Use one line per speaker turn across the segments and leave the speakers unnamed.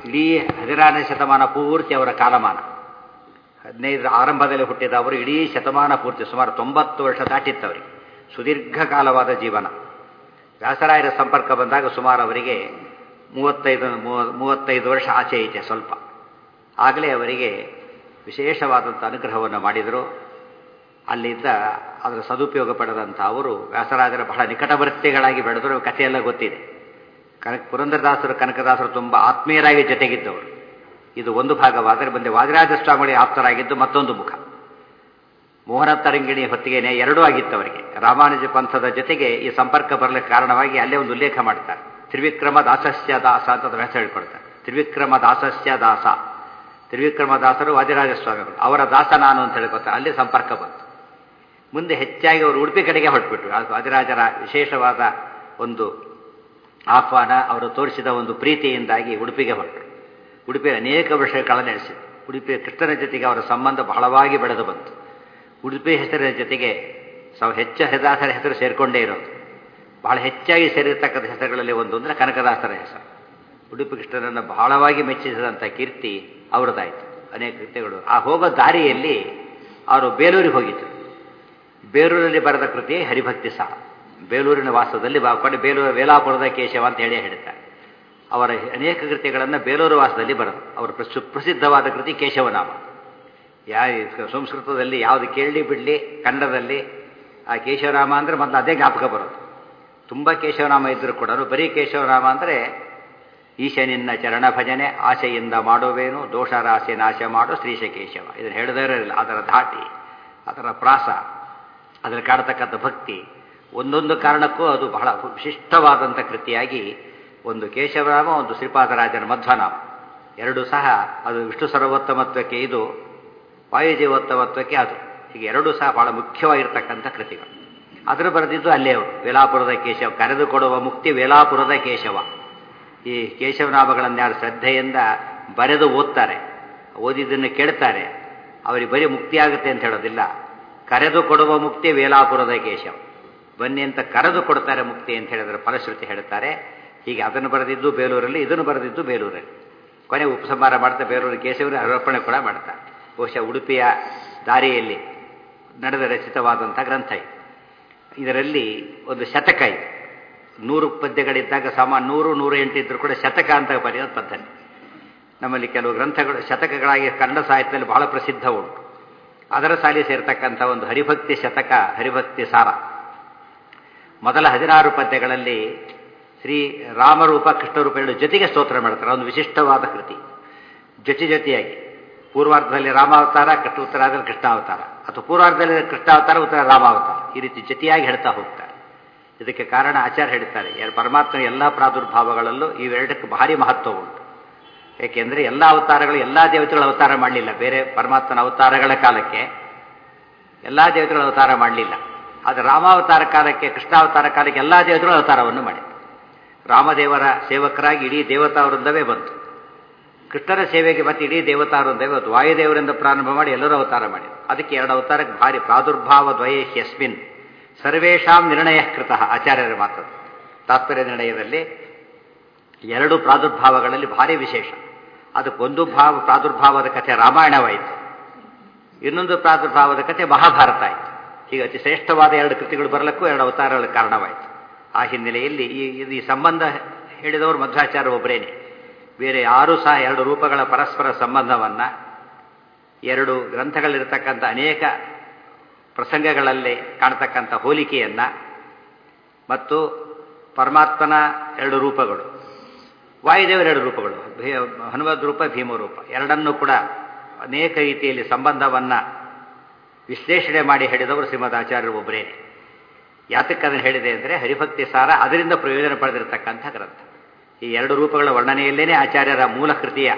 ಇಡೀ ಹದಿನಾರನೇ ಶತಮಾನ ಪೂರ್ತಿ ಅವರ ಕಾಲಮಾನ ಹದಿನೈದರ ಆರಂಭದಲ್ಲಿ ಹುಟ್ಟಿದ ಅವರು ಇಡೀ ಶತಮಾನ ಪೂರ್ತಿ ಸುಮಾರು ತೊಂಬತ್ತು ವರ್ಷ ದಾಟಿತ್ತು ಅವರಿಗೆ ಸುದೀರ್ಘ ಕಾಲವಾದ ಜೀವನ ವ್ಯಾಸರಾಯರ ಸಂಪರ್ಕ ಬಂದಾಗ ಸುಮಾರು ಅವರಿಗೆ ಮೂವತ್ತೈದು ಮೂವತ್ತೈದು ವರ್ಷ ಆಚೆ ಐತೆ ಸ್ವಲ್ಪ ಆಗಲೇ ಅವರಿಗೆ ವಿಶೇಷವಾದಂಥ ಅನುಗ್ರಹವನ್ನು ಮಾಡಿದರು ಅಲ್ಲಿದ್ದ ಅದರ ಸದುಪಯೋಗ ಪಡೆದಂಥ ಅವರು ವ್ಯಾಸರಾಜರ ಬಹಳ ನಿಕಟವರ್ತಿಗಳಾಗಿ ಬೆಳೆದರು ಕಥೆಯೆಲ್ಲ ಗೊತ್ತಿದೆ ಕನಕ ಪುರಂದರದಾಸರು ಕನಕದಾಸರು ತುಂಬ ಆತ್ಮೀಯರಾಗಿ ಜೊತೆಗಿದ್ದವರು ಇದು ಒಂದು ಭಾಗವಾದರೆ ಬಂದೆ ವಾದಿರಾಜ ಸ್ವಾಮಿಗಳಿಗೆ ಆಪ್ತರಾಗಿದ್ದು ಮತ್ತೊಂದು ಮುಖ ಮೋಹನ ತರಂಗಿಣಿ ಹೊತ್ತಿಗೆನೆ ಎರಡೂ ಆಗಿತ್ತು ಅವರಿಗೆ ರಾಮಾನುಜ ಪಂಥದ ಜೊತೆಗೆ ಈ ಸಂಪರ್ಕ ಬರಲಿಕ್ಕೆ ಕಾರಣವಾಗಿ ಅಲ್ಲೇ ಒಂದು ಉಲ್ಲೇಖ ಮಾಡ್ತಾರೆ ತ್ರಿವಿಕ್ರಮ ದಾಸಸ್ಯ ದಾಸ ಅಂತ ಹೆಸರು ಹೇಳ್ಕೊಡ್ತಾರೆ ತ್ರಿವಿಕ್ರಮ ದಾಸಸ್ಯ ದಾಸ ತ್ರಿವಿಕ್ರಮ ದಾಸರು ವಾದಿರಾಜ ಸ್ವಾಮಿಗಳು ಅವರ ದಾಸ ನಾನು ಅಂತ ಹೇಳ್ಕೊತಾರೆ ಅಲ್ಲಿ ಸಂಪರ್ಕ ಬಂತು ಮುಂದೆ ಹೆಚ್ಚಾಗಿ ಅವರು ಉಡುಪಿ ಕಡೆಗೆ ಹೊರಟ್ಬಿಟ್ರು ವಾದಿರಾಜರ ವಿಶೇಷವಾದ ಒಂದು ಆಹ್ವಾನ ಅವರು ತೋರಿಸಿದ ಒಂದು ಪ್ರೀತಿಯಿಂದಾಗಿ ಉಡುಪಿಗೆ ಹೊರಟರು ಉಡುಪಿ ಅನೇಕ ವರ್ಷಗಳ ನಡೆಸಿದರು ಉಡುಪಿ ಕೃಷ್ಣನ ಜೊತೆಗೆ ಅವರ ಸಂಬಂಧ ಬಹಳವಾಗಿ ಬೆಳೆದು ಬಂತು ಉಡುಪಿ ಹೆಸರಿನ ಜೊತೆಗೆ ಸಾವು ಹೆಚ್ಚು ಹೆದಾಸರ ಹೆಸರು ಸೇರಿಕೊಂಡೇ ಇರೋದು ಬಹಳ ಹೆಚ್ಚಾಗಿ ಸೇರಿರ್ತಕ್ಕಂಥ ಹೆಸರುಗಳಲ್ಲಿ ಒಂದು ಅಂದರೆ ಕನಕದಾಸರ ಹೆಸರು ಉಡುಪಿ ಕೃಷ್ಣನನ್ನು ಬಹಳವಾಗಿ ಮೆಚ್ಚಿಸಿದಂಥ ಕೀರ್ತಿ ಅವರದಾಯಿತು ಅನೇಕ ಕೃತ್ಯಗಳು ಆ ಹೋಗೋ ದಾರಿಯಲ್ಲಿ ಅವರು ಬೇಲೂರಿಗೆ ಹೋಗಿದ್ದರು ಬೇಲೂರಲ್ಲಿ ಬರೆದ ಕೃತಿ ಹರಿಭಕ್ತಿ ಸಾರ ಬೇಲೂರಿನ ವಾಸದಲ್ಲಿ ಬಾಕೊಂಡು ಬೇಲೂರು ವೇಲಾಪುರದ ಕೇಶವ ಅಂತ ಹೇಳಿ ಹೇಳ್ತಾರೆ ಅವರ ಅನೇಕ ಕೃತಿಗಳನ್ನು ಬೇಲೂರು ವಾಸದಲ್ಲಿ ಬರೆದು ಅವರ ಸುಪ್ರಸಿದ್ಧವಾದ ಕೃತಿ ಕೇಶವನಾಮ ಯಾ ಸಂಸ್ಕೃತದಲ್ಲಿ ಯಾವುದು ಕೇಳಲಿ ಬಿಡಲಿ ಕನ್ನಡದಲ್ಲಿ ಆ ಕೇಶವನಾಮ ಅಂದರೆ ಮೊದಲು ಅದೇ ಜ್ಞಾಪಕ ಬರೋದು ತುಂಬ ಕೇಶವನಾಮ ಇದ್ದರೂ ಕೂಡ ಬರೀ ಕೇಶವನಾಮ ಅಂದರೆ ಈಶನಿನ್ನ ಚರಣ ಭಜನೆ ಆಸೆಯಿಂದ ಮಾಡುವೇನು ದೋಷರಾಸೆ ನಾಶ ಮಾಡು ಶ್ರೀಶ ಕೇಶವ ಇದನ್ನು ಹೇಳದೇ ಇರಲಿಲ್ಲ ಅದರ ಧಾಟಿ ಅದರ ಪ್ರಾಸ ಅದರ ಕಾಡತಕ್ಕಂಥ ಭಕ್ತಿ ಒಂದೊಂದು ಕಾರಣಕ್ಕೂ ಅದು ಬಹಳ ವಿಶಿಷ್ಟವಾದಂಥ ಕೃತಿಯಾಗಿ ಒಂದು ಕೇಶವನಾಮ ಒಂದು ಶ್ರೀಪಾದರಾಜನ ಮಧ್ವನಾಮ ಎರಡು ಸಹ ಅದು ವಿಷ್ಣು ಸರ್ವೋತ್ತಮತ್ವಕ್ಕೆ ಇದು ವಾಯುಜೀವೋತ್ತಮತ್ವಕ್ಕೆ ಅದು ಹೀಗೆ ಎರಡೂ ಸಹ ಬಹಳ ಮುಖ್ಯವಾಗಿರ್ತಕ್ಕಂಥ ಕೃತಿಗಳು ಅದರ ಬರೆದಿದ್ದು ಅಲ್ಲೇ ಅವರು ವೇಲಾಪುರದ ಕೇಶವ ಕರೆದುಕೊಡುವ ಮುಕ್ತಿ ವೇಲಾಪುರದ ಕೇಶವ ಈ ಕೇಶವನಾಮಗಳನ್ನು ಯಾರು ಶ್ರದ್ಧೆಯಿಂದ ಬರೆದು ಓದ್ತಾರೆ ಓದಿದ್ದನ್ನು ಕೇಳ್ತಾರೆ ಅವರಿಗೆ ಬರೀ ಮುಕ್ತಿ ಆಗುತ್ತೆ ಅಂತ ಹೇಳೋದಿಲ್ಲ ಕರೆದು ಕೊಡುವ ಮುಕ್ತಿ ವೇಲಾಪುರದ ಕೇಶವ ಬನ್ನಿ ಅಂತ ಕರೆದು ಕೊಡ್ತಾರೆ ಮುಕ್ತಿ ಅಂತ ಹೇಳಿದ್ರೆ ಫಲಶ್ರುತಿ ಹೇಳ್ತಾರೆ ಹೀಗೆ ಅದನ್ನು ಬರೆದಿದ್ದು ಬೇಲೂರಲ್ಲಿ ಇದನ್ನು ಬರೆದಿದ್ದು ಬೇಲೂರಲ್ಲಿ ಕೊನೆ ಉಪಸಂಹಾರ ಮಾಡ್ತಾ ಬೇಲೂರು ಕೇಶವರಿಗೆ ಅರ್ಪಣೆ ಕೂಡ ಮಾಡ್ತಾರೆ ಬಹುಶಃ ಉಡುಪಿಯ ದಾರಿಯಲ್ಲಿ ನಡೆದ ರಚಿತವಾದಂಥ ಗ್ರಂಥ ಇದು ಇದರಲ್ಲಿ ಒಂದು ಶತಕ ಇದೆ ನೂರು ಪದ್ಯಗಳಿದ್ದಾಗ ಸಮ ನೂರು ನೂರು ಎಂಟು ಇದ್ದರೂ ಕೂಡ ಶತಕ ಅಂತ ಬರೆಯೋದು ಪದ್ಧತಿ ನಮ್ಮಲ್ಲಿ ಕೆಲವು ಗ್ರಂಥಗಳು ಶತಕಗಳಾಗಿ ಕನ್ನಡ ಸಾಹಿತ್ಯದಲ್ಲಿ ಬಹಳ ಪ್ರಸಿದ್ಧ ಉಂಟು ಅದರ ಸಾಲಿ ಸೇರ್ತಕ್ಕಂಥ ಒಂದು ಹರಿಭಕ್ತಿ ಶತಕ ಹರಿಭಕ್ತಿ ಸಾರ ಮೊದಲ ಹದಿನಾರು ಪದ್ಯಗಳಲ್ಲಿ ಶ್ರೀ ರಾಮರೂಪ ಕೃಷ್ಣರೂಪ ಎರಡು ಜೊತೆಗೆ ಸ್ತೋತ್ರ ಮಾಡ್ತಾರೆ ಒಂದು ವಿಶಿಷ್ಟವಾದ ಕೃತಿ ಜೊತೆ ಜೊತೆಯಾಗಿ ಪೂರ್ವಾರ್ಧದಲ್ಲಿ ರಾಮಾವತಾರ ಕೃಷ್ಣ ಉತ್ತರಾರ್ಧದಲ್ಲಿ ಕೃಷ್ಣಾವತಾರ ಅಥವಾ ಪೂರ್ವಾರ್ಧದಲ್ಲಿ ಕೃಷ್ಣಾವತಾರ ಉತ್ತರ ರಾಮಾವತಾರ ಈ ರೀತಿ ಜೊತೆಯಾಗಿ ಹೇಳ್ತಾ ಹೋಗ್ತಾರೆ ಇದಕ್ಕೆ ಕಾರಣ ಆಚಾರ್ಯ ಹೇಳ್ತಾರೆ ಯಾರು ಪರಮಾತ್ಮನ ಎಲ್ಲ ಪ್ರಾದುರ್ಭಾವಗಳಲ್ಲೂ ಇವೆರಡಕ್ಕೆ ಭಾರಿ ಮಹತ್ವ ಉಂಟು ಏಕೆಂದರೆ ಎಲ್ಲ ಅವತಾರಗಳು ಎಲ್ಲ ದೇವತೆಗಳ ಅವತಾರ ಮಾಡಲಿಲ್ಲ ಬೇರೆ ಪರಮಾತ್ಮನ ಅವತಾರಗಳ ಕಾಲಕ್ಕೆ ಎಲ್ಲ ದೇವತೆಗಳ ಅವತಾರ ಮಾಡಲಿಲ್ಲ ಆದರೆ ರಾಮಾವತಾರ ಕಾಲಕ್ಕೆ ಕೃಷ್ಣಾವತಾರ ಕಾಲಕ್ಕೆ ಎಲ್ಲ ದೇವತೆಗಳ ಅವತಾರವನ್ನು ಮಾಡಿದ್ರು ರಾಮದೇವರ ಸೇವಕರಾಗಿ ಇಡೀ ದೇವತಾ ವೃಂದವೇ ಬಂತು ಕೃಷ್ಣರ ಸೇವೆಗೆ ಮತ್ತೆ ಇಡೀ ದೇವತಾ ವೃಂದವೇ ಬಂತು ವಾಯುದೇವರಿಂದ ಪ್ರಾರಂಭ ಮಾಡಿ ಎಲ್ಲರೂ ಅವತಾರ ಮಾಡಿದ್ರು ಅದಕ್ಕೆ ಎರಡು ಅವತಾರಕ್ಕೆ ಭಾರಿ ಪ್ರಾದುರ್ಭಾವ ದ್ವಯೇ ಹ್ಯಸ್ಮಿನ್ ಸರ್ವೇಷಾಂ ನಿರ್ಣಯ ಕೃತ ಆಚಾರ್ಯರ ಮಾತು ತಾತ್ಪರ್ಯ ನಿರ್ಣಯದಲ್ಲಿ ಎರಡು ಪ್ರಾದುರ್ಭಾವಗಳಲ್ಲಿ ಭಾರಿ ವಿಶೇಷ ಅದಕ್ಕೊಂದು ಭಾವ ಪ್ರಾದುರ್ಭಾವದ ಕಥೆ ರಾಮಾಯಣವಾಯಿತು ಇನ್ನೊಂದು ಪ್ರಾದುರ್ಭಾವದ ಕಥೆ ಮಹಾಭಾರತ ಆಯಿತು ಹೀಗೆ ಅತಿ ಶ್ರೇಷ್ಠವಾದ ಎರಡು ಕೃತಿಗಳು ಬರಲಿಕ್ಕೂ ಎರಡು ಅವತಾರಗಳ ಕಾರಣವಾಯಿತು ಆ ಹಿನ್ನೆಲೆಯಲ್ಲಿ ಈ ಈ ಸಂಬಂಧ ಹೇಳಿದವರು ಮಧ್ವಾಚಾರ್ಯ ಒಬ್ಬರೇನೆ ಬೇರೆ ಯಾರೂ ಸಹ ಎರಡು ರೂಪಗಳ ಪರಸ್ಪರ ಸಂಬಂಧವನ್ನು ಎರಡು ಗ್ರಂಥಗಳಿರ್ತಕ್ಕಂಥ ಅನೇಕ ಪ್ರಸಂಗಗಳಲ್ಲಿ ಕಾಣತಕ್ಕಂಥ ಹೋಲಿಕೆಯನ್ನು ಮತ್ತು ಪರಮಾತ್ಮನ ಎರಡು ರೂಪಗಳು ವಾಯುದೇವರ ಎರಡು ರೂಪಗಳು ಹನುಮದ್ ರೂಪ ಭೀಮರೂಪ ಎರಡನ್ನೂ ಕೂಡ ಅನೇಕ ರೀತಿಯಲ್ಲಿ ಸಂಬಂಧವನ್ನು ವಿಶ್ಲೇಷಣೆ ಮಾಡಿ ಹೇಳಿದವರು ಶ್ರೀಮದ್ ಆಚಾರ್ಯರು ಒಬ್ಬರೇನೆ ಯಾತಕ್ಕೆ ಅದನ್ನು ಹೇಳಿದೆ ಅಂದರೆ ಹರಿಭಕ್ತಿ ಸಾರ ಅದರಿಂದ ಪ್ರಯೋಜನ ಪಡೆದಿರತಕ್ಕಂಥ ಗ್ರಂಥ ಈ ಎರಡು ರೂಪಗಳ ವರ್ಣನೆಯಲ್ಲೇನೆ ಆಚಾರ್ಯರ ಮೂಲ ಕೃತಿಯ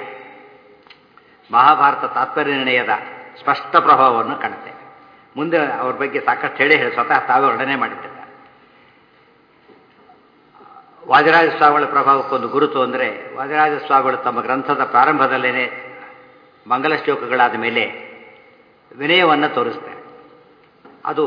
ಮಹಾಭಾರತ ತಾತ್ಪರ್ಯ ನಿರ್ಣಯದ ಸ್ಪಷ್ಟ ಪ್ರಭಾವವನ್ನು ಕಾಣುತ್ತೆ ಮುಂದೆ ಅವ್ರ ಬಗ್ಗೆ ಸಾಕಷ್ಟು ಹೇಳಿ ಹೇಳಿ ಸ್ವತಃ ತಾವೇ ವರ್ಣನೆ ಮಾಡಿದ್ದಾರೆ ವಾದಿರಾಜ ಸ್ವಾಮಿಗಳ ಪ್ರಭಾವಕ್ಕೊಂದು ಗುರುತು ಅಂದರೆ ವಾದಿರಾಜ ಸ್ವಾಮಿಗಳು ತಮ್ಮ ಗ್ರಂಥದ ಪ್ರಾರಂಭದಲ್ಲೇನೆ ಮಂಗಲ ಶ್ಲೋಕಗಳಾದ ಮೇಲೆ ವಿನಯವನ್ನು ತೋರಿಸ್ತಾರೆ ಅದು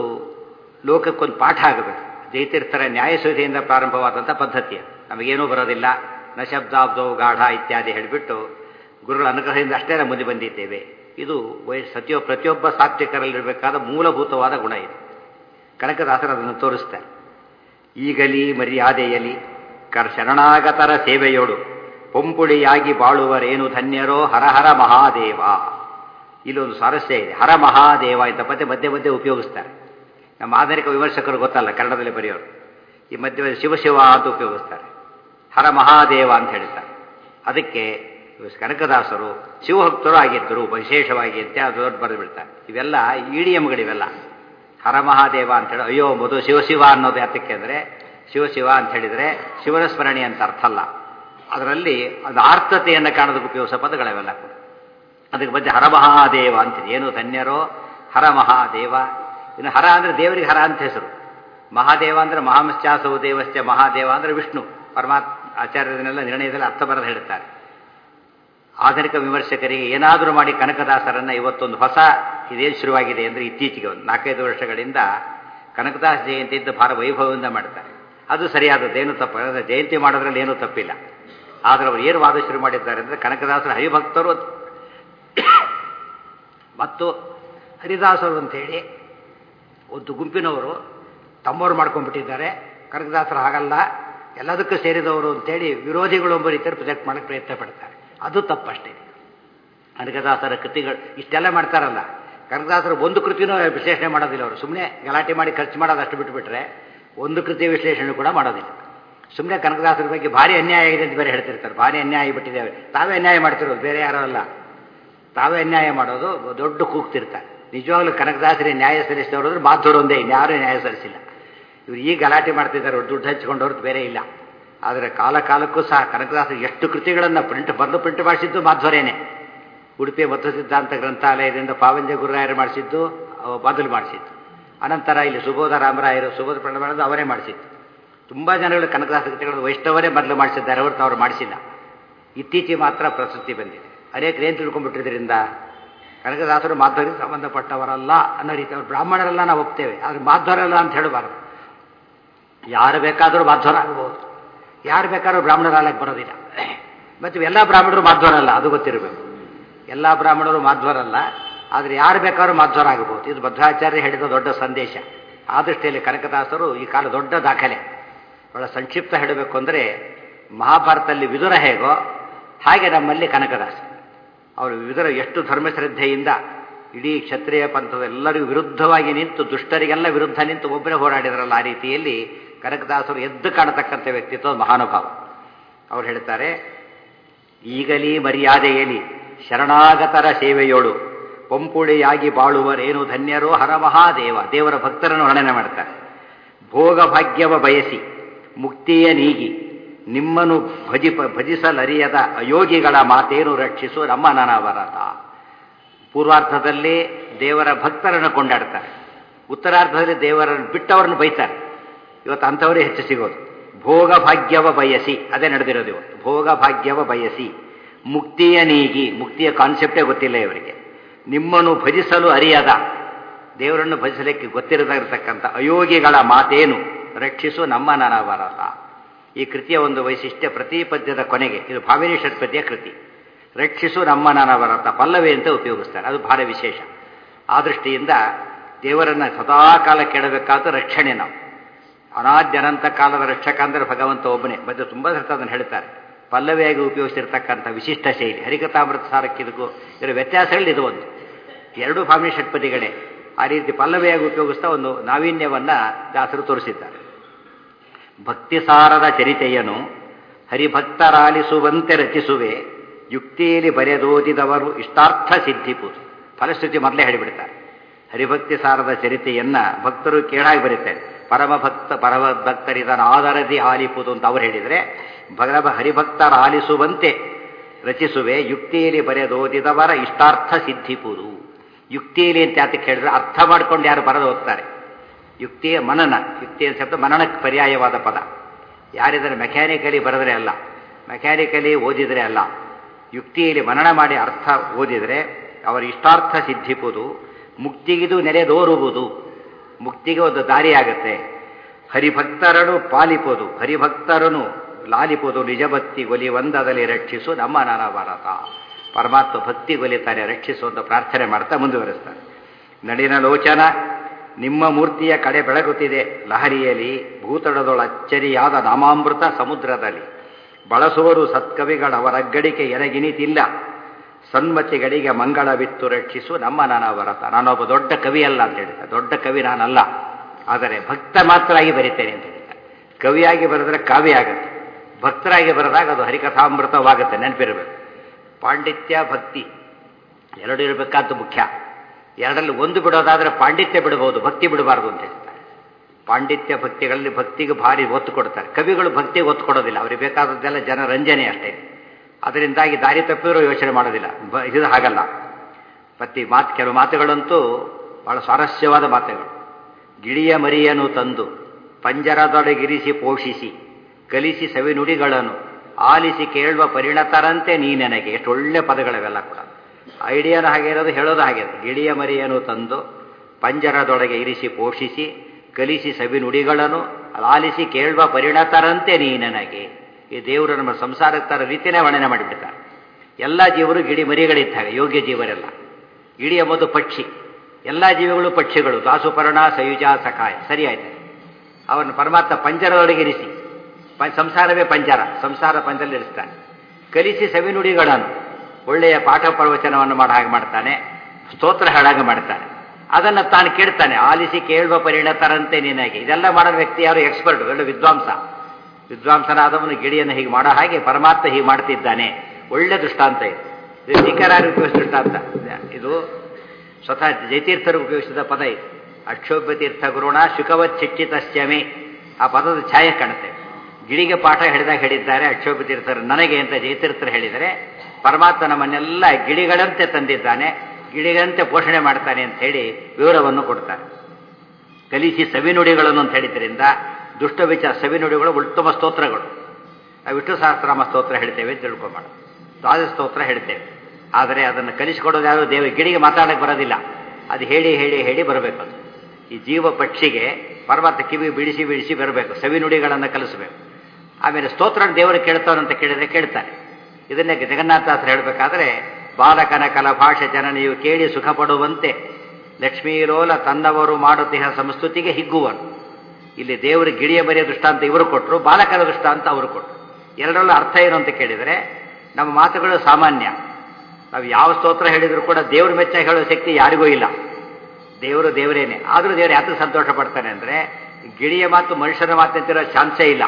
ಲೋಕಕ್ಕೊಂದು ಪಾಠ ಆಗಬೇಕು ಜೈತೀರ್ಥರ ನ್ಯಾಯಸುಧಿಯಿಂದ ಪ್ರಾರಂಭವಾದಂಥ ಪದ್ಧತಿ ನಮಗೇನೂ ಬರೋದಿಲ್ಲ ನ ಶಬ್ದಾಬ್ದವು ಗಾಢ ಇತ್ಯಾದಿ ಹೇಳಿಬಿಟ್ಟು ಗುರುಗಳ ಅನುಗ್ರಹದಿಂದ ಅಷ್ಟೇ ನಾವು ಮುಂದೆ ಬಂದಿದ್ದೇವೆ ಇದು ವೈ- ಸತ್ಯೋ ಪ್ರತಿಯೊಬ್ಬ ಸಾತ್ವಿಕರಲ್ಲಿರಬೇಕಾದ ಮೂಲಭೂತವಾದ ಗುಣ ಇದು ಕನಕದಾಸರು ಅದನ್ನು ತೋರಿಸ್ತಾರೆ ಈಗಲಿ ಮರ್ಯಾದೆಯಲಿ ಕರ್ ಶರಣಾಗತರ ಸೇವೆಯೋಡು ಪೊಂಪುಳಿಯಾಗಿ ಬಾಳುವರೇನು ಧನ್ಯರೋ ಹರಹರ ಮಹಾದೇವ ಇಲ್ಲೊಂದು ಸ್ವಾರಸ್ಯ ಇದೆ ಹರ ಮಹಾದೇವ ಅಂತ ಪದ್ಯ ಮಧ್ಯೆ ಮಧ್ಯೆ ಉಪಯೋಗಿಸ್ತಾರೆ ನಮ್ಮ ಆಧುನಿಕ ವಿಮರ್ಶಕರು ಗೊತ್ತಲ್ಲ ಕನ್ನಡದಲ್ಲಿ ಬರೆಯೋರು ಈ ಮಧ್ಯ ಶಿವಶಿವ ಅಂತ ಉಪಯೋಗಿಸ್ತಾರೆ ಹರ ಮಹಾದೇವ ಅಂತ ಹೇಳ್ತಾರೆ ಅದಕ್ಕೆ ಕನಕದಾಸರು ಶಿವಭಕ್ತರು ಆಗಿದ್ದರು ವಿಶೇಷವಾಗಿ ಅಂತ ಅದು ದೊಡ್ಡ ಬರೆದು ಬಿಡ್ತಾರೆ ಇವೆಲ್ಲ ಇಡಿಎಂಗಳಿವೆಲ್ಲ ಹರ ಮಹಾದೇವ ಅಂತ ಹೇಳಿ ಅಯ್ಯೋ ಮೊದಲು ಶಿವಶಿವ ಅನ್ನೋದು ಯಾತಕ್ಕೆ ಅಂದರೆ ಶಿವಶಿವ ಅಂತ ಹೇಳಿದರೆ ಶಿವನ ಸ್ಮರಣೆ ಅಂತ ಅರ್ಥ ಅಲ್ಲ ಅದರಲ್ಲಿ ಅದು ಆರ್ಥತೆಯನ್ನು ಕಾಣೋದಕ್ಕೆ ಉಪಯೋಗಿಸೋ ಪದಗಳವೆಲ್ಲ ಕೂಡ ಅದಕ್ಕೆ ಮಧ್ಯೆ ಹರ ಮಹಾದೇವ ಅಂತಿದೆ ಏನು ಧನ್ಯರೋ ಹರ ಮಹಾದೇವ ಇನ್ನು ಹರ ಅಂದರೆ ದೇವರಿಗೆ ಹರ ಅಂತ ಹೆಸರು ಮಹಾದೇವ ಅಂದರೆ ಮಹಾಮಶ್ಚಾಸವು ದೇವಶ್ಚ ಮಹಾದೇವ ಅಂದರೆ ವಿಷ್ಣು ಪರಮಾತ್ಮ ಆಚಾರ್ಯರನ್ನೆಲ್ಲ ನಿರ್ಣಯದಲ್ಲಿ ಅರ್ಥ ಬರೆದು ಹೇಳ್ತಾರೆ ಆಧುನಿಕ ವಿಮರ್ಶಕರಿಗೆ ಏನಾದರೂ ಮಾಡಿ ಕನಕದಾಸರನ್ನ ಇವತ್ತೊಂದು ಹೊಸ ಇದೇನು ಶುರುವಾಗಿದೆ ಅಂದರೆ ಇತ್ತೀಚೆಗೆ ಒಂದು ನಾಲ್ಕೈದು ವರ್ಷಗಳಿಂದ ಕನಕದಾಸ ಜಯಂತಿ ಅಂತ ಭಾರ ವೈಭವದಿಂದ ಮಾಡ್ತಾರೆ ಅದು ಸರಿಯಾದದ್ದು ಏನು ತಪ್ಪು ಅಂದರೆ ಜಯಂತಿ ಮಾಡೋದ್ರಲ್ಲಿ ಏನೂ ತಪ್ಪಿಲ್ಲ ಆದರೆ ಅವರು ಏನು ವಾದ ಶುರು ಮಾಡಿದ್ದಾರೆ ಅಂದರೆ ಕನಕದಾಸರ ಹರಿಭಕ್ತರು ಮತ್ತು ಹರಿದಾಸರು ಅಂತೇಳಿ ಒಂದು ಗುಂಪಿನವರು ತಮ್ಮವ್ರು ಮಾಡ್ಕೊಂಡ್ಬಿಟ್ಟಿದ್ದಾರೆ ಕನಕದಾಸರು ಹಾಗಲ್ಲ ಎಲ್ಲದಕ್ಕೂ ಸೇರಿದವರು ಅಂತೇಳಿ ವಿರೋಧಿಗಳು ಒಬ್ಬ ರೀತಿಯಲ್ಲಿ ಪ್ರೊಜೆಕ್ಟ್ ಮಾಡಕ್ಕೆ ಪ್ರಯತ್ನ ಪಡ್ತಾರೆ ಅದು ತಪ್ಪಷ್ಟೇ ಕನಕದಾಸರ ಕೃತಿಗಳು ಇಷ್ಟೆಲ್ಲ ಮಾಡ್ತಾರಲ್ಲ ಕನಕದಾಸರು ಒಂದು ಕೃತಿನೂ ವಿಶ್ಲೇಷಣೆ ಮಾಡೋದಿಲ್ಲ ಅವರು ಸುಮ್ಮನೆ ಗಲಾಟೆ ಮಾಡಿ ಖರ್ಚು ಮಾಡೋದು ಅಷ್ಟು ಬಿಟ್ಟುಬಿಟ್ರೆ ಒಂದು ಕೃತಿ ವಿಶ್ಲೇಷಣೆ ಕೂಡ ಮಾಡೋದಿಲ್ಲ ಸುಮ್ಮನೆ ಕನಕದಾಸರ ಬಗ್ಗೆ ಭಾರಿ ಅನ್ಯಾಯ ಆಗಿದೆ ಅಂತ ಬೇರೆ ಹೇಳ್ತಿರ್ತಾರೆ ಭಾರಿ ಅನ್ಯಾಯ ಆಗಿಬಿಟ್ಟಿದ್ದೇವೆ ತಾವೇ ಅನ್ಯಾಯ ಮಾಡ್ತಿರೋದು ಬೇರೆ ಯಾರೋ ಅಲ್ಲ ತಾವೇ ಅನ್ಯಾಯ ಮಾಡೋದು ದೊಡ್ಡ ಕೂಗ್ತಿರ್ತಾರೆ ನಿಜವಾಗ್ಲೂ ಕನಕದಾಸರಿಗೆ ನ್ಯಾಯ ಸಲ್ಲಿಸಿದವರು ಅಂದ್ರೆ ಮಾಧವರು ಒಂದೇ ಇನ್ಯಾರೂ ನ್ಯಾಯ ಸಲ್ಲಿಸಿಲ್ಲ ಇವ್ರು ಈಗ ಗಲಾಟೆ ಮಾಡ್ತಿದ್ದಾರೆ ಅವ್ರು ದುಡ್ಡು ಹಂಚ್ಕೊಂಡವ್ರದ್ದು ಬೇರೆ ಇಲ್ಲ ಆದರೆ ಕಾಲ ಕಾಲಕ್ಕೂ ಸಹ ಕನಕದಾಸರು ಎಷ್ಟು ಕೃತಿಗಳನ್ನು ಪ್ರಿಂಟ್ ಬರೆದು ಪ್ರಿಂಟ್ ಮಾಡಿಸಿದ್ದು ಮಾಧ್ವರೇನೆ ಉಡುಪಿ ಮಧ್ವ ಸಿದ್ಧಾಂತ ಗ್ರಂಥಾಲಯದಿಂದ ಪಾವಂಜ ಗುರುರಾಯರು ಮಾಡಿಸಿದ್ದು ಅವ ಬದಲು ಮಾಡಿಸಿದ್ದು ಅನಂತರ ಇಲ್ಲಿ ಸುಬೋಧ ರಾಮರಾಯರು ಸುಬೋಧ ಪ್ರಣವ ಅವರೇ ಮಾಡಿಸಿದ್ದು ತುಂಬ ಜನಗಳು ಕನಕದಾಸ ಕೃತಿಗಳನ್ನು ವೈಷ್ಣವರೇ ಮೊದಲು ಮಾಡಿಸಿದ್ದಾರೆ ಹೊರತು ಅವರು ಮಾಡಿಸಿಲ್ಲ ಇತ್ತೀಚೆಗೆ ಮಾತ್ರ ಪ್ರಶಸ್ತಿ ಬಂದಿದೆ ಅನೇಕರು ಏನು ತಿಳ್ಕೊಂಡ್ಬಿಟ್ಟಿದ್ರಿಂದ ಕನಕದಾಸರು ಮಾಧ್ವರಿಗೆ ಸಂಬಂಧಪಟ್ಟವರಲ್ಲ ಅನ್ನೋ ರೀತಿ ಅವರು ಬ್ರಾಹ್ಮಣರೆಲ್ಲ ನಾವು ಒಪ್ತೇವೆ ಆದರೆ ಮಾಧ್ವರಲ್ಲ ಅಂತ ಹೇಳಬಾರ್ದು ಯಾರು ಬೇಕಾದರೂ ಮಾಧ್ವರಾಗಬಹುದು ಯಾರು ಬೇಕಾದ್ರೂ ಬ್ರಾಹ್ಮಣರಾಗಕ್ಕೆ ಬರೋದಿಲ್ಲ ಮತ್ತು ಎಲ್ಲ ಬ್ರಾಹ್ಮಣರು ಮಾಧ್ವರಲ್ಲ ಅದು ಗೊತ್ತಿರಬೇಕು ಎಲ್ಲ ಬ್ರಾಹ್ಮಣರು ಮಾಧ್ವರಲ್ಲ ಆದರೆ ಯಾರು ಬೇಕಾದ್ರೂ ಮಾಧ್ವರಾಗಬಹುದು ಇದು ಭದ್ರಾಚಾರ್ಯ ಹೇಳಿದ ದೊಡ್ಡ ಸಂದೇಶ ಆ ದೃಷ್ಟಿಯಲ್ಲಿ ಕನಕದಾಸರು ಈ ಕಾಲ ದೊಡ್ಡ ದಾಖಲೆ ಬಹಳ ಸಂಕ್ಷಿಪ್ತ ಹೇಳಬೇಕು ಅಂದರೆ ಮಹಾಭಾರತದಲ್ಲಿ ವಿದುರ ಹೇಗೋ ಹಾಗೆ ನಮ್ಮಲ್ಲಿ ಕನಕದಾಸ ಅವರು ವಿದುರ ಎಷ್ಟು ಧರ್ಮಶ್ರದ್ಧೆಯಿಂದ ಇಡೀ ಕ್ಷತ್ರಿಯ ಪಂಥದ ಎಲ್ಲರಿಗೂ ವಿರುದ್ಧವಾಗಿ ನಿಂತು ದುಷ್ಟರಿಗೆಲ್ಲ ವಿರುದ್ಧ ನಿಂತು ಒಬ್ಬರೇ ಹೋರಾಡಿದ್ರಲ್ಲ ಆ ರೀತಿಯಲ್ಲಿ ಕನಕದಾಸರು ಎದ್ದು ಕಾಣತಕ್ಕಂಥ ವ್ಯಕ್ತಿತ್ವ ಮಹಾನುಭಾವ ಅವ್ರು ಹೇಳ್ತಾರೆ ಈಗಲೀ ಮರ್ಯಾದೆಯಲಿ ಶರಣಾಗತರ ಸೇವೆಯೋಳು ಪಂಪುಳಿಯಾಗಿ ಬಾಳುವರೇನು ಧನ್ಯರೋ ಹರಮಹಾದೇವ ದೇವರ ಭಕ್ತರನ್ನು ವರ್ಣನೆ ಮಾಡ್ತಾರೆ ಭೋಗ ಭಾಗ್ಯವ ಬಯಸಿ ಮುಕ್ತಿಯ ನೀಗಿ ನಿಮ್ಮನ್ನು ಭಜಿಪ ಭಜಿಸಲರಿಯದ ಅಯೋಗಿಗಳ ಮಾತೇನು ರಕ್ಷಿಸು ನಮ್ಮ ನನವರತ ಪೂರ್ವಾರ್ಧದಲ್ಲಿ ದೇವರ ಭಕ್ತರನ್ನು ಕೊಂಡಾಡ್ತಾರೆ ಉತ್ತರಾರ್ಧದಲ್ಲಿ ದೇವರನ್ನು ಬಿಟ್ಟವರನ್ನು ಬೈತಾರೆ ಇವತ್ತು ಅಂಥವರೇ ಹೆಚ್ಚು ಸಿಗೋದು ಭೋಗ ಭಾಗ್ಯವ ಬಯಸಿ ಅದೇ ನಡೆದಿರೋದು ಇವತ್ತು ಭೋಗ ಭಾಗ್ಯವ ಬಯಸಿ ಮುಕ್ತಿಯ ನೀಗಿ ಮುಕ್ತಿಯ ಕಾನ್ಸೆಪ್ಟೇ ಗೊತ್ತಿಲ್ಲ ಇವರಿಗೆ ನಿಮ್ಮನ್ನು ಭಜಿಸಲು ಅರಿಯದ ದೇವರನ್ನು ಭಜಿಸಲಿಕ್ಕೆ ಗೊತ್ತಿರದಿರತಕ್ಕಂಥ ಅಯೋಗಿಗಳ ಮಾತೇನು ರಕ್ಷಿಸು ನಮ್ಮ ನನವರತ ಈ ಕೃತಿಯ ಒಂದು ವೈಶಿಷ್ಟ್ಯ ಪ್ರತಿ ಪದ್ಯದ ಕೊನೆಗೆ ಇದು ಭಾವಿನಿ ಷಟ್ಪದ್ಯ ಕೃತಿ ರಕ್ಷಿಸು ನಮ್ಮ ನನವರತ ಪಲ್ಲವಿ ಅಂತ ಉಪಯೋಗಿಸ್ತಾರೆ ಅದು ಬಹಳ ವಿಶೇಷ ಆ ದೃಷ್ಟಿಯಿಂದ ದೇವರನ್ನ ಸದಾಕಾಲ ಕೆಡಬೇಕಾದ ರಕ್ಷಣೆ ನಾವು ಅನಾದ್ಯನಂತ ಕಾಲದ ರಕ್ಷಕ ಅಂದರೆ ಭಗವಂತ ಒಬ್ಬನೇ ಮತ್ತೆ ತುಂಬ ಸರ್ತ ಅದನ್ನು ಹೇಳ್ತಾರೆ ಪಲ್ಲವಿಯಾಗಿ ಉಪಯೋಗಿಸಿರ್ತಕ್ಕಂಥ ವಿಶಿಷ್ಟ ಶೈಲಿ ಹರಿಕಥಾಮೃತ ಸಾರಕ್ಕಿದಕ್ಕೂ ಇದರ ವ್ಯತ್ಯಾಸಗಳು ಇದು ಒಂದು ಎರಡು ಭಾಮಿನಿ ಷಟ್ಪದಿಗಳೇ ಆ ರೀತಿ ಪಲ್ಲವಿಯಾಗಿ ಉಪಯೋಗಿಸ್ತಾ ಒಂದು ನಾವೀನ್ಯವನ್ನ ದಾಸರು ತೋರಿಸಿದ್ದಾರೆ ಭಕ್ತಿಸಾರದ ಚರಿತೆಯನ್ನು ಹರಿಭಕ್ತರಾಲಿಸುವಂತೆ ರಚಿಸುವೆ ಯುಕ್ತಿಯಲ್ಲಿ ಬರೆದೋದಿದವರು ಇಷ್ಟಾರ್ಥ ಸಿದ್ಧಿಪುದು ಫಲಶ್ರುತಿ ಮೊದಲೇ ಹೇಳಿಬಿಡ್ತಾರೆ ಹರಿಭಕ್ತಿ ಸಾರದ ಚರಿತೆಯನ್ನ ಭಕ್ತರು ಕೇಳಾಗಿ ಬರೀತಾರೆ ಪರಮಭಕ್ತ ಪರಮಭಕ್ತರಿದನ ಆದರದಿ ಆಲಿಪುದು ಅಂತ ಅವರು ಹೇಳಿದರೆ ಭಗವ ಹರಿಭಕ್ತರ ಆಲಿಸುವಂತೆ ರಚಿಸುವೆ ಯುಕ್ತಿಯಲ್ಲಿ ಬರೆದೋದಿದವರ ಇಷ್ಟಾರ್ಥ ಸಿದ್ಧಿಪುದು ಯುಕ್ತಿಯಲ್ಲಿ ಅಂತ ಯಾತಕ್ಕೆ ಹೇಳಿದ್ರೆ ಅರ್ಥ ಮಾಡ್ಕೊಂಡು ಯಾರು ಬರೆದು ಹೋಗ್ತಾರೆ ಯುಕ್ತಿಯ ಮನನ ಯುಕ್ತಿಯ ಶಬ್ದ ಮನನಕ್ಕೆ ಪರ್ಯಾಯವಾದ ಪದ ಯಾರಿದ್ದಾರೆ ಮೆಕ್ಯಾನಿಕಲಿ ಬರೆದ್ರೆ ಅಲ್ಲ ಮೆಕ್ಯಾನಿಕಲಿ ಓದಿದರೆ ಅಲ್ಲ ಯುಕ್ತಿಯಲ್ಲಿ ಮನನ ಮಾಡಿ ಅರ್ಥ ಓದಿದರೆ ಅವರ ಇಷ್ಟಾರ್ಥ ಸಿದ್ಧಿಪುದು ಮುಕ್ತಿಗಿದು ನೆರೆದೋರುವುದು ಮುಕ್ತಿಗೆ ಒಂದು ದಾರಿ ಆಗುತ್ತೆ ಹರಿಭಕ್ತರನ್ನು ಪಾಲಿಪೋದು ಹರಿಭಕ್ತರನ್ನು ಲಾಲಿಪುದು ನಿಜಭಕ್ತಿ ಗೊಲಿ ಒಂದದಲ್ಲಿ ರಕ್ಷಿಸು ನಮ್ಮ ನರಭರತ ಪರಮಾತ್ಮ ಭಕ್ತಿ ಗೊಲಿತಾನೆ ರಕ್ಷಿಸು ಅಂತ ಪ್ರಾರ್ಥನೆ ಮಾಡ್ತಾ ಮುಂದುವರಿಸ್ತಾನೆ ನಳಿನ ಲೋಚನ ನಿಮ್ಮ ಮೂರ್ತಿಯ ಕಡೆ ಬೆಳಗುತ್ತಿದೆ ಲಹರಿಯಲ್ಲಿ ಭೂತಳದೊಳಚ್ಚರಿಯಾದ ನಾಮಾಮೃತ ಸಮುದ್ರದಲ್ಲಿ ಬಳಸುವರು ಸತ್ಕವಿಗಳವರಗ್ಗಡಿಕೆ ಎನಗಿನಿತಿಲ್ಲ ಸನ್ಮತಿಗಳಿಗೆ ಮಂಗಳವಿತ್ತು ರಕ್ಷಿಸು ನಮ್ಮ ನನವರತ ನಾನೊಬ್ಬ ದೊಡ್ಡ ಕವಿ ಅಲ್ಲ ಅಂತ ಹೇಳಿದ ದೊಡ್ಡ ಕವಿ ನಾನಲ್ಲ ಆದರೆ ಭಕ್ತ ಮಾತ್ರ ಆಗಿ ಬರಿತೇನೆ ಅಂತ ಹೇಳಿದ ಕವಿಯಾಗಿ ಬರೆದ್ರೆ ಕಾವ್ಯ ಆಗುತ್ತೆ ಭಕ್ತರಾಗಿ ಬರೆದಾಗ ಅದು ಹರಿಕಥಾಮೃತವಾಗುತ್ತೆ ನೆನಪಿರಬೇಕು ಪಾಂಡಿತ್ಯ ಭಕ್ತಿ ಎರಡು ಇರಬೇಕಾದ್ದು ಮುಖ್ಯ ಎರಡರಲ್ಲಿ ಒಂದು ಬಿಡೋದಾದ್ರೆ ಪಾಂಡಿತ್ಯ ಬಿಡಬಹುದು ಭಕ್ತಿ ಬಿಡಬಾರ್ದು ಅಂತ ಹೇಳ್ತಾರೆ ಪಾಂಡಿತ್ಯ ಭಕ್ತಿಗಳಲ್ಲಿ ಭಕ್ತಿಗೆ ಭಾರಿ ಒತ್ತು ಕೊಡ್ತಾರೆ ಕವಿಗಳು ಭಕ್ತಿಗೆ ಒತ್ತು ಕೊಡೋದಿಲ್ಲ ಅವ್ರಿಗೆ ಬೇಕಾದದ್ದೆಲ್ಲ ಜನರಂಜನೆ ಅಷ್ಟೇ ಅದರಿಂದಾಗಿ ದಾರಿ ತಪ್ಪಿದ್ರು ಯೋಚನೆ ಮಾಡೋದಿಲ್ಲ ಬ- ಇದು ಹಾಗಲ್ಲ ಮತ್ತೆ ಈ ಮಾತು ಕೆಲವು ಮಾತುಗಳಂತೂ ಬಹಳ ಸ್ವಾರಸ್ಯವಾದ ಮಾತುಗಳು ಗಿಳಿಯ ಮರಿಯನ್ನು ತಂದು ಪಂಜರದೊಳಗಿರಿಸಿ ಪೋಷಿಸಿ ಕಲಿಸಿ ಸವಿನುಡಿಗಳನ್ನು ಆಲಿಸಿ ಕೇಳುವ ಪರಿಣತರಂತೆ ನೀ ನನಗೆ ಎಷ್ಟು ಒಳ್ಳೆ ಪದಗಳವೆಲ್ಲ ಕೂಡ ಐಡಿಯಾನ ಹಾಗೆ ಇರೋದು ಹೇಳೋದು ಹಾಗೆ ಇರೋದು. ಗಿಳಿಯ ಮರಿಯನ್ನು ತಂದು ಪಂಜರದೊಳಗೆ ಇರಿಸಿ ಪೋಷಿಸಿ ಕಲಿಸಿ ಸವಿನುಡಿಗಳನ್ನು ಆಲಿಸಿ ಕೇಳುವ ಪರಿಣತರಂತೆ ನೀ ನನಗೆ ಈ ದೇವರು ನಮ್ಮ ಸಂಸಾರಕ್ಕೆ ತರ ರೀತಿಯೇ ವರ್ಣನೆ ಮಾಡಿಬಿಡ್ತಾರೆ ಎಲ್ಲ ಜೀವರು ಗಿಡಿ ಮರಿಗಳಿದ್ದಾಗ ಯೋಗ್ಯ ಜೀವರೆಲ್ಲ ಗಿಳಿ ಎಂಬುದು ಪಕ್ಷಿ ಎಲ್ಲ ಜೀವಿಗಳು ಪಕ್ಷಿಗಳು ದಾಸುಪರ್ಣ ಸಯುಜ ಸಖಾಯ ಸರಿ ಆಯ್ತು ಅವನು ಪರಮಾತ್ಮ ಪಂಜರದೊಳಗೆ ಇರಿಸಿ ಪ- ಸಂಸಾರವೇ ಪಂಜರ ಸಂಸಾರ ಪಂಜರಲ್ಲಿ ಇರಿಸ್ತಾನೆ ಕಲಿಸಿ ಸವಿನುಡಿಗಳನ್ನು ಒಳ್ಳೆಯ ಪಾಠ ಪ್ರವಚನವನ್ನು ಮಾಡೋ ಹಾಗೆ ಮಾಡ್ತಾನೆ ಸ್ತೋತ್ರ ಹಾಳಾಗಿ ಮಾಡ್ತಾನೆ ಅದನ್ನು ತಾನು ಕೇಳ್ತಾನೆ ಆಲಿಸಿ ಕೇಳುವ ಪರಿಣತರಂತೆ ನಿನಗೆ ಇದೆಲ್ಲ ಮಾಡೋ ವ್ಯಕ್ತಿ ಯಾರು ಎಕ್ಸ್ಪರ್ಟ್ ಒಳ್ಳೆ ವಿದ್ವಾಂಸ ವಿದ್ವಾಂಸನಾದವನು ಗಿಳಿಯನ್ನು ಹೀಗೆ ಮಾಡೋ ಹಾಗೆ ಪರಮಾತ್ಮ ಹೀಗೆ ಮಾಡ್ತಿದ್ದಾನೆ ಒಳ್ಳೆ ದೃಷ್ಟಾಂತ ಇದು ಇದು ಟೀಕರಾರು ಉಪಯೋಗಿಸಿದ ದೃಷ್ಟಾಂತ ಇದು ಸ್ವತಃ ಜಯತೀರ್ಥರು ಉಪಯೋಗಿಸಿದ ಪದ ಇದು ಅಕ್ಷೋಭ್ಯ ತೀರ್ಥ ಗುರುಣ ಶುಕವತ್ ಚಿಟ್ಟಿತಶ್ಚಮೆ ಆ ಪದದ ಛಾಯೆ ಕಾಣುತ್ತೆ ಗಿಳಿಗೆ ಪಾಠ ಹೇಳಿದಾಗ ಹೇಳಿದ್ದಾರೆ ಅಕ್ಷೋಭ್ಯ ತೀರ್ಥರು ನನಗೆ ಅಂತ ಜಯತೀರ್ಥರು ಹೇಳಿದರೆ ಪರಮಾತ್ಮ ನಮ್ಮನ್ನೆಲ್ಲ ಗಿಳಿಗಳಂತೆ ತಂದಿದ್ದಾನೆ ಗಿಳಿಗಳಂತೆ ಪೋಷಣೆ ಮಾಡ್ತಾನೆ ಅಂತ ಹೇಳಿ ವಿವರವನ್ನು ಕೊಡ್ತಾರೆ ಕಲಿಸಿ ಸವಿನುಡಿಗಳನ್ನು ಅಂತ ಹೇಳಿದ್ರಿಂದ ದುಷ್ಟ ವಿಚಾರ ಸವಿನುಡಿಗಳು ಉತ್ತಮ ಸ್ತೋತ್ರಗಳು ನಾವು ವಿಷ್ಣು ಸಹಸ್ರಾಮ ಸ್ತೋತ್ರ ಹೇಳ್ತೇವೆ ಅಂತ ತಿಳ್ಕೊಂಬೇಡ ದ್ವಾದಶ ಸ್ತೋತ್ರ ಹೇಳ್ತೇವೆ ಆದರೆ ಅದನ್ನು ಕಲಿಸಿಕೊಡೋದು ಯಾರು ದೇವ ಗಿಡಿಗೆ ಮಾತಾಡಕ್ಕೆ ಬರೋದಿಲ್ಲ ಅದು ಹೇಳಿ ಹೇಳಿ ಹೇಳಿ ಬರಬೇಕು ಅದು ಈ ಜೀವ ಪಕ್ಷಿಗೆ ಪರಮಾತ್ಮ ಕಿವಿ ಬಿಡಿಸಿ ಬಿಡಿಸಿ ಬರಬೇಕು ಸವಿನುಡಿಗಳನ್ನು ಕಲಿಸಬೇಕು ಆಮೇಲೆ ಸ್ತೋತ್ರ ದೇವರು ಕೇಳ್ತಾನಂತ ಕೇಳಿದ್ರೆ ಕೇಳ್ತಾನೆ ಇದನ್ನೇ ಜಗನ್ನಾಥಾಸ್ತ್ರ ಹೇಳಬೇಕಾದ್ರೆ ಬಾಲಕನ ಕಲ ಭಾಷೆ ಜನ ನೀವು ಕೇಳಿ ಸುಖ ಪಡುವಂತೆ ಲಕ್ಷ್ಮೀರೋಲ ತನ್ನವರು ಮಾಡುತ್ತಿಹ ಸಂಸ್ತುತಿಗೆ ಹಿಗ್ಗುವನು ಇಲ್ಲಿ ದೇವರು ಗಿಳಿಯ ಬರೆಯ ದೃಷ್ಟಾಂತ ಇವರು ಕೊಟ್ಟರು ಬಾಲಕನ ದೃಷ್ಟಾಂತ ಅವರು ಕೊಟ್ಟರು ಎರಡರಲ್ಲೂ ಅರ್ಥ ಏನು ಅಂತ ಕೇಳಿದರೆ ನಮ್ಮ ಮಾತುಗಳು ಸಾಮಾನ್ಯ ನಾವು ಯಾವ ಸ್ತೋತ್ರ ಹೇಳಿದರೂ ಕೂಡ ದೇವ್ರ ಮೆಚ್ಚ ಹೇಳೋ ಶಕ್ತಿ ಯಾರಿಗೂ ಇಲ್ಲ ದೇವರು ದೇವರೇನೆ ಆದರೂ ದೇವರು ಯಾಕೆ ಸಂತೋಷ ಪಡ್ತಾನೆ ಅಂದರೆ ಗಿಳಿಯ ಮಾತು ಮನುಷ್ಯನ ಮಾತಂತಿರೋ ಚಾನ್ಸೇ ಇಲ್ಲ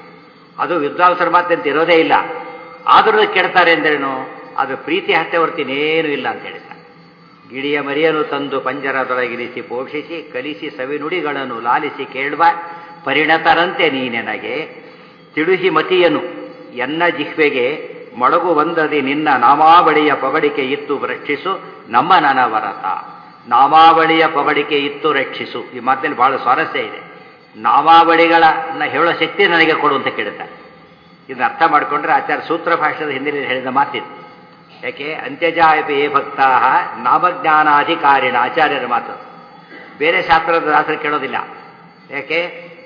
ಅದು ವಿದ್ವಾಂಸರ ಮಾತಂತ ಇರೋದೇ ಇಲ್ಲ ಆದರೂ ಕೇಳ್ತಾರೆ ಅಂದ್ರೇನು ಅದು ಪ್ರೀತಿ ಹತ್ತೆ ಹೊರ್ತಿನೇನು ಇಲ್ಲ ಅಂತ ಹೇಳಿದ ಗಿಳಿಯ ಮರಿಯನ್ನು ತಂದು ಪಂಜರದೊಳಗಿರಿಸಿ ಪೋಷಿಸಿ ಕಲಿಸಿ ಸವಿನುಡಿಗಳನ್ನು ಲಾಲಿಸಿ ಕೇಳುವ ಪರಿಣತರಂತೆ ನೀನೆನಗೆ ತಿಳುಹಿ ಮತಿಯನು ಎನ್ನ ಜಿಹ್ವೆಗೆ ಮೊಳಗು ಒಂದದಿ ನಿನ್ನ ನಾಮಾವಳಿಯ ಪೊಗಡಿಕೆ ಇತ್ತು ರಕ್ಷಿಸು ನಮ್ಮ ನನವರತ ನಾಮಾವಳಿಯ ಪೊಗಡಿಕೆ ಇತ್ತು ರಕ್ಷಿಸು ಈ ಮಾತಿನಲ್ಲಿ ಬಹಳ ಸ್ವಾರಸ್ಯ ಇದೆ ನಾಮಾವಳಿಗಳನ್ನ ಹೇಳೋ ಶಕ್ತಿ ನನಗೆ ಕೊಡು ಅಂತ ಕೇಳುತ್ತಾರೆ ಇದನ್ನ ಅರ್ಥ ಮಾಡಿಕೊಂಡ್ರೆ ಆಚಾರ್ಯ ಸೂತ್ರ ಭಾಷೆದ ಹಿಂದಿನ ಹೇಳಿದ ಮಾತಿದು ಯಾಕೆ ಅಂತ್ಯಜಾಯಪಿ ಏ ಭಕ್ತಾ ನಾಮಜ್ಞಾನಾಧಿಕಾರಿಣ ಆಚಾರ್ಯರ ಮಾತು ಬೇರೆ ಶಾಸ್ತ್ರದ ದಾಸರು ಕೇಳೋದಿಲ್ಲ ಯಾಕೆ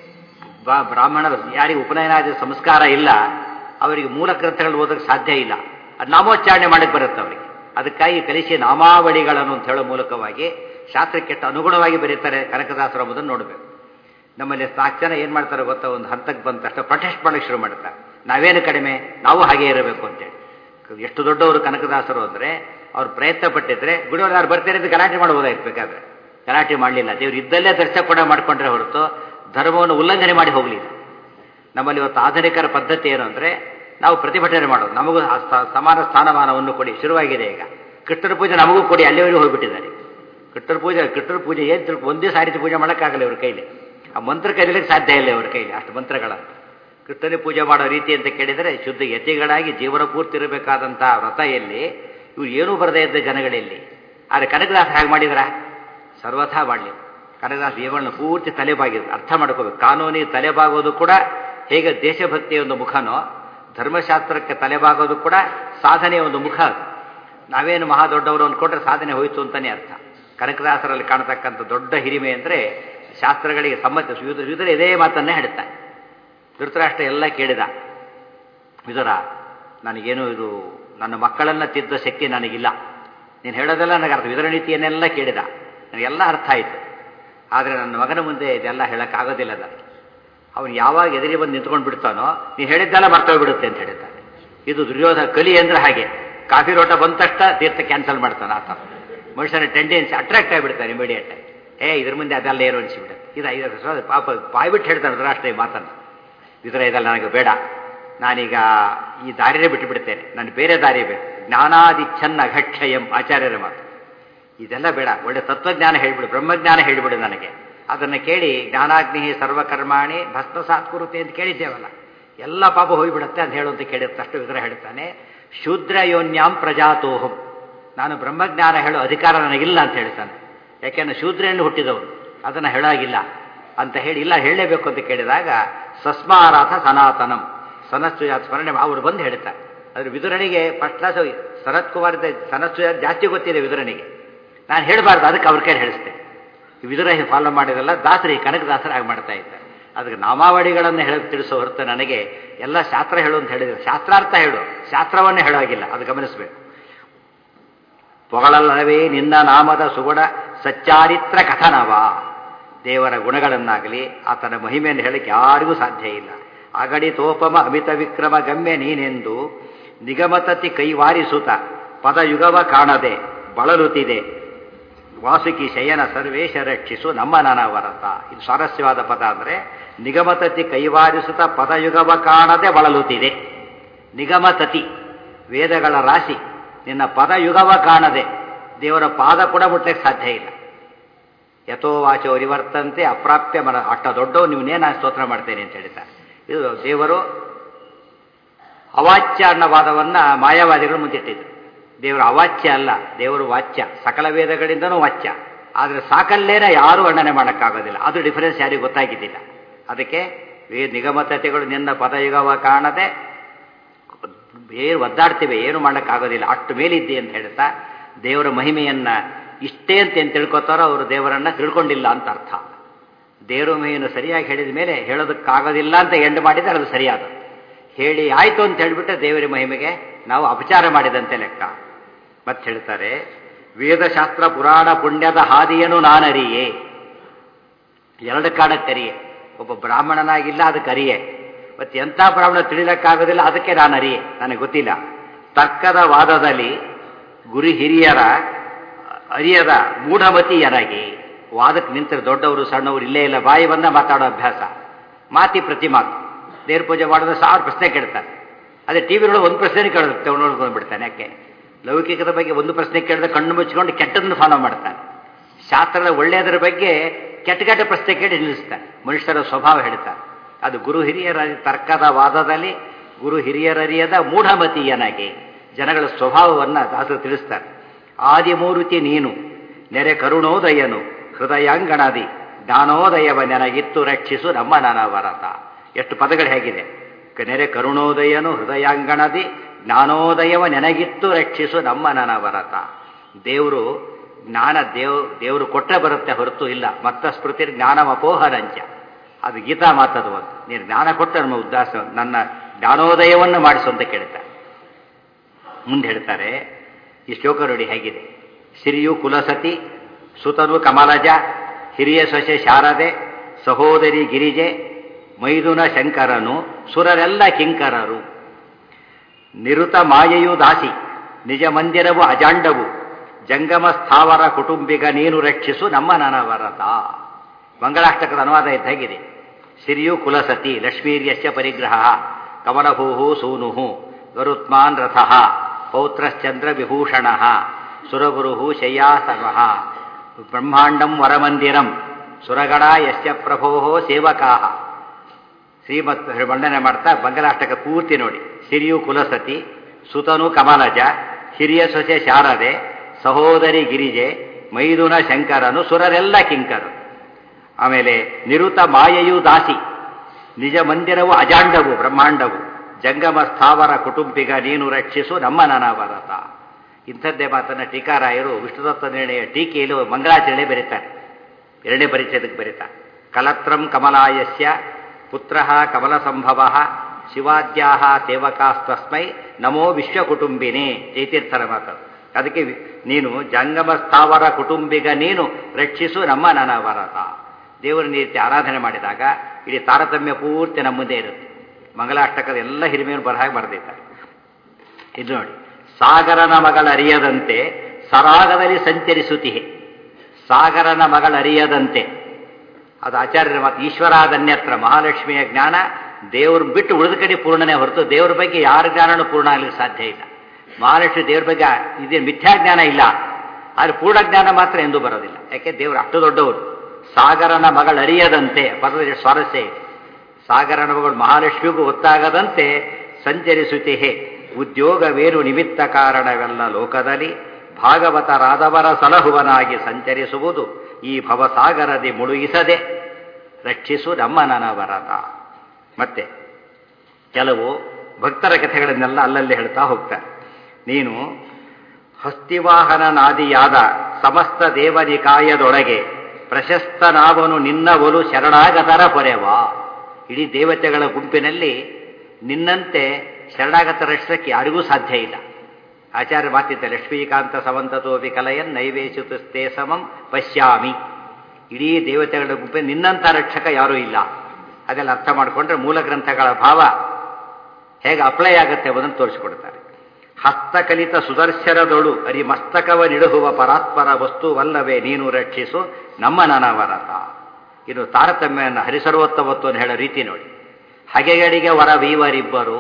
ಬ- ಬ್ರಾಹ್ಮಣರು ಯಾರಿಗೆ ಉಪನಯನಾದ ಸಂಸ್ಕಾರ ಇಲ್ಲ ಅವರಿಗೆ ಮೂಲ ಗ್ರಂಥಗಳು ಓದೋಕ್ಕೆ ಸಾಧ್ಯ ಇಲ್ಲ ಅದು ನಾಮೋಚ್ಚಾರಣೆ ಮಾಡಕ್ಕೆ ಬರುತ್ತೆ ಅವರಿಗೆ ಅದಕ್ಕಾಗಿ ಕಲಿಸಿ ನಾಮಾವಳಿಗಳನ್ನು ಅಂತ ಹೇಳೋ ಮೂಲಕವಾಗಿ ಶಾಸ್ತ್ರಕ್ಕೆ ಎಷ್ಟು ಅನುಗುಣವಾಗಿ ಬರೀತಾರೆ ಕನಕದಾಸರು ಎಂಬುದನ್ನು ನೋಡಬೇಕು ನಮ್ಮಲ್ಲಿ ನಾಲ್ಕು ಜನ ಏನು ಮಾಡ್ತಾರೆ ಗೊತ್ತಾ ಒಂದು ಹಂತಕ್ಕೆ ಬಂದ ತಕ್ಷಣ ಪ್ರೊಟೆಸ್ಟ್ ಮಾಡೋಕ್ಕೆ ಶುರು ಮಾಡ್ತಾರೆ ನಾವೇನು ಕಡಿಮೆ ನಾವು ಹಾಗೆ ಇರಬೇಕು ಅಂತೇಳಿ ಎಷ್ಟು ದೊಡ್ಡವರು ಕನಕದಾಸರು ಅಂದರೆ ಅವ್ರು ಪ್ರಯತ್ನ ಪಟ್ಟಿದ್ರೆ ಗುಡಿಯವ್ರು ಯಾರು ಬರ್ತಾರೆ ಅಂತ ಗಲಾಟೆ ಮಾಡ್ಬೋದಾಗಿತ್ತು ಬೇಕಾದ್ರೆ ಗಲಾಟೆ ಮಾಡಲಿಲ್ಲ ದೇವ್ರು ಇದ್ದಲ್ಲೇ ದರ್ಶನ ಕೂಡ ಮಾಡ್ಕೊಂಡ್ರೆ ಹೊರತು ಧರ್ಮವನ್ನು ಉಲ್ಲಂಘನೆ ಮಾಡಿ ಹೋಗಲಿಲ್ಲ ನಮ್ಮಲ್ಲಿ ಇವತ್ತು ಆಧುನಿಕರ ಪದ್ಧತಿ ಏನು ಅಂದರೆ ನಾವು ಪ್ರತಿಭಟನೆ ಮಾಡೋದು ನಮಗೂ ಆ ಸ- ಸಮಾನ ಸ್ಥಾನಮಾನವನ್ನು ಕೊಡಿ ಶುರುವಾಗಿದೆ ಈಗ ಕೃಷ್ಣರ ಪೂಜೆ ನಮಗೂ ಕೊಡಿ ಅಲ್ಲಿವರೆಗೂ ಹೋಗ್ಬಿಟ್ಟಿದ್ದಾರೆ ಕೃಷ್ಣರ ಪೂಜೆ ಕೃಷ್ಣರ ಪೂಜೆ ಏನು ತಿಳ್ಕೊ ಒಂದೇ ಸಾರಿ ಪೂಜೆ ಮಾಡೋಕ್ಕಾಗಲ್ಲ ಇವ್ರ ಕೈಲಿ ಆ ಮಂತ್ರ ಕರೀಲಿಕ್ಕೆ ಸಾಧ್ಯ ಇಲ್ಲ ಇವ್ರ ಕೈಲಿ ಅಷ್ಟು ಮಂತ್ರಗಳ ಕೃಷ್ಣನೇ ಪೂಜೆ ಮಾಡೋ ರೀತಿ ಅಂತ ಕೇಳಿದರೆ ಶುದ್ಧ ಯತಿಗಳಾಗಿ ಜೀವನ ಪೂರ್ತಿ ಇರಬೇಕಾದಂತಹ ವ್ರತ ಎಲ್ಲಿ ಇವ್ರು ಏನೂ ಬರದೇ ಇದ್ದ ಜನಗಳಲ್ಲಿ ಆದರೆ ಕನಕದಾಸ ಹಾಗೆ ಮಾಡಿದ್ರ ಸರ್ವಥಾ ಮಾಡಲಿ ಕನಕದಾಸ ಜೀವನ ಪೂರ್ತಿ ತಲೆಬಾಗಿದ್ರು ಅರ್ಥ ಮಾಡ್ಕೋಬೇಕು ಕಾನೂನಿಗೆ ತಲೆಬಾಗೋದು ಕೂಡ ಹೇಗೆ ದೇಶಭಕ್ತಿಯ ಒಂದು ಮುಖನೋ ಧರ್ಮಶಾಸ್ತ್ರಕ್ಕೆ ತಲೆಬಾಗೋದು ಕೂಡ ಸಾಧನೆಯ ಒಂದು ಮುಖ ಅದು ನಾವೇನು ಮಹಾ ದೊಡ್ಡವರು ಅಂದ್ಕೊಂಡ್ರೆ ಸಾಧನೆ ಹೋಯಿತು ಅಂತಲೇ ಅರ್ಥ ಕನಕದಾಸರಲ್ಲಿ ಕಾಣತಕ್ಕಂಥ ದೊಡ್ಡ ಹಿರಿಮೆ ಅಂದರೆ ಶಾಸ್ತ್ರಗಳಿಗೆ ಸಮ್ಮತಿ ಯುದ್ಧ ಯುದ್ಧ ಇದೇ ಮಾತನ್ನೇ ಹೇಳ್ತಾನೆ ಧೃತರಾಷ್ಟ್ರ ಎಲ್ಲ ಕೇಳಿದ ವಿದುರ ನನಗೇನು ಇದು ನನ್ನ ಮಕ್ಕಳನ್ನು ತಿದ್ದ ಶಕ್ತಿ ನನಗಿಲ್ಲ ನೀನು ಹೇಳೋದೆಲ್ಲ ನನಗೆ ಅರ್ಥ ವಿದುರ ನೀತಿಯನ್ನೆಲ್ಲ ಕೇಳಿದ ನನಗೆಲ್ಲ ಅರ್ಥ ಆಯಿತು ಆದರೆ ನನ್ನ ಮಗನ ಮುಂದೆ ಇದೆಲ್ಲ ಹೇಳೋಕ್ಕಾಗೋದಿಲ್ಲ ನನಗೆ ಅವನು ಯಾವಾಗ ಎದುರಿ ಬಂದು ನಿಂತ್ಕೊಂಡು ಬಿಡ್ತಾನೋ ನೀನು ಹೇಳಿದ್ದೆಲ್ಲ ಮರ್ತೋಗ್ಬಿಡುತ್ತೆ ಅಂತ ಹೇಳಿದ್ದಾನೆ ಇದು ದುರ್ಯೋಧನ ಕಲಿ ಅಂದರೆ ಹಾಗೆ ಕಾಫಿ ರೋಟ ಬಂದ ತಕ್ಷಣ ತೀರ್ಥ ಕ್ಯಾನ್ಸಲ್ ಮಾಡ್ತಾನೆ ಆ ಥರ ಮನುಷ್ಯನ ಟೆಂಡೆನ್ಸಿ ಅಟ್ರಾಕ್ಟ್ ಆಗಿಬಿಡ್ತಾನೆ ಇಮಿಡಿಯೇಟ್ ಆಗಿ ಏ ಇದ್ರ ಮುಂದೆ ಅದೆಲ್ಲ ಏನು ಅನಿಸಿಬಿಡುತ್ತೆ ಇದು ಐದು ಪಾಪ ಬಾಯ್ಬಿಟ್ಟು ಹೇಳ್ತಾನೆ ಧೃತರಾಷ್ಟ್ರ ಈ ಮಾತನ್ನು ಇದರ ಇದೆಲ್ಲ ನನಗೆ ಬೇಡ ನಾನೀಗ ಈ ದಾರಿನೇ ಬಿಟ್ಟು ಬಿಡ್ತೇನೆ ನಾನು ಬೇರೆ ದಾರಿ ಬೇಕು ಜ್ಞಾನಾದಿಚ್ಛನ್ನ ಅಘಕ್ಷಯಂ ಆಚಾರ್ಯರ ಮಾತು ಇದೆಲ್ಲ ಬೇಡ ಒಳ್ಳೆ ತತ್ವಜ್ಞಾನ ಹೇಳಿಬಿಡು ಬ್ರಹ್ಮಜ್ಞಾನ ಹೇಳಿಬಿಡು ನನಗೆ ಅದನ್ನು ಕೇಳಿ ಜ್ಞಾನಾಗ್ನಿ ಸರ್ವಕರ್ಮಾಣಿ ಭಸ್ಮಸಾತ್ ಕುರುತೆ ಅಂತ ಕೇಳಿದ್ದೇವಲ್ಲ ಎಲ್ಲ ಪಾಪ ಹೋಗಿಬಿಡುತ್ತೆ ಅಂತ ಹೇಳುವಂತ ಕೇಳಿದ ತಷ್ಟು ವಿಗ್ರ ಹೇಳ್ತಾನೆ ಶೂದ್ರ ಯೋನ್ಯಾಂ ಪ್ರಜಾತೋಹಂ ನಾನು ಬ್ರಹ್ಮಜ್ಞಾನ ಹೇಳೋ ಅಧಿಕಾರ ನನಗಿಲ್ಲ ಅಂತ ಹೇಳ್ತಾನೆ ಯಾಕೆಂದ್ರೆ ಶೂದ್ರೆಯನ್ನು ಹುಟ್ಟಿದವನು ಅದನ್ನು ಹೇಳಾಗಿಲ್ಲ ಅಂತ ಹೇಳಿ ಇಲ್ಲ ಹೇಳಲೇಬೇಕು ಅಂತ ಕೇಳಿದಾಗ ಸಸ್ಮಾರಾಥ ಸನಾತನಂ ಸನಸ್ಸುಜಾತ ಸ್ಮರಣೆ ಅವರು ಬಂದು ಹೇಳ್ತಾರೆ ಅದ್ರ ವಿದುರನಿಗೆ ಫಸ್ಟ್ ಕ್ಲಾಸ್ ಸನತ್ ಕುಮಾರ್ ಸನಸ್ಸುಜಾತ ಜಾಸ್ತಿ ಗೊತ್ತಿದೆ ವಿದುರನಿಗೆ ನಾನು ಹೇಳಬಾರ್ದು ಅದಕ್ಕೆ ಅವ್ರ ಕೈ ಹೇಳಿಸ್ತೇನೆ ವಿದುರ ಫಾಲೋ ಮಾಡಿದಲ್ಲ ದಾಸರಿ ಕನಕದಾಸರ ಆಗಿ ಮಾಡ್ತಾ ಇದ್ದಾರೆ ಅದಕ್ಕೆ ನಾಮಾವಳಿಗಳನ್ನು ಹೇಳಕ್ಕೆ ತಿಳಿಸೋ ಹೊರತು ನನಗೆ ಎಲ್ಲ ಶಾಸ್ತ್ರ ಹೇಳು ಅಂತ ಹೇಳಿದ್ರೆ ಶಾಸ್ತ್ರಾರ್ಥ ಹೇಳು ಶಾಸ್ತ್ರವನ್ನೇ ಹೇಳೋಗಿಲ್ಲ ಅದು ಗಮನಿಸಬೇಕು ಪೊಗಳಲ್ಲವೇ ನಿನ್ನ ನಾಮದ ಸುಗುಣ ಸಚ್ಚಾರಿತ್ರ ಕಥನವ ದೇವರ ಗುಣಗಳನ್ನಾಗಲಿ ಆತನ ಮಹಿಮೆಯನ್ನು ಹೇಳಕ್ಕೆ ಯಾರಿಗೂ ಸಾಧ್ಯ ಇಲ್ಲ ಅಗಡಿತೋಪಮ ಅಮಿತ ವಿಕ್ರಮ ಗಮ್ಯ ನೀನೆಂದು ನಿಗಮತತಿ ಕೈವಾರಿಸುತ್ತ ಪದಯುಗವ ಕಾಣದೆ ಬಳಲುತ್ತಿದೆ ವಾಸುಕಿ ಶಯನ ಸರ್ವೇಶ ರಕ್ಷಿಸು ನಮ್ಮ ನನವರತ ಇದು ಸ್ವಾರಸ್ಯವಾದ ಪದ ಅಂದರೆ ನಿಗಮತತಿ ಕೈವಾರಿಸುತ್ತ ಪದಯುಗವ ಕಾಣದೆ ಬಳಲುತ್ತಿದೆ ನಿಗಮತತಿ ವೇದಗಳ ರಾಶಿ ನಿನ್ನ ಪದಯುಗವ ಕಾಣದೆ ದೇವರ ಪಾದ ಕೂಡ ಮುಟ್ಲಿಕ್ಕೆ ಸಾಧ್ಯ ಇಲ್ಲ ಯಥೋ ವಾಚೋ ಪರಿವರ್ತಂತೆ ಅಪ್ರಾಪ್ಯ ಮನ ಅಷ್ಟ ದೊಡ್ಡವು ನೀವನ್ನೇ ನಾನು ಸ್ತೋತ್ರ ಮಾಡ್ತೇನೆ ಅಂತ ಹೇಳ್ತಾರೆ ಇದು ದೇವರು ಅವಾಚ್ಯ ಅನ್ನೋ ವಾದವನ್ನ ಮಾಯಾವಾದಿಗಳು ಮುಂದಿಟ್ಟಿದ್ರು ದೇವರು ಅವಾಚ್ಯ ಅಲ್ಲ ದೇವರು ವಾಚ್ಯ ಸಕಲ ವೇದಗಳಿಂದನೂ ವಾಚ್ಯ ಆದರೆ ಸಾಕಲ್ಲೇನ ಯಾರೂ ವರ್ಣನೆ ಮಾಡೋಕ್ಕಾಗೋದಿಲ್ಲ ಅದು ಡಿಫರೆನ್ಸ್ ಯಾರಿಗೂ ಗೊತ್ತಾಗಿದ್ದಿಲ್ಲ ಅದಕ್ಕೆ ವೇ ನಿಗಮತತೆಗಳು ನಿನ್ನ ಪದಯುಗವ ಕಾಣದೆ ಏನು ಒದ್ದಾಡ್ತಿವೆ ಏನು ಮಾಡೋಕ್ಕಾಗೋದಿಲ್ಲ ಅಷ್ಟು ಮೇಲಿದ್ದೆ ಅಂತ ಹೇಳ್ತಾ ದೇವರ ಮಹಿಮೆಯನ್ನ ಇಷ್ಟೇ ಅಂತ ಏನು ತಿಳ್ಕೊತಾರೋ ಅವರು ದೇವರನ್ನ ತಿಳ್ಕೊಂಡಿಲ್ಲ ಅಂತ ಅರ್ಥ ದೇವರ ಮಹಿಮೆಯನ್ನು ಸರಿಯಾಗಿ ಹೇಳಿದ ಮೇಲೆ ಹೇಳೋದಕ್ಕಾಗೋದಿಲ್ಲ ಅಂತ ಎಂಡ್ ಮಾಡಿದರೆ ಅದು ಸರಿಯಾದ ಹೇಳಿ ಆಯ್ತು ಅಂತ ಹೇಳಿಬಿಟ್ರೆ ದೇವರ ಮಹಿಮೆಗೆ ನಾವು ಅಪಚಾರ ಮಾಡಿದಂತೆ ಲೆಕ್ಕ ಮತ್ತೆ ಹೇಳ್ತಾರೆ ವೇದಶಾಸ್ತ್ರ ಪುರಾಣ ಪುಣ್ಯದ ಹಾದಿಯನು ನಾನರಿಯೇ ಎರಡು ಕಾಡಕ್ಕರಿಯೆ ಒಬ್ಬ ಬ್ರಾಹ್ಮಣನಾಗಿಲ್ಲ ಅದಕ್ಕೆ ಅರಿಯೆ ಮತ್ತೆ ಎಂಥ ಬ್ರಾಹ್ಮಣ ತಿಳಿಲಕ್ಕಾಗೋದಿಲ್ಲ ಅದಕ್ಕೆ ನಾನು ಅರಿಯೆ ನನಗೆ ಗೊತ್ತಿಲ್ಲ ತರ್ಕದ ವಾದದಲ್ಲಿ ಗುರು ಹಿರಿಯರ ಅರಿಯದ ಮೂಢಮತಿಯರಾಗಿ ವಾದಕ್ಕೆ ನಿಂತರೆ ದೊಡ್ಡವರು ಸಣ್ಣವರು ಇಲ್ಲೇ ಇಲ್ಲ ಬಾಯಿ ಬಂದ ಮಾತಾಡೋ ಅಭ್ಯಾಸ ಮಾತಿ ಪ್ರತಿ ಮಾತು ದೇವ್ರ ಪೂಜೆ ಮಾಡಿದ್ರೆ ಸಾವಿರ ಪ್ರಶ್ನೆ ಕೇಳ್ತಾರೆ ಅದೇ ಟಿ ವಿಗಳು ಒಂದು ಪ್ರಶ್ನೆ ಕೇಳೋದು ನೋಡ್ಕೊಂಡು ಬಿಡ್ತಾನೆ ಯಾಕೆ ಲೌಕಿಕದ ಬಗ್ಗೆ ಒಂದು ಪ್ರಶ್ನೆ ಕೇಳಿದ್ರೆ ಕಣ್ಣು ಮುಚ್ಚಿಕೊಂಡು ಕೆಟ್ಟದನ್ನು ಫಾಲೋ ಮಾಡ್ತಾನೆ ಶಾಸ್ತ್ರದ ಒಳ್ಳೆಯದರ ಬಗ್ಗೆ ಕೆಟ್ಟ ಕೆಟ್ಟ ಪ್ರಶ್ನೆ ಕೇಳಿ ನಿಲ್ಲಿಸ್ತಾನೆ ಮನುಷ್ಯರ ಸ್ವಭಾವ ಹೇಳ್ತಾನೆ ಅದು ಗುರು ಹಿರಿಯರ ತರ್ಕದ ವಾದದಲ್ಲಿ ಗುರು ಹಿರಿಯರರಿಯದ ಮೂಢಮತೀಯನಾಗಿ ಜನಗಳ ಸ್ವಭಾವವನ್ನು ದಾಸರು ತಿಳಿಸ್ತಾರೆ ಆದಿಮೂರ್ತಿ ನೀನು ನೆರೆ ಕರುಣೋದಯನು ಹೃದಯಾಂಗಣದಿ ಜ್ಞಾನೋದಯವ ನೆನಗಿತ್ತು ರಕ್ಷಿಸು ನಮ್ಮ ನನವರತ ಎಷ್ಟು ಪದಗಳು ಹೇಗಿದೆ ನೆರೆ ಕರುಣೋದಯನು ಹೃದಯಾಂಗಣದಿ ಜ್ಞಾನೋದಯವ ನೆನಗಿತ್ತು ರಕ್ಷಿಸು ನಮ್ಮ ನನವರತ ದೇವರು ಜ್ಞಾನ ದೇವ್ ದೇವರು ಕೊಟ್ಟರೆ ಬರುತ್ತೆ ಹೊರತು ಇಲ್ಲ ಮತ್ತ ಸ್ಮೃತಿ ಜ್ಞಾನಮಪೋಹರಂಚ ಅದು ಗೀತಾ ಮಾತದು ಒಂದು ನೀನು ಜ್ಞಾನ ಕೊಟ್ಟು ನಮ್ಮ ಉದ್ದಾಸ ನನ್ನ ಜ್ಞಾನೋದಯವನ್ನು ಮಾಡಿಸು ಅಂತ ಕೇಳ್ತಾರೆ ಮುಂದೆ ಹೇಳ್ತಾರೆ ಈ ಶ್ಲೋಕ ನೋಡಿ ಹೇಗಿದೆ ಸಿರಿಯು ಕುಲಸತಿ ಸುತನು ಕಮಲಜ ಹಿರಿಯ ಸೊಸೆ ಶಾರದೆ ಸಹೋದರಿ ಗಿರಿಜೆ ಮೈದುನ ಶಂಕರನು ಸುರರೆಲ್ಲ ಕಿಂಕರರು ನಿರುತ ಮಾಯೆಯು ದಾಸಿ ನಿಜ ಮಂದಿರವು ಅಜಾಂಡವು ಜಂಗಮ ಸ್ಥಾವರ ಕುಟುಂಬಿಗ ನೀನು ರಕ್ಷಿಸು ನಮ್ಮ ನನವರತ ಮಂಗಳಾಷ್ಟಕದ ಅನುವಾದ ಇದ್ದಾಗಿದೆ ಸಿರಿಯು ಕುಲಸತಿ ಲಕ್ಷ್ಮೀರ್ಯಸ್ಯ ಪರಿಗ್ರಹ ಕಮಲಭೂ ಸೂನು ಗರುತ್ಮಾನ್ ರಥ ಪೌತ್ರಶ್ಚಂದ್ರ ವಿಭೂಷಣ ಸುರಗುರು ಶಯ್ಯಾಸರ್ವ ಬ್ರಹ್ಮಾಂಡಂ ವರಮಂದಿರಂ ಸುರಗಣ ಯಶ್ಯ ಪ್ರಭೋ ಸೇವಕಾ ಶ್ರೀಮತ್ ವರ್ಣನೆ ಮಾಡ್ತಾ ಮಂಗಲಾಷ್ಟಕ ಪೂರ್ತಿ ನೋಡಿ ಸಿರಿಯು ಕುಲಸತಿ ಸುತನು ಕಮಲಜ ಹಿರಿಯ ಸೊಸೆ ಶಾರದೆ ಸಹೋದರಿ ಗಿರಿಜೆ ಮೈದುನ ಶಂಕರನು ಸುರರೆಲ್ಲ ಕಿಂಕರು ಆಮೇಲೆ ನಿರುತ ಮಾಯೆಯು ದಾಸಿ ನಿಜ ಮಂದಿರವು ಅಜಾಂಡವು ಬ್ರಹ್ಮಾಂಡವು ಜಂಗಮ ಸ್ಥಾವರ ಕುಟುಂಬಿಗ ನೀನು ರಕ್ಷಿಸು ನಮ್ಮ ನನವರತ ಇಂಥದ್ದೇ ಮಾತನ್ನ ಟೀಕಾರಾಯರು ವಿಷ್ಣುದತ್ತ ನಿರ್ಣಯ ಟೀಕೆಯಲ್ಲಿ ಮಂಗಳಾಚರಣೆ ಬರೀತಾರೆ ಎರಡನೇ ಪರಿಚಯದಕ್ಕೆ ಬರೀತಾರೆ ಕಲತ್ರಂ ಕಮಲಾಯಸ್ಯ ಪುತ್ರ ಕಮಲ ಸಂಭವ ಶಿವಾದ್ಯಾಹ ಸೇವಕಾಸ್ತಸ್ಮೈ ನಮೋ ವಿಶ್ವಕುಟುಂಬಿನೇ ಜೈತೀರ್ಥರ ಮಾತು ಅದಕ್ಕೆ ವಿ- ನೀನು ಜಂಗಮ ಸ್ಥಾವರ ಕುಟುಂಬಿಗ ನೀನು ರಕ್ಷಿಸು ನಮ್ಮ ನನವರತ ದೇವರ ರೀತಿ ಆರಾಧನೆ ಮಾಡಿದಾಗ ಇಡೀ ತಾರತಮ್ಯ ಪೂರ್ತಿ ನಮ್ಮ ಮುಂದೆ ಇರುತ್ತೆ ಮಂಗಲಾಷ್ಟಕದ ಎಲ್ಲ ಹಿರಿಮೆಯನ್ನು ಬರಹಾಗೆ ಬರೆದಿದ್ದಾರೆ ಇದು ನೋಡಿ ಸಾಗರನ ಮಗಳರಿಯದಂತೆ ಸರಾಗದಲ್ಲಿ ಸಂಚರಿಸುತ್ತಿಹೆ ಸಾಗರನ ಮಗಳರಿಯದಂತೆ ಅದು ಆಚಾರ್ಯರ ಮಾತು ಈಶ್ವರಾದನ್ಯತ್ರ ಮಹಾಲಕ್ಷ್ಮಿಯ ಜ್ಞಾನ ದೇವ್ರ ಬಿಟ್ಟು ಉಳಿದ ಕಡೆ ಪೂರ್ಣನೇ ಹೊರತು ದೇವ್ರ ಬಗ್ಗೆ ಯಾರ ಜ್ಞಾನನೂ ಪೂರ್ಣ ಆಗ್ಲಿಕ್ಕೆ ಸಾಧ್ಯ ಇಲ್ಲ ಮಹಾಲಕ್ಷ್ಮಿ ದೇವ್ರ ಬಗ್ಗೆ ಇದೇ ಮಿಥ್ಯಾ ಜ್ಞಾನ ಇಲ್ಲ ಆದರೆ ಪೂರ್ಣ ಜ್ಞಾನ ಮಾತ್ರ ಎಂದೂ ಬರೋದಿಲ್ಲ ಯಾಕೆ ದೇವರು ಅಷ್ಟು ದೊಡ್ಡವರು ಸಾಗರನ ಮಗಳರಿಯದಂತೆ ಪದದ ಸ್ವಾರಸ್ಯ ಇದೆ ಸಾಗರನ ಮಗಳು ಮಹಾಲಕ್ಷ್ಮಿಗೂ ಗೊತ್ತಾಗದಂತೆ ಸಂಚರಿಸುತ್ತಿಹೆ ಉದ್ಯೋಗವೇನು ನಿಮಿತ್ತ ಕಾರಣವೆಲ್ಲ ಲೋಕದಲ್ಲಿ ಭಾಗವತರಾದವರ ಸಲಹುವನಾಗಿ ಸಂಚರಿಸುವುದು ಈ ಭವಸಾಗರದಿ ಮುಳುಗಿಸದೆ ರಕ್ಷಿಸು ನಮ್ಮ ನನವರತ ಮತ್ತೆ ಕೆಲವು ಭಕ್ತರ ಕಥೆಗಳನ್ನೆಲ್ಲ ಅಲ್ಲಲ್ಲಿ ಹೇಳ್ತಾ ಹೋಗ್ತಾರೆ ನೀನು ಹಸ್ತಿವಾಹನನಾದಿಯಾದ ಸಮಸ್ತ ದೇವನಿಕಾಯದೊಳಗೆ ಪ್ರಶಸ್ತನಾವನು ನಿನ್ನ ಒಲು ಶರಣಾಗತರ ಪೊರೆವಾ ಇಡೀ ದೇವತೆಗಳ ಗುಂಪಿನಲ್ಲಿ ನಿನ್ನಂತೆ ಶರಣಾಗತ ರಕ್ಷಕ್ಕೆ ಯಾರಿಗೂ ಸಾಧ್ಯ ಇಲ್ಲ ಆಚಾರ್ಯ ಮಾತಿದ್ದ ಲಕ್ಷ್ಮೀಕಾಂತ ಸಮಂತತೋಪಿ ಕಲಯನ್ ನೈವೇಶಿತುಸ್ತೆ ಸಮಂ ಪಶ್ಯಾಮಿ ಇಡೀ ದೇವತೆಗಳ ಗುಂಪಿನ ನಿನ್ನಂಥ ರಕ್ಷಕ ಯಾರೂ ಇಲ್ಲ ಅದೆಲ್ಲ ಅರ್ಥ ಮಾಡಿಕೊಂಡ್ರೆ ಮೂಲ ಗ್ರಂಥಗಳ ಭಾವ ಹೇಗೆ ಅಪ್ಲೈ ಆಗುತ್ತೆ ಎಂಬುದನ್ನು ತೋರಿಸಿಕೊಡ್ತಾರೆ ಹಸ್ತಕಲಿತ ಸುದರ್ಶನದೊಳು ಅರಿ ಮಸ್ತಕವ ನಿಡುಹುವ ಪರಾತ್ಪರ ವಸ್ತುವಲ್ಲವೇ ನೀನು ರಕ್ಷಿಸು ನಮ್ಮ ನನವರತ ಇನ್ನು ತಾರತಮ್ಯವನ್ನು ಹರಿಸರ್ವೋತ್ತಮತ್ವವನ್ನು ಹೇಳೋ ರೀತಿ ನೋಡಿ ಹಗೆಗಳಿಗೆ ವರ ವೀವರಿಬ್ಬರು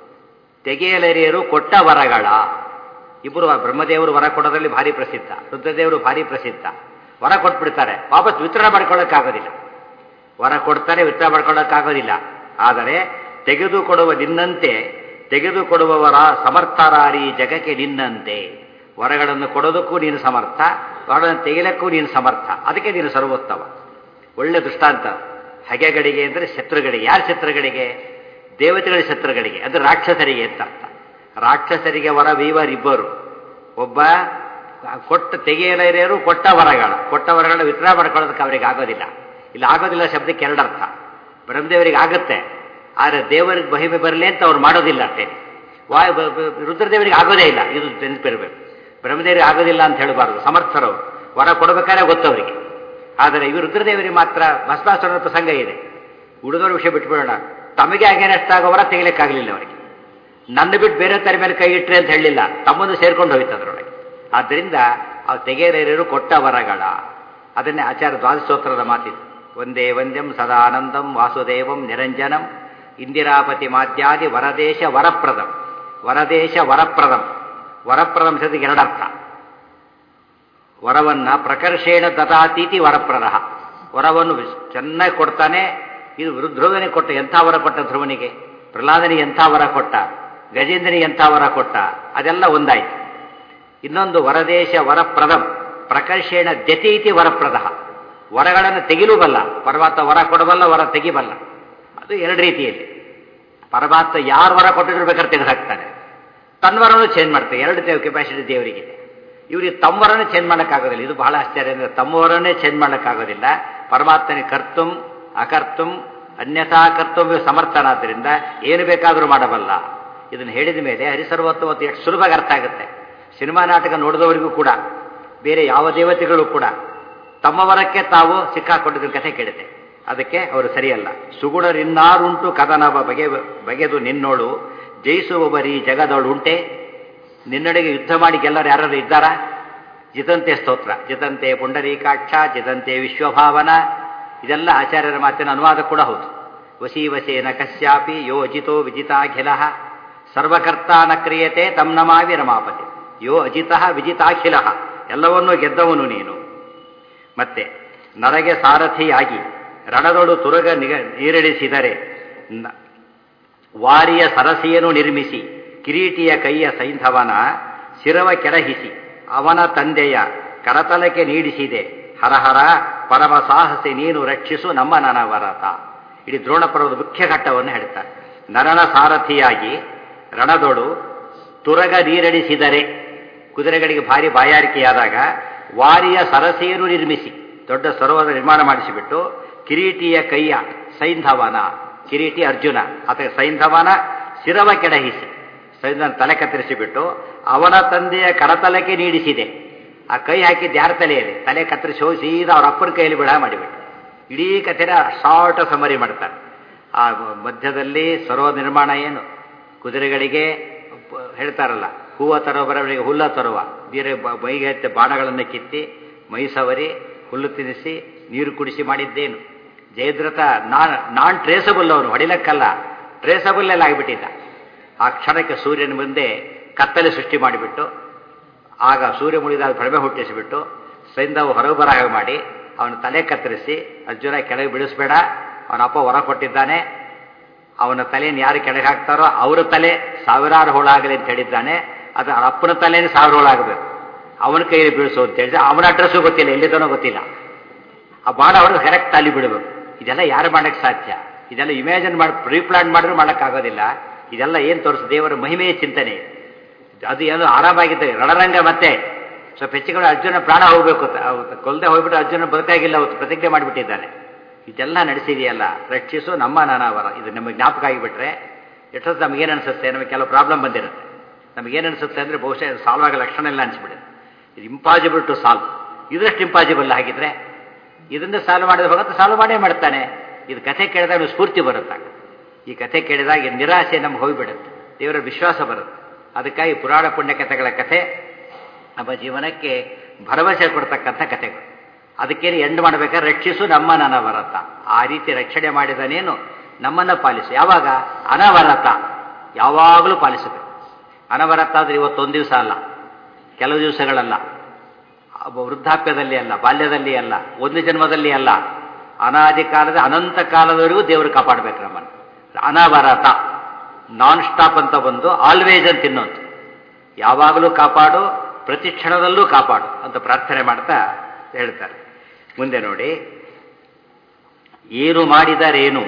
ತೆಗೆಯಲರಿಯರು ಕೊಟ್ಟ ವರಗಳ ಇಬ್ಬರು ಬ್ರಹ್ಮದೇವರು ವರ ಕೊಡೋದ್ರಲ್ಲಿ ಭಾರಿ ಪ್ರಸಿದ್ಧ ರುದ್ರದೇವರು ಭಾರಿ ಪ್ರಸಿದ್ಧ ವರ ಕೊಟ್ಬಿಡ್ತಾರೆ ವಾಪಸ್ ವಿತರಣೆ ಮಾಡ್ಕೊಳ್ಳೋಕ್ಕಾಗೋದಿಲ್ಲ ವರ ಕೊಡ್ತಾರೆ ವಿತರಣೆ ಮಾಡ್ಕೊಳ್ಳೋಕ್ಕಾಗೋದಿಲ್ಲ ಆದರೆ ತೆಗೆದುಕೊಡುವ ನಿನ್ನಂತೆ ತೆಗೆದುಕೊಡುವವರ ಸಮರ್ಥರಾರಿ ಜಗಕ್ಕೆ ನಿನ್ನಂತೆ ವರಗಳನ್ನು ಕೊಡೋದಕ್ಕೂ ನೀನು ಸಮರ್ಥ ವರಗಳನ್ನು ತೆಗೆಯಲಕ್ಕೂ ನೀನು ಸಮರ್ಥ ಅದಕ್ಕೆ ನೀನು ಸರ್ವೋತ್ತಮ ಒಳ್ಳೆ ದೃಷ್ಟಾಂತ ಹಗೆಗಳಿಗೆ ಅಂದರೆ ಶತ್ರುಗಳಿಗೆ ಯಾರ ಶತ್ರುಗಳಿಗೆ ದೇವತೆಗಳ ಶತ್ರುಗಳಿಗೆ ಅದು ರಾಕ್ಷಸರಿಗೆ ಅಂತ ಅರ್ಥ ರಾಕ್ಷಸರಿಗೆ ವರ ವೀವರಿಬ್ಬರು ಒಬ್ಬ ಕೊಟ್ಟ ತೆಗೆಯಲೇರಿಯರು ಕೊಟ್ಟ ವರಗಳ ಕೊಟ್ಟ ವರಗಳ ವಿತರಣೆ ಮಾಡ್ಕೊಳ್ಳೋದಕ್ಕೆ ಅವರಿಗೆ ಆಗೋದಿಲ್ಲ ಇಲ್ಲಿ ಆಗೋದಿಲ್ಲ ಶಬ್ದಕ್ಕೆ ಎರಡರ್ಥ ಬ್ರಹ್ಮದೇವರಿಗೆ ಆಗುತ್ತೆ ಆದರೆ ದೇವರಿಗೆ ಮಹಿಮೆ ಬರಲಿ ಅಂತ ಅವ್ರು ಮಾಡೋದಿಲ್ಲ ಅಷ್ಟೇ ವಾಯು ಬ- ಬ- ರುದ್ರದೇವರಿಗೆ ಆಗೋದೇ ಇಲ್ಲ ಇದು ನೆನಪಿರಬೇಕು ಬ್ರಹ್ಮದೇವರಿಗೆ ಆಗೋದಿಲ್ಲ ಅಂತ ಹೇಳಬಾರ್ದು ಸಮರ್ಥರವರು ವರ ಕೊಡಬೇಕಾದ್ರೆ ಗೊತ್ತವರಿಗೆ ಆದರೆ ಇವರು ರುದ್ರದೇವರಿಗೆ ಮಾತ್ರ ಭಸ್ಮಾಸುರನ ಪ್ರಸಂಗ ಇದೆ ಉಳಿದವ್ರ ವಿಷಯ ಬಿಟ್ಬಿಡೋಣ ತಮಗೆ ಅಗೇನೆಸ್ಟ್ ಆಗೋ ವರ ತೆಗಿಲಿಕ್ಕಾಗಲಿಲ್ಲ ಅವರಿಗೆ ನನ್ನ ಬಿಟ್ಟು ಬೇರೆ ತರ ಮೇಲೆ ಕೈ ಇಟ್ರೆ ಅಂತ ಹೇಳಲಿಲ್ಲ ತಮ್ಮನ್ನು ಸೇರ್ಕೊಂಡು ಹೋಯ್ತು ಅದರೊಳಗೆ ಆದ್ದರಿಂದ ಆ ತೆಗೆಯರೇರು ಕೊಟ್ಟ ವರಗಳ ಅದನ್ನೇ ಆಚಾರ್ಯ ದ್ವಾದಶೋತ್ತರದ ಮಾತಿದೆ ಒಂದೇ ವಂದ್ಯಂ ಸದಾನಂದಂ ವಾಸುದೇವಂ ನಿರಂಜನಂ ಇಂದಿರಾಪತಿ ಮಾದ್ಯಾದಿ ವರದೇಶ ವರಪ್ರದಂ ವರದೇಶ ವರಪ್ರದಂ ವರಪ್ರದಂ ಶಬ್ದಕ್ಕೆ ಎರಡರ್ಥ ವರವನ್ನ ಪ್ರಕರ್ಷೇಣ ದದಾತೀತಿ ವರಪ್ರದ ವರವನ್ನು ವಿಸ್- ಚೆನ್ನಾಗಿ ಕೊಡ್ತಾನೆ ಇದು ರುದ್ರವನಿಗೆ ಕೊಟ್ಟ ಎಂಥ ವರ ಕೊಟ್ಟ ಧ್ರುವನಿಗೆ ಪ್ರಹ್ಲಾದನಿಗೆ ಎಂಥ ವರ ಕೊಟ್ಟ ಗಜೇಂದ್ರನಿಗೆ ಎಂಥ ವರ ಕೊಟ್ಟ ಅದೆಲ್ಲ ಒಂದಾಯ್ತು ಇನ್ನೊಂದು ವರದೇಶ ವರಪ್ರದಂ ಪ್ರಕರ್ಷೇಣ ದ್ಯತೀತಿ ವರಪ್ರದ ವರಗಳನ್ನು ತೆಗಿಲೂಬಲ್ಲ ಪರಮಾತ್ಮ ವರ ಕೊಡಬಲ್ಲ ವರ ತೆಗಿಬಲ್ಲ ಅದು ಎರಡು ರೀತಿಯಲ್ಲಿ ಪರಮಾತ್ಮ ಯಾರು ವರ ಕೊಟ್ಟಿದ್ರು ಬೇಕಾದ್ರೆ ತೆಗೆದು ಹಾಕ್ತಾನೆ ತನ್ವರನ್ನು ಚೇಂಜ್ ಮಾಡ್ತಾರೆ ಎರಡು ದೇವ್ ಕೆಪಾಸಿಟಿ ದೇವರಿಗಿದೆ ಇವರಿಗೆ ತಮ್ಮವರನ್ನೇ ಚೇಂಜ್ ಮಾಡೋಕ್ಕಾಗೋದಿಲ್ಲ ಇದು ಬಹಳ ಆಶ್ಚರ್ಯ ಅಂದರೆ ತಮ್ಮವರನ್ನೇ ಚೇಂಜ್ ಮಾಡೋಕ್ಕಾಗೋದಿಲ್ಲ ಪರಮಾತ್ಮನಿಗೆ ಕರ್ತುಂ ಅಕರ್ತುಂ ಅನ್ಯಥಾ ಕರ್ತವ್ಯ ಸಮರ್ಥನಾದ್ದರಿಂದ ಏನು ಬೇಕಾದರೂ ಮಾಡಬಲ್ಲ ಇದನ್ನು ಹೇಳಿದ ಮೇಲೆ ಹರಿಸರ್ವತ್ವ ಎಷ್ಟು ಸುಲಭವಾಗಿ ಅರ್ಥ ಆಗುತ್ತೆ ಸಿನಿಮಾ ನಾಟಕ ನೋಡಿದವರಿಗೂ ಕೂಡ ಬೇರೆ ಯಾವ ದೇವತೆಗಳು ಕೂಡ ತಮ್ಮ ವರಕ್ಕೆ ತಾವು ಸಿಕ್ಕಾಕೊಂಡಿದ್ದ ಕಥೆ ಕೇಳಿದೆ ಅದಕ್ಕೆ ಅವರು ಸರಿಯಲ್ಲ ಸುಗುಣರಿನ್ನಾರುಂಟು ಕದನವ ಬಗೆ ಬಗೆದು ನಿನ್ನೋಳು ಜಯಿಸುವವರಿ ಜಗದೊಳುಂಟೆ ನಿನ್ನಡೆಗೆ ಯುದ್ಧ ಮಾಡಿ ಗೆಲ್ಲರು ಯಾರು ಇದ್ದಾರಾ ಜಿತಂತೆ ಸ್ತೋತ್ರ ಜಿತಂತೆ ಪುಂಡರೀಕಾಕ್ಷ ಜಿತಂತೆ ವಿಶ್ವಭಾವನ ಇದೆಲ್ಲ ಆಚಾರ್ಯರ ಮಾತಿನ ಅನುವಾದ ಕೂಡ ಹೌದು ವಸಿ ವಸೇನ ಕಶ್ಯಾಪಿ ಯೋ ಅಜಿತೋ ವಿಜಿತಾಖಿಲ ಸರ್ವಕರ್ತ ನ ಕ್ರಿಯತೆ ತಂ ನಮಾವಿ ರಮಾಪತಿ ಯೋ ಅಜಿತ ವಿಜಿತಾಖಿಲ ಎಲ್ಲವನ್ನೂ ಗೆದ್ದವನು ನೀನು ಮತ್ತೆ ನರಗೆ ಸಾರಥಿಯಾಗಿ ರಣದೊಳು ತುರಗ ನಿಗ ನೀರಿಳಿಸಿದರೆ ನ- ವಾರಿಯ ಸರಸಿಯನ್ನು ನಿರ್ಮಿಸಿ ಕಿರೀಟಿಯ ಕೈಯ ಸೈಂಧವನ ಶಿರವ ಕೆಡಹಿಸಿ ಅವನ ತಂದೆಯ ಕರತಲಕ್ಕೆ ನೀಡಿಸಿದೆ ಹರಹರ ಪರಮ ಸಾಹಸಿ ನೀನು ರಕ್ಷಿಸು ನಮ್ಮ ನನವರತ ಇಡೀ ದ್ರೋಣ ಪರ್ವದ ಮುಖ್ಯ ಘಟ್ಟವನ್ನು ಹೇಳ್ತಾರೆ ನರನ ಸಾರಥಿಯಾಗಿ ರಣದೊಳು ತುರಗ ನೀರಡಿಸಿದರೆ ಕುದುರೆಗಳಿಗೆ ಭಾರಿ ಬಾಯಾರಿಕೆಯಾದಾಗ ವಾರಿಯ ಸರಸೆಯನ್ನು ನಿರ್ಮಿಸಿ ದೊಡ್ಡ ಸರೋವರ ನಿರ್ಮಾಣ ಮಾಡಿಸಿಬಿಟ್ಟು ಕಿರೀಟಿಯ ಕೈಯ ಸೈಂಧವನ ಕಿರೀಟಿ ಅರ್ಜುನ ಆತ ಸೈಂಧವನ ಶಿರವ ಕೆಡಹಿಸಿ ಸೈಂಧವನ ತಲೆ ಕತ್ತರಿಸಿಬಿಟ್ಟು ಅವನ ತಂದೆಯ ಕರತಲಕ್ಕೆ ನೀಡಿಸಿದೆ ಆ ಕೈ ಹಾಕಿದ್ದು ಯಾರ ತಲೆಯಲ್ಲಿ ತಲೆ ಕತ್ತರಿಸಿ ಹೋಗಿ ಸೀದಾ ಅವ್ರ ಅಪ್ಪನ ಕೈಯಲ್ಲಿ ಬಿಡ ಮಾಡಿಬಿಟ್ಟು ಇಡೀ ಕಥೆನ ಶಾರ್ಟ್ ಸಮರಿ ಮಾಡ್ತಾರೆ ಆ ಮಧ್ಯದಲ್ಲಿ ಸರೋ ನಿರ್ಮಾಣ ಏನು ಕುದುರೆಗಳಿಗೆ ಪ- ಹೇಳ್ತಾರಲ್ಲ ಹೂವ ತರುವ ಬರವರಿಗೆ ಹುಲ್ಲ ತರುವ ಬೇರೆ ಬ- ಮೈಗೆ ಹತ್ತಿ ಬಾಣಗಳನ್ನು ಕಿತ್ತಿ ಮೈ ಸವರಿ ಹುಲ್ಲು ತಿನ್ನಿಸಿ ನೀರು ಕುಡಿಸಿ ಮಾಡಿದ್ದೇನು ಜಯದ್ರಥ ನಾನ್ ನಾನ್ ಟ್ರೇಸಬಲ್ ಅವನು ಹೊಡಿಲಕ್ಕಲ್ಲ ಟ್ರೇಸಬಲ್ ಎಲ್ಲ ಆಗಿಬಿಟ್ಟಿದ್ದ ಆ ಕ್ಷಣಕ್ಕೆ ಸೂರ್ಯನ ಮುಂದೆ ಕತ್ತಲೆ ಸೃಷ್ಟಿ ಮಾಡಿಬಿಟ್ಟು ಆಗ ಸೂರ್ಯ ಮುಳಿದಾಗ ಭ್ರಮೆ ಹುಟ್ಟಿಸಿಬಿಟ್ಟು ಸೈಂಧವ ಹೊರಗೆ ಬರ ಹಾಗೆ ಮಾಡಿ ಅವನ ತಲೆ ಕತ್ತರಿಸಿ ಅರ್ಜುನ ಕೆಳಗೆ ಬಿಡಿಸ್ಬೇಡ ಅವನ ಅಪ್ಪ ಹೊರ ಕೊಟ್ಟಿದ್ದಾನೆ ಅವನ ತಲೆಯನ್ನು ಯಾರು ಕೆಳಗೆ ಹಾಕ್ತಾರೋ ಅವರ ತಲೆ ಸಾವಿರಾರು ಹೋಳಾಗಲಿ ಅಂತ ಹೇಳಿದ್ದಾನೆ ಅದು ಅವನ ಅಪ್ಪನ ತಲೆನೇ ಸಾವಿರ ಹೋಳಾಗಬೇಕು ಅವನ ಕೈಯಲ್ಲಿ ಬೀಳಿಸು ಅಂತ ಹೇಳಿದ್ರೆ ಅವನ ಅಡ್ರೆಸ್ಸು ಗೊತ್ತಿಲ್ಲ ಎಲ್ಲಿದ್ದಾನೋ ಗೊತ್ತಿಲ್ಲ ಆ ಬಾಣ ಹೊಡೆದು ಕರೆಕ್ಟ್ ಅಲ್ಲಿ ಬಿಡಬೇಕು ಇದೆಲ್ಲ ಯಾರು ಮಾಡಕ್ಕೆ ಸಾಧ್ಯ ಇದೆಲ್ಲ ಇಮ್ಯಾಜಿನ್ ಮಾಡಿ ಪ್ರೀ ಪ್ಲಾನ್ ಮಾಡಿದ್ರು ಮಾಡೋಕ್ಕಾಗೋದಿಲ್ಲ ಇದೆಲ್ಲ ಏನು ತೋರಿಸ್ ದೇವರ ಮಹಿಮೆಯ ಚಿಂತನೆ ಅದು ಏನು ಆರಾಮಾಗಿದ್ದರೆ ರಣರಂಗ ಮತ್ತೆ ಸ್ವಲ್ಪ ಹೆಚ್ಚುಗಳು ಅರ್ಜುನ ಪ್ರಾಣ ಹೋಗ್ಬೇಕು ಕೊಲ್ಲದೆ ಹೋಗ್ಬಿಟ್ಟು ಅರ್ಜುನ ಬದುಕಾಗಿಲ್ಲ ಅವತ್ತು ಪ್ರತಿಜ್ಞೆ ಮಾಡಿಬಿಟ್ಟಿದ್ದಾನೆ ಇದೆಲ್ಲ ನಡೆಸಿದೆಯಲ್ಲ ರಕ್ಷಿಸು ನಮ್ಮ ನಾನಾವರ ಇದು ನಮಗೆ ಜ್ಞಾಪಕ ಆಗಿಬಿಟ್ರೆ ಎಷ್ಟೊತ್ತು ನಮಗೇನು ಅನಿಸುತ್ತೆ ನಮಗೆ ಕೆಲವು ಪ್ರಾಬ್ಲಮ್ ಬಂದಿರುತ್ತೆ ನಮಗೇನು ಅನಿಸುತ್ತೆ ಅಂದರೆ ಬಹುಶಃ ಸಾಲ್ವ್ ಆಗೋ ಲಕ್ಷಣ ಎಲ್ಲ ಅನಿಸ್ಬಿಡುತ್ತೆ ಇದು ಇಂಪಾಸಿಬಲ್ ಟು ಸಾಲ್ವ್ ಇದಷ್ಟು ಇಂಪಾಸಿಬಲ್ ಆಗಿದ್ರೆ ಇದನ್ನ ಸಾಲ್ವ್ ಮಾಡಿದ ಭಗವಂತ ಸಾಲ್ವ್ ಮಾಡೇ ಮಾಡ್ತಾನೆ ಇದು ಕಥೆ ಕೇಳಿದಾಗ ನಮ್ಗೆ ಸ್ಫೂರ್ತಿ ಬರುತ್ತೆ ಈ ಕಥೆ ಕೇಳಿದಾಗ ಈ ನಿರಾಸೆ ನಮ್ಗೆ ಹೋಗಿಬಿಡುತ್ತೆ ದೇವರ ವಿಶ್ವಾಸ ಬರುತ್ತೆ ಅದಕ್ಕಾಗಿ ಪುರಾಣ ಪುಣ್ಯ ಕಥೆಗಳ ಕಥೆ ನಮ್ಮ ಜೀವನಕ್ಕೆ ಭರವಸೆ ಕೊಡ್ತಕ್ಕಂಥ ಕಥೆಗಳು ಅದಕ್ಕೇನು ಎಂಡ್ ಮಾಡಬೇಕಾದ್ರೆ ರಕ್ಷಿಸು ನಮ್ಮ ಅನವರತ ಆ ರೀತಿ ರಕ್ಷಣೆ ಮಾಡಿದನೇನು ನಮ್ಮನ್ನು ಪಾಲಿಸು ಯಾವಾಗ ಅನವರತ ಯಾವಾಗಲೂ ಪಾಲಿಸಬೇಕು ಅನವರತ ಆದರೆ ಇವತ್ತೊಂದು ದಿವಸ ಅಲ್ಲ ಕೆಲವು ದಿವಸಗಳಲ್ಲ ಒಬ್ಬ ವೃದ್ಧಾಪ್ಯದಲ್ಲಿ ಅಲ್ಲ ಬಾಲ್ಯದಲ್ಲಿ ಅಲ್ಲ ಒಂದು ಜನ್ಮದಲ್ಲಿ ಅಲ್ಲ ಅನಾದಿ ಕಾಲದ ಅನಂತ ಕಾಲದವರೆಗೂ ದೇವರು ಕಾಪಾಡಬೇಕು ನಮ್ಮನ್ನು ಅನವರತ ನಾನ್ ಸ್ಟಾಪ್ ಅಂತ ಬಂದು ಆಲ್ವೇಜ್ ಅಂತ ಇನ್ನೊಂದು ಯಾವಾಗಲೂ ಕಾಪಾಡು ಪ್ರತಿ ಕ್ಷಣದಲ್ಲೂ ಕಾಪಾಡು ಅಂತ ಪ್ರಾರ್ಥನೆ ಮಾಡ್ತಾ ಹೇಳ್ತಾರೆ ಮುಂದೆ ನೋಡಿ ಏನು ಮಾಡಿದರೇನು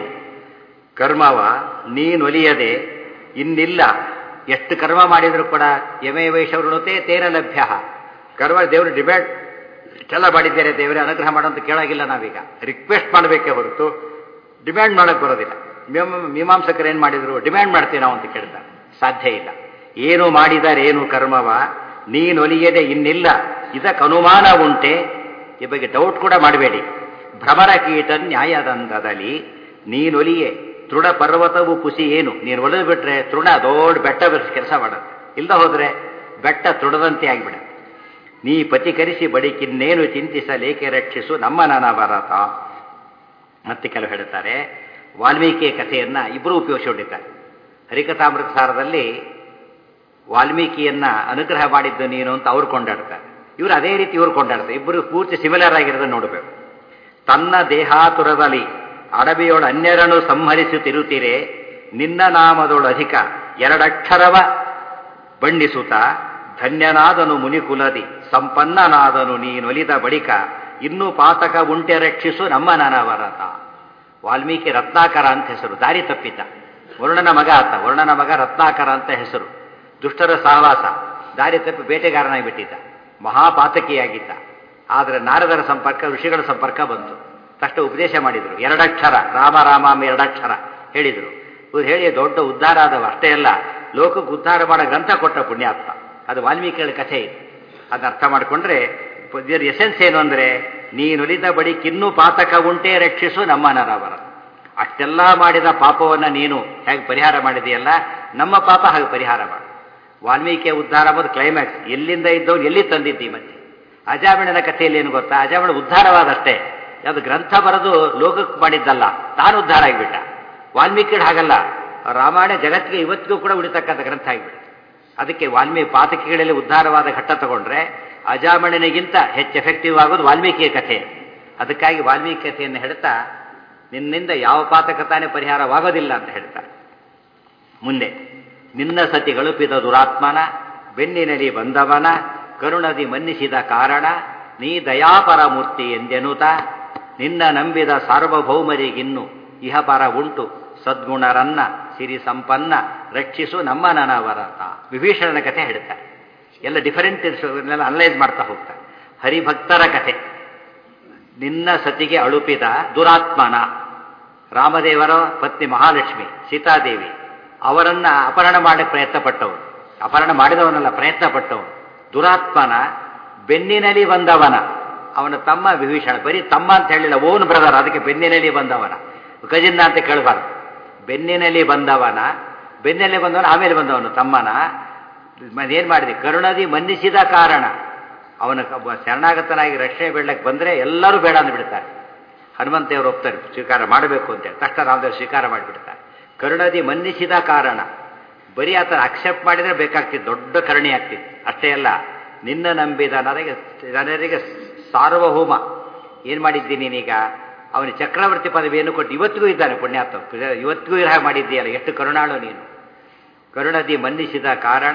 ಕರ್ಮವ ನೀನೊಲಿಯದೆ ಇನ್ನಿಲ್ಲ ಎಷ್ಟು ಕರ್ಮ ಮಾಡಿದರೂ ಕೂಡ ಯಮೇ ವೈಷವೃಣತೆ ತೇನ ಲಭ್ಯ ಕರ್ಮ ದೇವರು ಡಿಮ್ಯಾಂಡ್ ಇಷ್ಟೆಲ್ಲ ಮಾಡಿದ್ದೇನೆ ದೇವರೇ ಅನುಗ್ರಹ ಮಾಡೋ ಅಂತ ಕೇಳಾಗಿಲ್ಲ ನಾವೀಗ ರಿಕ್ವೆಸ್ಟ್ ಮಾಡಬೇಕೇ ಹೊರತು ಡಿಮ್ಯಾಂಡ್ ಮಾಡೋಕ್ಕೆ ಬರೋದಿಲ್ಲ ಮೀಮ- ಮೀಮಾಂಸಕರು ಏನು ಮಾಡಿದ್ರು ಡಿಮ್ಯಾಂಡ್ ಮಾಡ್ತೀವಿ ನಾವು ಅಂತ ಕೇಳ್ತಾರೆ ಸಾಧ್ಯ ಇಲ್ಲ ಏನು ಮಾಡಿದರೇನು ಕರ್ಮವ ನೀನೊಲಿಯದೆ ಇನ್ನಿಲ್ಲ ಇದಕ್ಕೆ ಅನುಮಾನ ಉಂಟೆ ಈ ಬಗ್ಗೆ ಡೌಟ್ ಕೂಡ ಮಾಡಬೇಡಿ ಭ್ರಮರ ಕೀಟ ನ್ಯಾಯದಂದದಲ್ಲಿ ನೀನೊಲಿಯೆ ತೃಣ ಪರ್ವತವು ಕುಸಿ ಏನು ನೀನು ಒಡೆದು ಬಿಟ್ರೆ ತೃಣ ದೊಡ್ಡ ಬೆಟ್ಟ ಬೆರೆಸಿ ಕೆಲಸ ಮಾಡುತ್ತೆ ಇಲ್ದ ಹೋದ್ರೆ ಬೆಟ್ಟ ತೃಣದಂತೆ ಆಗಿಬಿಡುತ್ತೆ ನೀ ಪತಿಕರಿಸಿ ಬಡಿಕಿನ್ನೇನು ಚಿಂತಿಸಲೇಕೆ ರಕ್ಷಿಸು ನಮ್ಮ ನನ್ನ ಭಾರತ ಮತ್ತೆ ಕೆಲವು ಹೇಳುತ್ತಾರೆ ವಾಲ್ಮೀಕಿಯ ಕಥೆಯನ್ನ ಇಬ್ಬರು ಉಪಯೋಗಿಸಿಕೊಂಡಿದ್ದಾರೆ ಹರಿಕಥಾಮೃತ ಸಾರದಲ್ಲಿ ವಾಲ್ಮೀಕಿಯನ್ನ ಅನುಗ್ರಹ ಮಾಡಿದ್ದು ನೀನು ಅಂತ ಅವ್ರು ಕೊಂಡಾಡ್ತಾರೆ ಇವರು ಅದೇ ರೀತಿ ಇವರು ಕೊಂಡಾಡ್ತಾರೆ ಇಬ್ಬರು ಪೂರ್ತಿ ಸಿಮಿಲರ್ ಆಗಿರೋದನ್ನ ನೋಡಬೇಕು ತನ್ನ ದೇಹಾತುರದಲ್ಲಿ ಅಡಬಿಯೊಳ ಅನ್ಯರನ್ನು ಸಂಹರಿಸುತ್ತಿರುತ್ತೀರೆ ನಿನ್ನ ನಾಮದೊಳು ಅಧಿಕ ಎರಡಕ್ಷರವ ಬಣ್ಣಿಸುತ್ತ ಧನ್ಯನಾದನು ಮುನಿಕುಲದಿ ಸಂಪನ್ನನಾದನು ನೀನೊಲಿದ ಬಳಿಕ ಇನ್ನೂ ಪಾತಕ ಉಂಟೆ ರಕ್ಷಿಸು ನಮ್ಮ ನನವರತ ವಾಲ್ಮೀಕಿ ರತ್ನಾಕರ ಅಂತ ಹೆಸರು ದಾರಿ ತಪ್ಪಿದ್ದ ವರುಣನ ಮಗ ಆತ ವರುಣನ ಮಗ ರತ್ನಾಕರ ಅಂತ ಹೆಸರು ದುಷ್ಟರ ಸಹವಾಸ ದಾರಿ ತಪ್ಪಿ ಬೇಟೆಗಾರನಾಗಿಬಿಟ್ಟಿದ್ದ ಮಹಾಪಾತಕಿಯಾಗಿದ್ದ ಆದರೆ ನಾರದರ ಸಂಪರ್ಕ ಋಷಿಗಳ ಸಂಪರ್ಕ ಬಂತು ತಕ್ಷಣ ಉಪದೇಶ ಮಾಡಿದರು ಎರಡಕ್ಷರ ರಾಮ ರಾಮ ಎಂಬ ಎರಡಕ್ಷರ ಹೇಳಿದರು ಇವ್ರು ಹೇಳಿ ದೊಡ್ಡ ಉದ್ಧಾರ ಆದವ ಅಷ್ಟೇ ಅಲ್ಲ ಲೋಕಕ್ಕೆ ಉದ್ಧಾರ ಮಾಡೋ ಗ್ರಂಥ ಕೊಟ್ಟ ಪುಣ್ಯಾತ್ಮ ಅದು ವಾಲ್ಮೀಕಿಗಳ ಕಥೆ ಇದು ಅದನ್ನ ಅರ್ಥ ಮಾಡಿಕೊಂಡ್ರೆ ಇದರ ಎಸೆನ್ಸ್ ಏನು ಅಂದರೆ ನೀನುಲಿದ ಬಳಿಕಿನ್ನೂ ಪಾತಕ ಉಂಟೇ ರಕ್ಷಿಸು ನಮ್ಮ ನರವರ ಅಷ್ಟೆಲ್ಲ ಮಾಡಿದ ಪಾಪವನ್ನು ನೀನು ಹೇಗೆ ಪರಿಹಾರ ಮಾಡಿದೆಯಲ್ಲ ನಮ್ಮ ಪಾಪ ಹಾಗೆ ಪರಿಹಾರ ಮಾಡು ವಾಲ್ಮೀಕಿಯ ಉದ್ಧಾರ ಅಂಬೋದು ಕ್ಲೈಮ್ಯಾಕ್ಸ್ ಎಲ್ಲಿಂದ ಇದ್ದವನು ಎಲ್ಲಿ ತಂದಿದ್ದಿ ಮತ್ತೆ ಅಜಾಮಿಣನ ಕಥೆಯಲ್ಲಿ ಏನು ಗೊತ್ತಾ ಅಜಾಮಿಣ ಉದ್ಧಾರವಾದಷ್ಟೇ ಯಾವುದು ಗ್ರಂಥ ಬರೆದು ಲೋಕಕ್ಕೆ ಮಾಡಿದ್ದಲ್ಲ ತಾನು ಉದ್ಧಾರ ಆಗಿಬಿಟ್ಟ ವಾಲ್ಮೀಕಿ ಹಾಗಲ್ಲ ರಾಮಾಯಣ ಜಗತ್ತಿಗೆ ಇವತ್ತಿಗೂ ಕೂಡ ಉಳಿತಕ್ಕಂಥ ಗ್ರಂಥ ಆಗಿಬಿಡುತ್ತೆ ಅದಕ್ಕೆ ವಾಲ್ಮೀಕಿ ಪಾತಕಿಗಳಲ್ಲಿ ಉದ್ಧಾರವಾದ ಘಟ್ಟ ತಗೊಂಡ್ರೆ ಅಜಾಮಣನಿಗಿಂತ ಹೆಚ್ಚು ಎಫೆಕ್ಟಿವ್ ಆಗೋದು ವಾಲ್ಮೀಕಿಯ ಕಥೆ ಅದಕ್ಕಾಗಿ ವಾಲ್ಮೀಕಿ ಕಥೆಯನ್ನು ಹೇಳ್ತಾ ನಿನ್ನಿಂದ ಯಾವ ಪಾತಕ ತಾನೇ ಪರಿಹಾರವಾಗೋದಿಲ್ಲ ಅಂತ ಹೇಳ್ತಾರೆ ಮುಂದೆ ನಿನ್ನ ಸತಿ ಗಳುಪಿದ ದುರಾತ್ಮನ ಬೆನ್ನಿನಲ್ಲಿ ಬಂದವನ ಕರುಣದಿ ಮನ್ನಿಸಿದ ಕಾರಣ ನೀ ದಯಾಪರ ಮೂರ್ತಿ ಎಂದೆನುತ ನಿನ್ನ ನಂಬಿದ ಸಾರ್ವಭೌಮರಿಗಿನ್ನು ಇಹಪರ ಉಂಟು ಸದ್ಗುಣರನ್ನ ಸಿರಿ ಸಂಪನ್ನ ರಕ್ಷಿಸು ನಮ್ಮ ನನವರತ ವಿಭೀಷಣನ ಕಥೆ ಹೇಳ್ತಾರೆ ಎಲ್ಲ ಡಿಫರೆಂಟ್ ಅನಲೈಸ್ ಮಾಡ್ತಾ ಹೋಗ್ತಾರೆ ಹರಿಭಕ್ತರ ಕಥೆ ನಿನ್ನ ಸತಿಗೆ ಅಳುಪಿದ ದುರಾತ್ಮನ ರಾಮದೇವರ ಪತ್ನಿ ಮಹಾಲಕ್ಷ್ಮಿ ಸೀತಾದೇವಿ ಅವರನ್ನ ಅಪಹರಣ ಮಾಡಕ್ಕೆ ಪ್ರಯತ್ನ ಪಟ್ಟವನು ಅಪಹರಣ ಮಾಡಿದವನಲ್ಲ ಪ್ರಯತ್ನ ಪಟ್ಟವನು ದುರಾತ್ಮನ ಬೆನ್ನಿನಲ್ಲಿ ಬಂದವನ ಅವನ ತಮ್ಮ ವಿಭೀಷಣ ಬರೀ ತಮ್ಮ ಅಂತ ಹೇಳಿಲ್ಲ ಓನ್ ಬ್ರದರ್ ಅದಕ್ಕೆ ಬೆನ್ನಿನಲ್ಲಿ ಬಂದವನ ಗಜಿಂದ ಅಂತ ಕೇಳಬಾರ್ದು ಬೆನ್ನಿನಲ್ಲಿ ಬಂದವನ ಬೆನ್ನಲ್ಲಿ ಬಂದವನ ಆಮೇಲೆ ಬಂದವನು ತಮ್ಮನ ಏನ್ ಮಾಡಿದೆ ಕರುಣದಿ ಮನ್ನಿಸಿದ ಕಾರಣ ಅವನ ಒಬ್ಬ ಶರಣಾಗತನಾಗಿ ರಕ್ಷಣೆ ಬೇಡಕ್ಕೆ ಬಂದ್ರೆ ಎಲ್ಲರೂ ಬೇಡ ಅಂದ್ಬಿಡ್ತಾರೆ ಹನುಮಂತೇವರು ಒಪ್ತಾರೆ ಸ್ವೀಕಾರ ಮಾಡಬೇಕು ಅಂತೇಳಿ ತಕ್ಷಣ ರಾಮದೇವರು ಸ್ವೀಕಾರ ಮಾಡಿಬಿಡ್ತಾರೆ ಕರುಣದಿ ಮನ್ನಿಸಿದ ಕಾರಣ ಬರೀ ಆತ ಅಕ್ಸೆಪ್ಟ್ ಮಾಡಿದ್ರೆ ಬೇಕಾಗ್ತಿತ್ತು ದೊಡ್ಡ ಕರುಣೆ ಆಗ್ತಿತ್ತು ಅಷ್ಟೇ ಅಲ್ಲ ನಿನ್ನ ನಂಬಿದ ನನಗೆ ಜನರಿಗೆ ಸಾರ್ವಭೌಮ ಏನ್ ಮಾಡಿದ್ದೀನಿ ನೀನೀಗ ಅವನಿಗೆ ಚಕ್ರವರ್ತಿ ಪದವಿಯನ್ನು ಕೊಟ್ಟು ಇವತ್ತಿಗೂ ಇದ್ದಾನೆ ಪುಣ್ಯಾತ್ಮ ಇವತ್ತಿಗೂ ಇರ ಹಾಗೆ ಮಾಡಿದ್ದೀಯಲ್ಲ ಎಷ್ಟು ಕರುಣಾಳು ನೀನು ಕರುಣದಿ ಮನ್ನಿಸಿದ ಕಾರಣ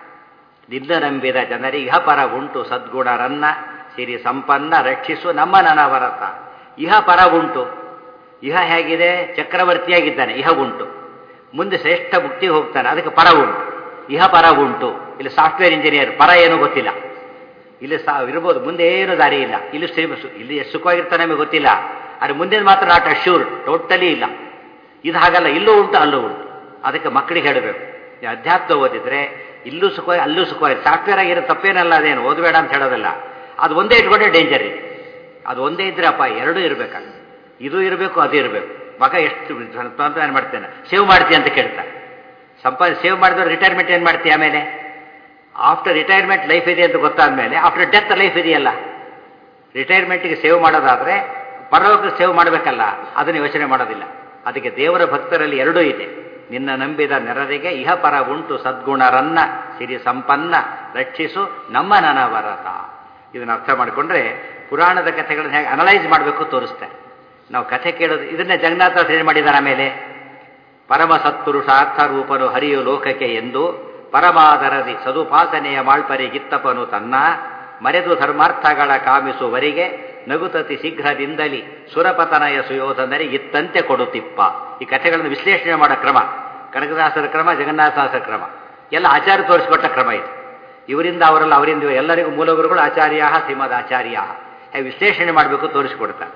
ನಿನ್ನ ನಂಬಿದ ಜನರಿಗೆ ಪರ ಉಂಟು ಸದ್ಗುಣರನ್ನ ಸಿರಿ ಸಂಪನ್ನ ರಕ್ಷಿಸು ನಮ್ಮ ನನವರತ ಇಹ ಪರ ಉಂಟು ಇಹ ಹೇಗಿದೆ ಚಕ್ರವರ್ತಿಯಾಗಿದ್ದಾನೆ ಇಹ ಉಂಟು ಮುಂದೆ ಶ್ರೇಷ್ಠ ಮುಕ್ತಿ ಹೋಗ್ತಾನೆ ಅದಕ್ಕೆ ಪರ ಉಂಟು ಇಹ ಪರ ಉಂಟು ಇಲ್ಲಿ ಸಾಫ್ಟ್ವೇರ್ ಇಂಜಿನಿಯರ್ ಪರ ಏನೂ ಗೊತ್ತಿಲ್ಲ ಇಲ್ಲಿ ಸಾ ಇರ್ಬೋದು ಮುಂದೆ ಏನು ದಾರಿ ಇಲ್ಲ ಇಲ್ಲಿ ಶ್ರೀ- ಇಲ್ಲಿ ಎಷ್ಟು ಸುಖವಾಗಿರ್ತಾನೆ ನಮಗೆ ಗೊತ್ತಿಲ್ಲ ಆದರೆ ಮುಂದೆ ಮಾತ್ರ ನಾಟ್ ಅಶ್ಯೂರ್ಡ್ ಟೋಟಲಿ ಇಲ್ಲ ಇದು ಹಾಗಲ್ಲ ಇಲ್ಲೂ ಉಂಟು ಅಲ್ಲೂ ಉಂಟು ಅದಕ್ಕೆ ಮಕ್ಕಳಿಗೆ ಹೇಳಬೇಕು ಈ ಅಧ್ಯಾತ್ಮ ಓದಿದ್ರೆ ಇಲ್ಲೂ ಸುಖವಾಗಿ ಅಲ್ಲೂ ಸುಖವಾಗಿ ಸಾಫ್ಟ್ವೇರ್ ಆಗಿರೋ ತಪ್ಪೇನಲ್ಲ ಅದೇನು ಓದಬೇಡ ಅಂತ ಹೇಳೋದಲ್ಲ ಅದು ಒಂದೇ ಇಟ್ಕೊಂಡ್ರೆ ಡೇಂಜರ್ ಇದೆ ಅದು ಒಂದೇ ಇದ್ರೆ ಅಪ್ಪ ಎರಡೂ ಇರಬೇಕಾಗ ಇದು ಇರಬೇಕು ಅದು ಇರಬೇಕು ಮಗ ಎಷ್ಟು ಅಂತ ಏನು ಮಾಡ್ತೇನೆ ಸೇವ್ ಮಾಡ್ತೀಯ ಅಂತ ಕೇಳ್ತಾರೆ ಸಂಪಾದ ಸೇವ್ ಮಾಡಿದ್ರೆ ರಿಟೈರ್ಮೆಂಟ್ ಏನು ಮಾಡ್ತೀಯ ಆಮೇಲೆ ಆಫ್ಟರ್ ರಿಟೈರ್ಮೆಂಟ್ ಲೈಫ್ ಇದೆ ಅಂತ ಗೊತ್ತಾದ್ಮೇಲೆ ಆಫ್ಟರ್ ಡೆತ್ ಲೈಫ್ ಇದೆಯಲ್ಲ ರಿಟೈರ್ಮೆಂಟ್ಗೆ ಸೇವ್ ಮಾಡೋದಾದ್ರೆ ಪರಲೋಕಕ್ಕೆ ಸೇವ್ ಮಾಡಬೇಕಲ್ಲ ಅದನ್ನು ಯೋಚನೆ ಮಾಡೋದಿಲ್ಲ ಅದಕ್ಕೆ ದೇವರ ಭಕ್ತರಲ್ಲಿ ಎರಡೂ ಇದೆ ನಿನ್ನ ನಂಬಿದ ನೆರರಿಗೆ ಇಹ ಪರ ಉಂಟು ಸದ್ಗುಣರನ್ನ ಸಿರಿ ಸಂಪನ್ನ ರಕ್ಷಿಸು ನಮ್ಮ ನನವರತ ಇದನ್ನ ಅರ್ಥ ಮಾಡಿಕೊಂಡ್ರೆ ಪುರಾಣದ ಕಥೆಗಳನ್ನ ಹೇಗೆ ಅನಲೈಸ್ ಮಾಡಬೇಕು ತೋರಿಸ್ತಾರೆ ನಾವು ಕಥೆ ಕೇಳೋದು ಇದನ್ನೇ ಜಗನ್ನಾಥ ಏನು ಮಾಡಿದಾರೆ ಆಮೇಲೆ ಪರಮ ಸತ್ಪುರುಷಾರ್ಥ ರೂಪನು ಹರಿಯು ಲೋಕಕ್ಕೆ ಎಂದು ಪರಮಾದರದಿ ಸದುಪಾಸನೆಯ ಮಾಳ್ಪರಿ ಗಿತ್ತಪನು ತನ್ನ ಮರೆದು ಧರ್ಮಾರ್ಥಗಳ ಕಾಮಿಸುವರಿಗೆ ನಗುತತಿ ಶೀಘ್ರದಿಂದಲಿ ಸುರಪತನಯ ಸುಯೋಧನರಿ ಇತ್ತಂತೆ ಕೊಡುತ್ತಿಪ್ಪ ಈ ಕಥೆಗಳನ್ನು ವಿಶ್ಲೇಷಣೆ ಮಾಡೋ ಕ್ರಮ ಕನಕದಾಸರ ಕ್ರಮ ಜಗನ್ನಾಥದಾಸರ ಕ್ರಮ ಎಲ್ಲ ಆಚಾರ್ಯ ತೋರಿಸಿಕೊಟ್ಟ ಕ್ರಮ ಇದು ಇವರಿಂದ ಅವರಲ್ಲ ಅವರಿಂದ ಇವರು ಎಲ್ಲರಿಗೂ ಮೂಲಗುರುಗಳು ಆಚಾರ್ಯ ಶ್ರೀಮದ್ ಆಚಾರ್ಯ ಹೇಗೆ ವಿಶ್ಲೇಷಣೆ ಮಾಡಬೇಕು ತೋರಿಸಿಕೊಡ್ತಾರೆ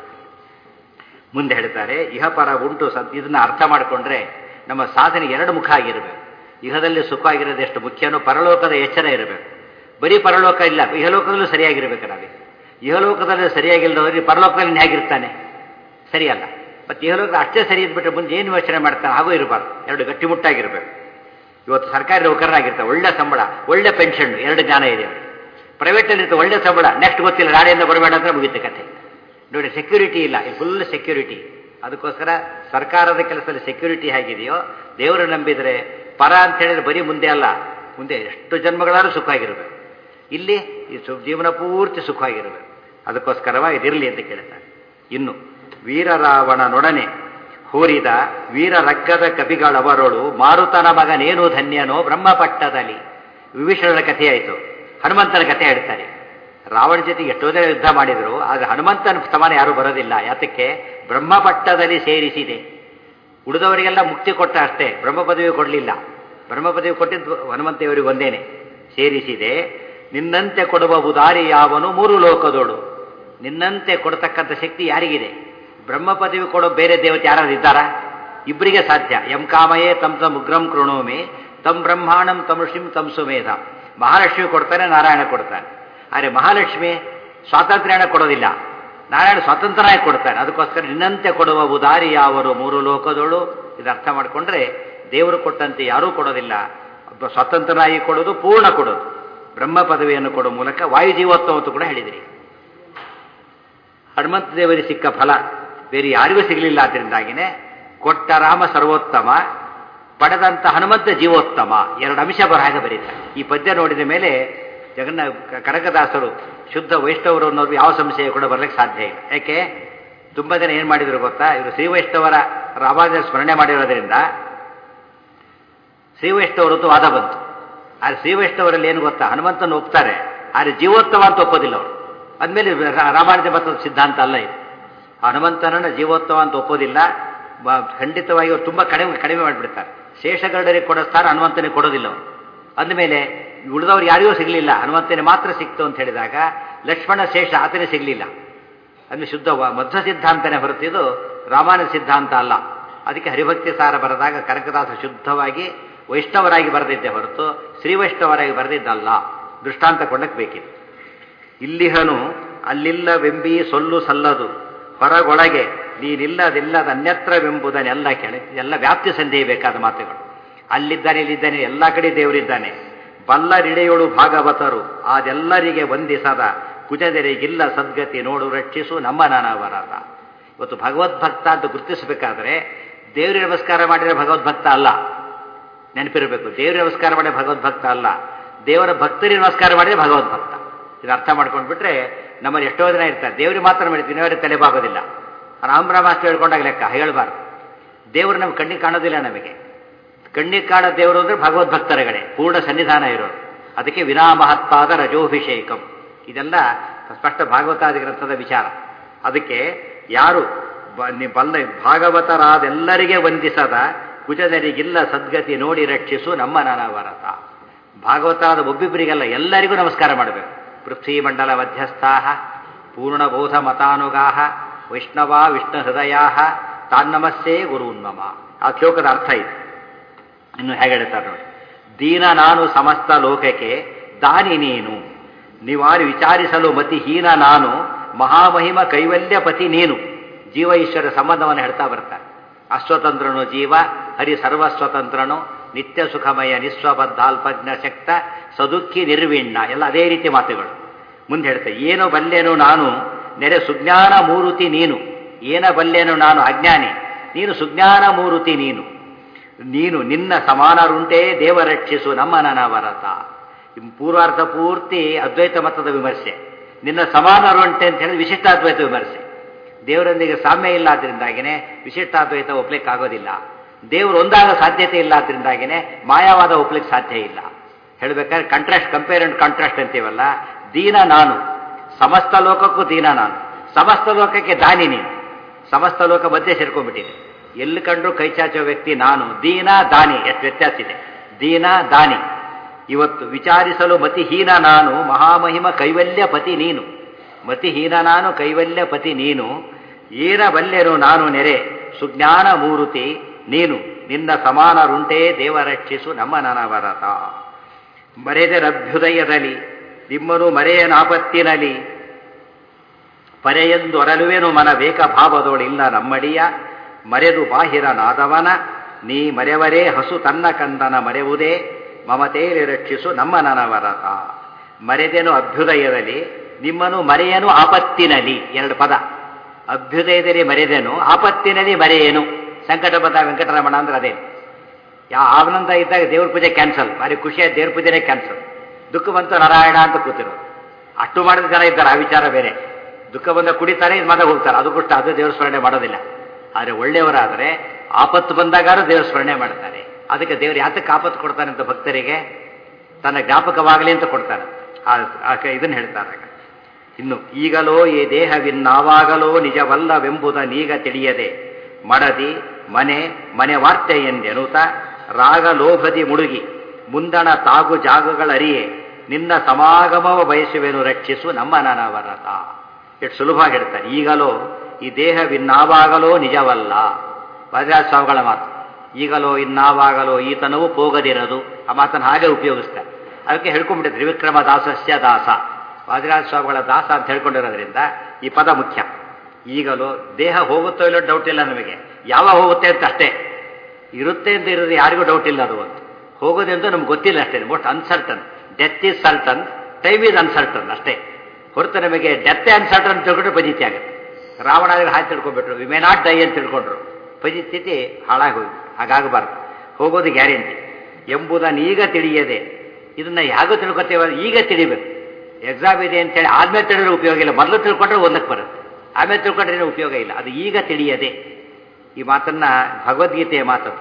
ಮುಂದೆ ಹೇಳ್ತಾರೆ ಇಹಪರ ಉಂಟು ಸತ್ ಇದನ್ನ ಅರ್ಥ ಮಾಡಿಕೊಂಡ್ರೆ ನಮ್ಮ ಸಾಧನೆ ಎರಡು ಮುಖ ಆಗಿರಬೇಕು ಇಹದಲ್ಲಿ ಸುಖ ಆಗಿರೋದು ಎಷ್ಟು ಮುಖ್ಯನೋ ಪರಲೋಕದ ಎಚ್ಚರ ಇರಬೇಕು ಬರೀ ಪರಲೋಕ ಇಲ್ಲ ಇಹಲೋಕದಲ್ಲೂ ಸರಿಯಾಗಿರ್ಬೇಕು ನಾವೇ ಇಹಲೋಕದಲ್ಲಿ ಸರಿಯಾಗಿಲ್ಲದವ್ರಿಗೆ ಪರಲೋಕದಲ್ಲಿ ಹೇಗಿರ್ತಾನೆ ಸರಿಯಲ್ಲ ಮತ್ತೆ ಇಹಲೋಕ ಅಷ್ಟೇ ಸರಿ ಇದ್ಬಿಟ್ರೆ ಮುಂದೆ ಏನು ಯೋಚನೆ ಮಾಡ್ತಾನೆ ಹಾಗೂ ಇರಬಾರ್ದು ಎರಡು ಗಟ್ಟಿಮುಟ್ಟಾಗಿರ್ಬೇಕು ಇವತ್ತು ಸರ್ಕಾರಿ ನೌಕರನಾಗಿರ್ತಾರೆ ಒಳ್ಳೆ ಸಂಬಳ ಒಳ್ಳೆ ಪೆನ್ಷನ್ ಎರಡು ಜ್ಞಾನ ಇದೆ ಅವರಿಗೆ ಪ್ರೈವೇಟಲ್ಲಿ ಇರುತ್ತೆ ಒಳ್ಳೆ ಸಂಬಳ ನೆಕ್ಸ್ಟ್ ಗೊತ್ತಿಲ್ಲ ನಾಳೆಯಿಂದ ಬರಬೇಡ ಅಂದ್ರೆ ಮುಗಿತು ಕತೆ ನೋಡಿ ಸೆಕ್ಯೂರಿಟಿ ಇಲ್ಲ ಫುಲ್ ಸೆಕ್ಯೂರಿಟಿ ಅದಕ್ಕೋಸ್ಕರ ಸರ್ಕಾರದ ಕೆಲಸದಲ್ಲಿ ಸೆಕ್ಯೂರಿಟಿ ಹೇಗಿದೆಯೋ ದೇವರು ನಂಬಿದರೆ ಪರ ಅಂತ ಹೇಳಿದ್ರೆ ಬರೀ ಮುಂದೆ ಅಲ್ಲ ಮುಂದೆ ಎಷ್ಟು ಜನ್ಮಗಳಾದ್ರೂ ಸುಖವಾಗಿರಬೇಕು ಇಲ್ಲಿ ಈ ಸು ಜೀವನ ಪೂರ್ತಿ ಸುಖವಾಗಿರಬೇಕು ಅದಕ್ಕೋಸ್ಕರವಾಗಿ ಇದಿರಲಿ ಅಂತ ಕೇಳ್ತಾರೆ ಇನ್ನು ವೀರರಾವಣನೊಡನೆ ಹೂರಿದ ವೀರ ರಕ್ಕದ ಕಪಿಗಳವರೊಳು ಮಾರುತನ ಮಗನೇನು ಧನ್ಯನೋ ಬ್ರಹ್ಮಪಟ್ಟದಲ್ಲಿ ವಿಭೀಷಣನ ಕಥೆ ಆಯಿತು ಹನುಮಂತನ ಕಥೆ ಹೇಳ್ತಾರೆ ರಾವಣ ಜೊತೆಗೆ ಎಷ್ಟೋ ಜನ ಯುದ್ಧ ಮಾಡಿದ್ರು ಆದರೆ ಹನುಮಂತನ ಸಮಾನ ಯಾರೂ ಬರೋದಿಲ್ಲ ಯಾತಕ್ಕೆ ಬ್ರಹ್ಮಪಟ್ಟದಲ್ಲಿ ಸೇರಿಸಿದೆ ಉಳಿದವರಿಗೆಲ್ಲ ಮುಕ್ತಿ ಕೊಟ್ಟ ಅಷ್ಟೇ ಬ್ರಹ್ಮ ಪದವಿ ಕೊಡಲಿಲ್ಲ ಬ್ರಹ್ಮ ಪದವಿ ಕೊಟ್ಟಿದ್ದು ಹನುಮಂತೇವರಿಗೆ ಒಂದೇನೆ ಸೇರಿಸಿದೆ ನಿನ್ನಂತೆ ಕೊಡುವ ಉದಾರಿ ಯಾವನು ಮೂರು ಲೋಕದೋಡು ನಿನ್ನಂತೆ ಕೊಡತಕ್ಕಂಥ ಶಕ್ತಿ ಯಾರಿಗಿದೆ ಬ್ರಹ್ಮ ಪದವಿ ಕೊಡೋ ಬೇರೆ ದೇವತೆ ಯಾರು ಇದ್ದಾರಾ ಇಬ್ಬರಿಗೆ ಸಾಧ್ಯ ಎಂ ಕಾಮಯೇ ತಮ್ ತಮ್ ಉಗ್ರಂ ಕೃಣೋಮಿ ತಮ್ ಬ್ರಹ್ಮಾಣಂ ತಮ್ ಋಷಿಂ ತಮ್ ಸುಮೇಧ ಮಹಾಲಕ್ಷ್ಮಿ ಕೊಡ್ತಾನೆ ನಾರಾಯಣ ಕೊಡ್ತಾನೆ ಆದರೆ ಮಹಾಲಕ್ಷ್ಮಿ ಸ್ವಾತಂತ್ರ್ಯನ ಕೊಡೋದಿಲ್ಲ ನಾರಾಯಣ ಸ್ವಾತಂತ್ರ್ಯ ಕೊಡ್ತಾನೆ ಅದಕ್ಕೋಸ್ಕರ ನಿನ್ನಂತೆ ಕೊಡುವ ಉದಾರಿ ಯಾವರು ಮೂರು ಲೋಕದೋಳು ಇದು ಅರ್ಥ ಮಾಡಿಕೊಂಡ್ರೆ ದೇವರು ಕೊಟ್ಟಂತೆ ಯಾರೂ ಕೊಡೋದಿಲ್ಲ ಒಬ್ಬ ಸ್ವತಂತ್ರನಾಗಿ ಕೊಡೋದು ಪೂರ್ಣ ಕೊಡೋದು ಬ್ರಹ್ಮ ಪದವಿಯನ್ನು ಕೊಡೋ ಮೂಲಕ ವಾಯುಜೀವೋತ್ತಮ ಅಂತ ಕೂಡ ಹೇಳಿದಿರಿ ಹನುಮಂತ ದೇವರಿಗೆ ಸಿಕ್ಕ ಫಲ ಬೇರೆ ಯಾರಿಗೂ ಸಿಗಲಿಲ್ಲ ಅದರಿಂದಾಗಿನೇ ಕೊಟ್ಟ ರಾಮ ಸರ್ವೋತ್ತಮ ಪಡೆದಂತ ಹನುಮಂತ ಜೀವೋತ್ತಮ ಎರಡು ಅಂಶ ಬರಹಾಗೆ ಬರೀತಾರೆ ಈ ಪದ್ಯ ನೋಡಿದ ಮೇಲೆ ಜಗನ್ನ ಕನಕದಾಸರು ಶುದ್ಧ ವೈಷ್ಣವರು ಅನ್ನೋದು ಯಾವ ಸಂಶಯ ಕೂಡ ಬರ್ಲಿಕ್ಕೆ ಸಾಧ್ಯ ಇಲ್ಲ ಯಾಕೆ ತುಂಬಾ ಜನ ಏನ್ ಮಾಡಿದ್ರು ಗೊತ್ತಾ ಇವರು ಶ್ರೀ ವೈಷ್ಣವರ ರಾಮಾಯಣ ಸ್ಮರಣೆ ಮಾಡಿರೋದ್ರಿಂದ ಶ್ರೀ ವೈಷ್ಣವರದ್ದು ವಾದ ಬಂತು ಆದರೆ ಶ್ರೀ ವೈಷ್ಣವರಲ್ಲಿ ಏನು ಗೊತ್ತಾ ಹನುಮಂತನ ಒಪ್ತಾರೆ ಆದರೆ ಜೀವೋತ್ತಮ ಅಂತ ಒಪ್ಪೋದಿಲ್ಲ ಅವರು ಅಂದಮೇಲೆ ರಾಮಾಯಣದ ಮತದ ಸಿದ್ಧಾಂತ ಅಲ್ಲ ಇದು ಹನುಮಂತನನ್ನು ಜೀವೋತ್ತಮ ಅಂತ ಒಪ್ಪೋದಿಲ್ಲ ಬ- ಖಂಡಿತವಾಗಿ ಅವ್ರು ತುಂಬ ಕಡಿಮೆ ಕಡಿಮೆ ಮಾಡಿಬಿಡ್ತಾರೆ ಶೇಷಗರುಡರಿಗೆ ಕೊಡೋ ಸ್ಥಾನ ಹನುಮಂತನಿಗೆ ಕೊಡೋದಿಲ್ಲ ಅವರು ಅಂದಮೇಲೆ ಉಳಿದವ್ರು ಯಾರಿಗೂ ಸಿಗಲಿಲ್ಲ ಹನುಮಂತನಿಗೆ ಮಾತ್ರ ಸಿಕ್ತು ಅಂತ ಹೇಳಿದಾಗ ಲಕ್ಷ್ಮಣ ಶೇಷ ಆತನೇ ಸಿಗಲಿಲ್ಲ ಅಂದ್ರೆ ಶುದ್ಧ ವ- ಮಧ್ವ ಸಿದ್ಧಾಂತನೇ ಹೊರತಿದ್ದು ರಾಮಾಯಣ ಸಿದ್ಧಾಂತ ಅಲ್ಲ ಅದಕ್ಕೆ ಹರಿಭಕ್ತಿ ಸಾರ ಬರೆದಾಗ ಕನಕದಾಸ ಶುದ್ಧವಾಗಿ ವೈಷ್ಣವರಾಗಿ ಬರೆದಿದ್ದೆ ಹೊರತು ಶ್ರೀ ವೈಷ್ಣವರಾಗಿ ಬರೆದಿದ್ದಲ್ಲ ದೃಷ್ಟಾಂತ ಕೊಡಕ್ಕೆ ಬೇಕಿದೆ ಇಲ್ಲಿಹನು ಅಲ್ಲಿಲ್ಲವೆಂಬಿ ಸೊಲ್ಲು ಸಲ್ಲದು ಹೊರಗೊಳಗೆ ನೀನಿಲ್ಲದಿಲ್ಲದ ಅನ್ಯತ್ರವೆಂಬುದನ್ನೆಲ್ಲ ಕೆಳ ಎಲ್ಲ ವ್ಯಾಪ್ತಿ ಸಂಧಿ ಬೇಕಾದ ಮಾತುಗಳು ಅಲ್ಲಿದ್ದಾನೆ ಇಲ್ಲಿದ್ದಾನೆ ಎಲ್ಲ ಕಡೆ ದೇವರಿದ್ದಾನೆ ಬಲ್ಲರಿಡೆಯೊಳು ಭಾಗವತರು ಅದೆಲ್ಲರಿಗೆ ವಂದಿಸದ ಕುಜದರಿಗಿಲ್ಲ ಸದ್ಗತಿ ನೋಡು ರಕ್ಷಿಸು ನಮ್ಮ ನಾನವರಾದ ಇವತ್ತು ಭಗವದ್ಭಕ್ತ ಅಂತ ಗುರುತಿಸಬೇಕಾದ್ರೆ ದೇವರಿಗೆ ನಮಸ್ಕಾರ ಮಾಡಿದರೆ ಭಗವದ್ಭಕ್ತ ಅಲ್ಲ ನೆನಪಿರಬೇಕು ದೇವರಿಗೆ ನಮಸ್ಕಾರ ಮಾಡಿದ್ರೆ ಭಗವದ್ಭಕ್ತ ಅಲ್ಲ ದೇವರ ಭಕ್ತರಿಗೆ ನಮಸ್ಕಾರ ಮಾಡಿದ್ರೆ ಭಗವದ್ಭಕ್ತ ಇದು ಅರ್ಥ ಮಾಡ್ಕೊಂಡ್ಬಿಟ್ರೆ ನಮ್ಮಲ್ಲಿ ಎಷ್ಟೋ ಜನ ಇರ್ತಾರೆ ದೇವರಿಗೆ ಮಾತ್ರ ಮಾಡಿರ್ತೀನಿ ಅವರಿಗೆ ತಲೆಬಾಗೋದಿಲ್ಲ ರಾಮರಾಮಾಸ್ತಿ ಹೇಳ್ಕೊಂಡಾಗ ಲೆಕ್ಕ ಹೇಳಬಾರ್ದು ದೇವರು ನಮ್ಗೆ ಕಣ್ಣಿಗೆ ಕಾಣೋದಿಲ್ಲ ನಮಗೆ ಕಣ್ಣಿಗೆ ಕಾಣೋ ದೇವರು ಅಂದ್ರೆ ಭಗವದ್ಭಕ್ತರಗಡೆ ಪೂರ್ಣ ಸನ್ನಿಧಾನ ಇರೋದು ಅದಕ್ಕೆ ವಿನಾಮಹತ್ಪಾದ ರಜೋಭಿಷೇಕಂ ಇದೆಲ್ಲ ಸ್ಪಷ್ಟ ಭಾಗವತಾದಿ ಗ್ರಂಥದ ವಿಚಾರ ಅದಕ್ಕೆ ಯಾರು ಬ- ನಿ- ಬಲ್ಲ ಭಾಗವತರಾದೆಲ್ಲರಿಗೆ ವಂದಿಸದ ಕುಜದರಿಗಿಲ್ಲ ಸದ್ಗತಿ ನೋಡಿ ರಕ್ಷಿಸು ನಮ್ಮ ನನವರತ ಭಾಗವತರಾದ ಒಬ್ಬಿಬ್ಬರಿಗೆಲ್ಲ ಎಲ್ಲರಿಗೂ ನಮಸ್ಕಾರ ಮಾಡಬೇಕು ಪೃಥ್ವಿಮಂಡಲ ಮಧ್ಯಸ್ಥಾ ಪೂರ್ಣಬೋಧ ಮತಾನುಗಾ ವೈಷ್ಣವ ವಿಷ್ಣು ಹೃದಯ ತಾನ್ನಮಸ್ಸೇ ಗುರುನ್ಮಮ ಆ ಶ್ಲೋಕದ ಅರ್ಥ ಇದು ಇನ್ನು ಹೇಗೆ ಹೇಳ್ತಾರೆ ನೋಡಿ ದೀನ ನಾನು ಸಮಸ್ತ ಲೋಕಕ್ಕೆ ದಾನಿ ನೀನು ನಿವಾರಿ ವಿಚಾರಿಸಲು ಮತಿಹೀನ ನಾನು ಮಹಾಮಹಿಮ ಕೈವಲ್ಯಪತಿ ನೀನು ಜೀವ ಈಶ್ವರ ಸಂಬಂಧವನ್ನು ಹೇಳ್ತಾ ಬರ್ತಾರೆ ಅಸ್ವತಂತ್ರನು ಜೀವ ಹರಿ ಸರ್ವಸ್ವತಂತ್ರನು ನಿತ್ಯ ಸುಖಮಯ ನಿಸ್ವಬದ್ಧಾಲ್ಪಜ್ಞ ಶಕ್ತ ಸದುಖಿ ನಿರ್ವಿಣ್ಣ ಎಲ್ಲ ಅದೇ ರೀತಿ ಮಾತುಗಳು ಮುಂದೆ ಹೇಳ್ತಾರೆ ಏನು ಬಲ್ಲೆನು ನಾನು ನೆರೆ ಸುಜ್ಞಾನ ಮೂರುತಿ ನೀನು ಏನ ಬಲ್ಲೆನು ನಾನು ಅಜ್ಞಾನಿ ನೀನು ಸುಜ್ಞಾನ ಮೂರುತಿ ನೀನು ನೀನು ನಿನ್ನ ಸಮಾನರುಂಟೇ ದೇವರಕ್ಷಿಸು ನಮ್ಮ ನನವರತ ಪೂರ್ವಾರ್ಧ ಪೂರ್ತಿ ಅದ್ವೈತ ಮತದ ವಿಮರ್ಶೆ ನಿನ್ನ ಸಮಾನರುಂಟೆ ಅಂತ ಹೇಳಿದ್ರೆ ವಿಶಿಷ್ಟಾದ್ವೈತ ವಿಮರ್ಶೆ ದೇವರೊಂದಿಗೆ ಸಾಮ್ಯ ಇಲ್ಲ ಆದ್ರಿಂದಾಗಿನೇ ವಿಶಿಷ್ಟಾದ್ವೈತ ಒಪ್ಲಿಕ್ಕೆ ಆಗೋದಿಲ್ಲ ದೇವರು ಒಂದಾಗ ಸಾಧ್ಯತೆ ಇಲ್ಲ ಆದ್ರಿಂದಾಗಿನೇ ಮಾಯಾವಾದ ಒಪ್ಲಿಕ್ಕೆ ಸಾಧ್ಯ ಇಲ್ಲ ಹೇಳ್ಬೇಕಾದ್ರೆ ಕಂಟ್ರಾಸ್ಟ್ ಕಂಪೇರ್ ಅಂಡ್ ಕಾಂಟ್ರಾಸ್ಟ್ ಅಂತೀವಲ್ಲ ದೀನ ನಾನು ಸಮಸ್ತ ಲೋಕಕ್ಕೂ ದೀನ ನಾನು ಸಮಸ್ತ ಲೋಕಕ್ಕೆ ದಾನಿ ನೀನು ಸಮಸ್ತ ಲೋಕ ಮಧ್ಯೆ ಸೇರ್ಕೊಂಡ್ಬಿಟ್ಟಿದೆ ಎಲ್ಲಿ ಕಂಡ್ರು ಕೈ ಚಾಚೋ ವ್ಯಕ್ತಿ ನಾನು ದೀನ ದಾನಿ ಎಷ್ಟು ವ್ಯತ್ಯಾಸ ಇದೆ ದೀನ ದಾನಿ ಇವತ್ತು ವಿಚಾರಿಸಲು ಮತಿಹೀನ ನಾನು ಮಹಾಮಹಿಮ ಕೈವಲ್ಯ ಪತಿ ನೀನು ಮತಿಹೀನ ನಾನು ಕೈವಲ್ಯ ಪತಿ ನೀನು ಏನ ಬಲ್ಲೆನು ನಾನು ನೆರೆ ಸುಜ್ಞಾನ ಮೂರುತಿ ನೀನು ನಿನ್ನ ಸಮಾನರುಂಟೇ ದೇವರಕ್ಷಿಸು ನಮ್ಮ ನನವರತ ಮರೆದರಭ್ಯುದಯದಲ್ಲಿ ನಿಮ್ಮನು ಮರೆಯನಾಪತ್ತಿನಲಿ ಪರೆಯೆಂದು ಅರಲುವೆನು ಮನ ವೇಕ ಭಾವದೋಳಿಲ್ಲ ನಮ್ಮಡಿಯ ಮರೆದು ಬಾಹಿರ ನಾದವನ ನೀ ಮರೆವರೇ ಹಸು ತನ್ನ ಕಂದನ ಮರೆವುದೇ ಮಮತೇಲಿ ರಕ್ಷಿಸು ನಮ್ಮ ನನವರತ ಮರೆದೆನು ಅಭ್ಯುದಯದಲ್ಲಿ ನಿಮ್ಮನು ಮರೆಯನು ಆಪತ್ತಿನಲಿ ಎರಡು ಪದ ಅಭ್ಯುದಯದಲ್ಲಿ ಮರೆದೆನು ಆಪತ್ತಿನಲ್ಲಿ ಮರೆಯೇನು ಸಂಕಟ ಬಂದ ವೆಂಕಟರಮಣ ಅಂದ್ರೆ ಅದೇ ಯಾ ಆನಂದ ಇದ್ದಾಗ ದೇವ್ರ ಪೂಜೆ ಕ್ಯಾನ್ಸಲ್ ಭಾರಿ ಖುಷಿಯಾದ ದೇವ್ರ ಪೂಜೆನೇ ಕ್ಯಾನ್ಸಲ್ ದುಃಖ ಬಂತು ನಾರಾಯಣ ಅಂತ ಕೂತಿರೋದು ಅಷ್ಟು ಮಾಡಿದ ಜನ ಇದ್ದಾರೆ ಆ ವಿಚಾರ ಬೇರೆ ದುಃಖ ಬಂದ ಕುಡಿತಾರೆ ಇದು ಮಾತ್ರ ಹೋಗ್ತಾರೆ ಅದು ಬಿಟ್ಟು ಅದು ದೇವ್ರ ಸ್ಮರಣೆ ಮಾಡೋದಿಲ್ಲ ಆದರೆ ಒಳ್ಳೆಯವರಾದರೆ ಆಪತ್ತು ಬಂದಾಗಾರು ದೇವ್ರ ಸ್ಮರಣೆ ಮಾಡ್ತಾರೆ ಅದಕ್ಕೆ ದೇವ್ರು ಯಾತಕ್ಕೆ ಆಪತ್ತು ಕೊಡ್ತಾನೆ ಅಂತ ಭಕ್ತರಿಗೆ ತನ್ನ ಜ್ಞಾಪಕವಾಗಲಿ ಅಂತ ಕೊಡ್ತಾನೆ ಇದನ್ನು ಹೇಳ್ತಾರೆ ಇನ್ನು ಈಗಲೋ ಈ ದೇಹವಿನ್ನಾವಾಗಲೋ ನಿಜವಲ್ಲವೆಂಬುದನೀಗ ತಿಳಿಯದೆ ಮಡದಿ ಮನೆ ಮನೆ ವಾರ್ತೆ ಎಂದೆನುತ ರಾಗ ಲೋಭದಿ ಮುಳುಗಿ ಮುಂದಣ ತಾಗು ಜಾಗಗಳರಿಯೇ ನಿನ್ನ ಸಮಾಗಮವ ಬಯಸುವೆನು ರಕ್ಷಿಸು ನಮ್ಮ ನನವರತ ಎಷ್ಟು ಸುಲಭ ಹೇಳ್ತಾರೆ ಈಗಲೋ ಈ ದೇಹವಿನ್ನಾವಾಗಲೋ ನಿಜವಲ್ಲ ವಜ್ರಾಜ ಸ್ವಾಮಿಗಳ ಮಾತು ಈಗಲೋ ಇನ್ನಾವಾಗಲೋ ಈತನವು ಹೋಗದಿರದು ಆ ಮಾತನ್ನು ಹಾಗೆ ಉಪಯೋಗಿಸ್ತಾರೆ ಅದಕ್ಕೆ ಹೇಳ್ಕೊಂಡ್ಬಿಟ್ಟೆ ತ್ರಿವಿಕ್ರಮ ದಾಸಸ್ಯ ದಾಸ ವಾದಿರಾಜ ಸ್ವಾಮಿಗಳ ದಾಸ ಅಂತ ಹೇಳ್ಕೊಂಡಿರೋದ್ರಿಂದ ಈ ಪದ ಮುಖ್ಯ ಈಗಲೂ ದೇಹ ಹೋಗುತ್ತೋ ಇಲ್ಲೋ ಡೌಟ್ ಇಲ್ಲ ನಮಗೆ ಯಾವಾಗ ಹೋಗುತ್ತೆ ಅಂತ ಅಷ್ಟೇ ಇರುತ್ತೆ ಅಂತ ಇರೋದು ಯಾರಿಗೂ ಡೌಟ್ ಇಲ್ಲ ಅದು ಅಂತ ಹೋಗೋದೆಂದು ನಮ್ಗೆ ಗೊತ್ತಿಲ್ಲ ಅಷ್ಟೇ most uncertain death is certain time is uncertain ಅಷ್ಟೇ ಹೊರತು ನಮಗೆ ಡೆತ್ ಅನ್ಸರ್ಟನ್ ಅಂತ ತಿಳ್ಕೊಂಡ್ರೆ ಪಜಿತಿ ಆಗುತ್ತೆ ರಾವಣಾದ್ರೆ ಹಾಗೆ ತಿಳ್ಕೊಂಡ್ಬಿಟ್ರು ವಿ ಮೇ ನಾಟ್ ಡೈ ಅಂತ ತಿಳ್ಕೊಂಡ್ರು ಪರಿಸ್ಥಿತಿ ಹಾಳಾಗಿ ಹೋಗಿ ಹಾಗಾಗಬಾರ್ದು ಹೋಗೋದು ಗ್ಯಾರಂಟಿ ಎಂಬುದನ್ನೀಗ ತಿಳಿಯದೆ ಇದನ್ನ ಯಾಗೂ ತಿಳ್ಕೊತೇವ ಈಗ ತಿಳಿಬೇಕು ಎಕ್ಸಾಮ್ ಇದೆ ಅಂತೇಳಿ ಆದ್ಮೇಲೆ ತಿಳಿದ್ರೆ ಉಪಯೋಗ ಇಲ್ಲ ಮೊದಲು ತಿಳ್ಕೊಂಡ್ರೆ ಒಂದಕ್ಕೆ ಬರುತ್ತೆ ಆಮೇಲೆ ತಿಳ್ಕೊಂಡ್ರೆ ಏನೂ ಉಪಯೋಗ ಇಲ್ಲ ಅದು ಈಗ ತಿಳಿಯದೆ ಈ ಮಾತನ್ನ ಭಗವದ್ಗೀತೆಯ ಮಾತದು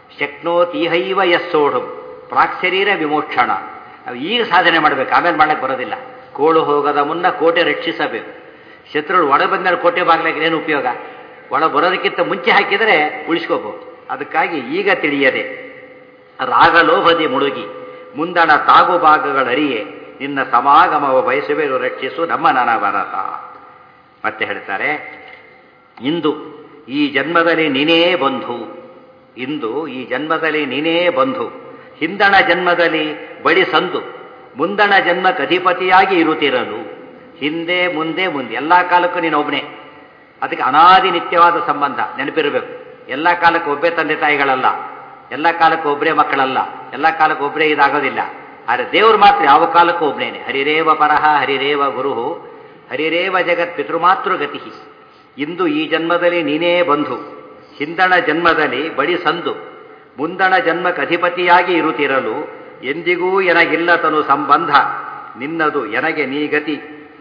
ಶಕ್ನೋತೀಹೈವ ಯಸ್ಸೋಢು ಪ್ರಾಕ್ಶರೀರ ವಿಮೋಕ್ಷಣ ನಾವು ಈಗ ಸಾಧನೆ ಮಾಡಬೇಕು ಆಮೇಲೆ ಮಾಡಕ್ಕೆ ಬರೋದಿಲ್ಲ ಕೋಳು ಹೋಗದ ಮುನ್ನ ಕೋಟೆ ರಕ್ಷಿಸಬೇಕು ಶತ್ರುಗಳು ಒಳ ಬಂದ್ಮೇಲೆ ಕೋಟೆ ಬಾಗ್ಲಿಕ್ಕೆ ಏನು ಉಪಯೋಗ ಒಳ ಬರೋದಕ್ಕಿಂತ ಮುಂಚೆ ಹಾಕಿದರೆ ಉಳಿಸ್ಕೋಬಹುದು ಅದಕ್ಕಾಗಿ ಈಗ ತಿಳಿಯದೆ ರಾಗಲೋಭದಿ ಮುಳುಗಿ ಮುಂದಣ ತಾಗು ಭಾಗಗಳರಿಯೇ ನಿನ್ನ ಸಮಾಗಮವ ಬಯಸುವೆರು ರಕ್ಷಿಸು ನಮ್ಮ ನನವರತ ಮತ್ತೆ ಹೇಳ್ತಾರೆ ಇಂದು ಈ ಜನ್ಮದಲ್ಲಿ ನೀನೇ ಬಂಧು ಇಂದು ಈ ಜನ್ಮದಲ್ಲಿ ನೀನೇ ಬಂಧು ಹಿಂದಣ ಜನ್ಮದಲ್ಲಿ ಬಳಿ ಸಂದು ಮುಂದಣ ಜನ್ಮಕ್ಕೆ ಅಧಿಪತಿಯಾಗಿ ಇರುತ್ತಿರಲು ಹಿಂದೆ ಮುಂದೆ ಮುಂದೆ ಎಲ್ಲ ಕಾಲಕ್ಕೂ ನೀನು ಒಬ್ಬನೇ ಅದಕ್ಕೆ ಅನಾದಿ ನಿತ್ಯವಾದ ಸಂಬಂಧ ನೆನಪಿರಬೇಕು ಎಲ್ಲ ಕಾಲಕ್ಕೂ ಒಬ್ಬೇ ತಂದೆ ತಾಯಿಗಳಲ್ಲ ಎಲ್ಲ ಕಾಲಕ್ಕೂ ಒಬ್ಬರೇ ಮಕ್ಕಳಲ್ಲ ಎಲ್ಲ ಕಾಲಕ್ಕೂ ಒಬ್ಬರೇ ಇದಾಗೋದಿಲ್ಲ ಆದರೆ ದೇವರು ಮಾತ್ರ ಯಾವ ಕಾಲಕ್ಕೂ ಒಬ್ಬನೇನೆ ಹರಿರೇವ ಪರಹ ಹರಿರೇವ ಗುರು ಹರಿರೇವ ಜಗತ್ ಪಿತೃಮಾತೃಗತಿ ಇಂದು ಈ ಜನ್ಮದಲ್ಲಿ ನೀನೇ ಬಂಧು ಹಿಂದಣ ಜನ್ಮದಲ್ಲಿ ಬಳಿ ಸಂದು ಮುಂದಣ ಜನ್ಮಕ್ಕೆ ಅಧಿಪತಿಯಾಗಿ ಇರುತ್ತಿರಲು ಎಂದಿಗೂ ಎನಗಿಲ್ಲ ತನು ಸಂಬಂಧ ನಿನ್ನದು ಎನಗೆ ನೀ ಗತಿ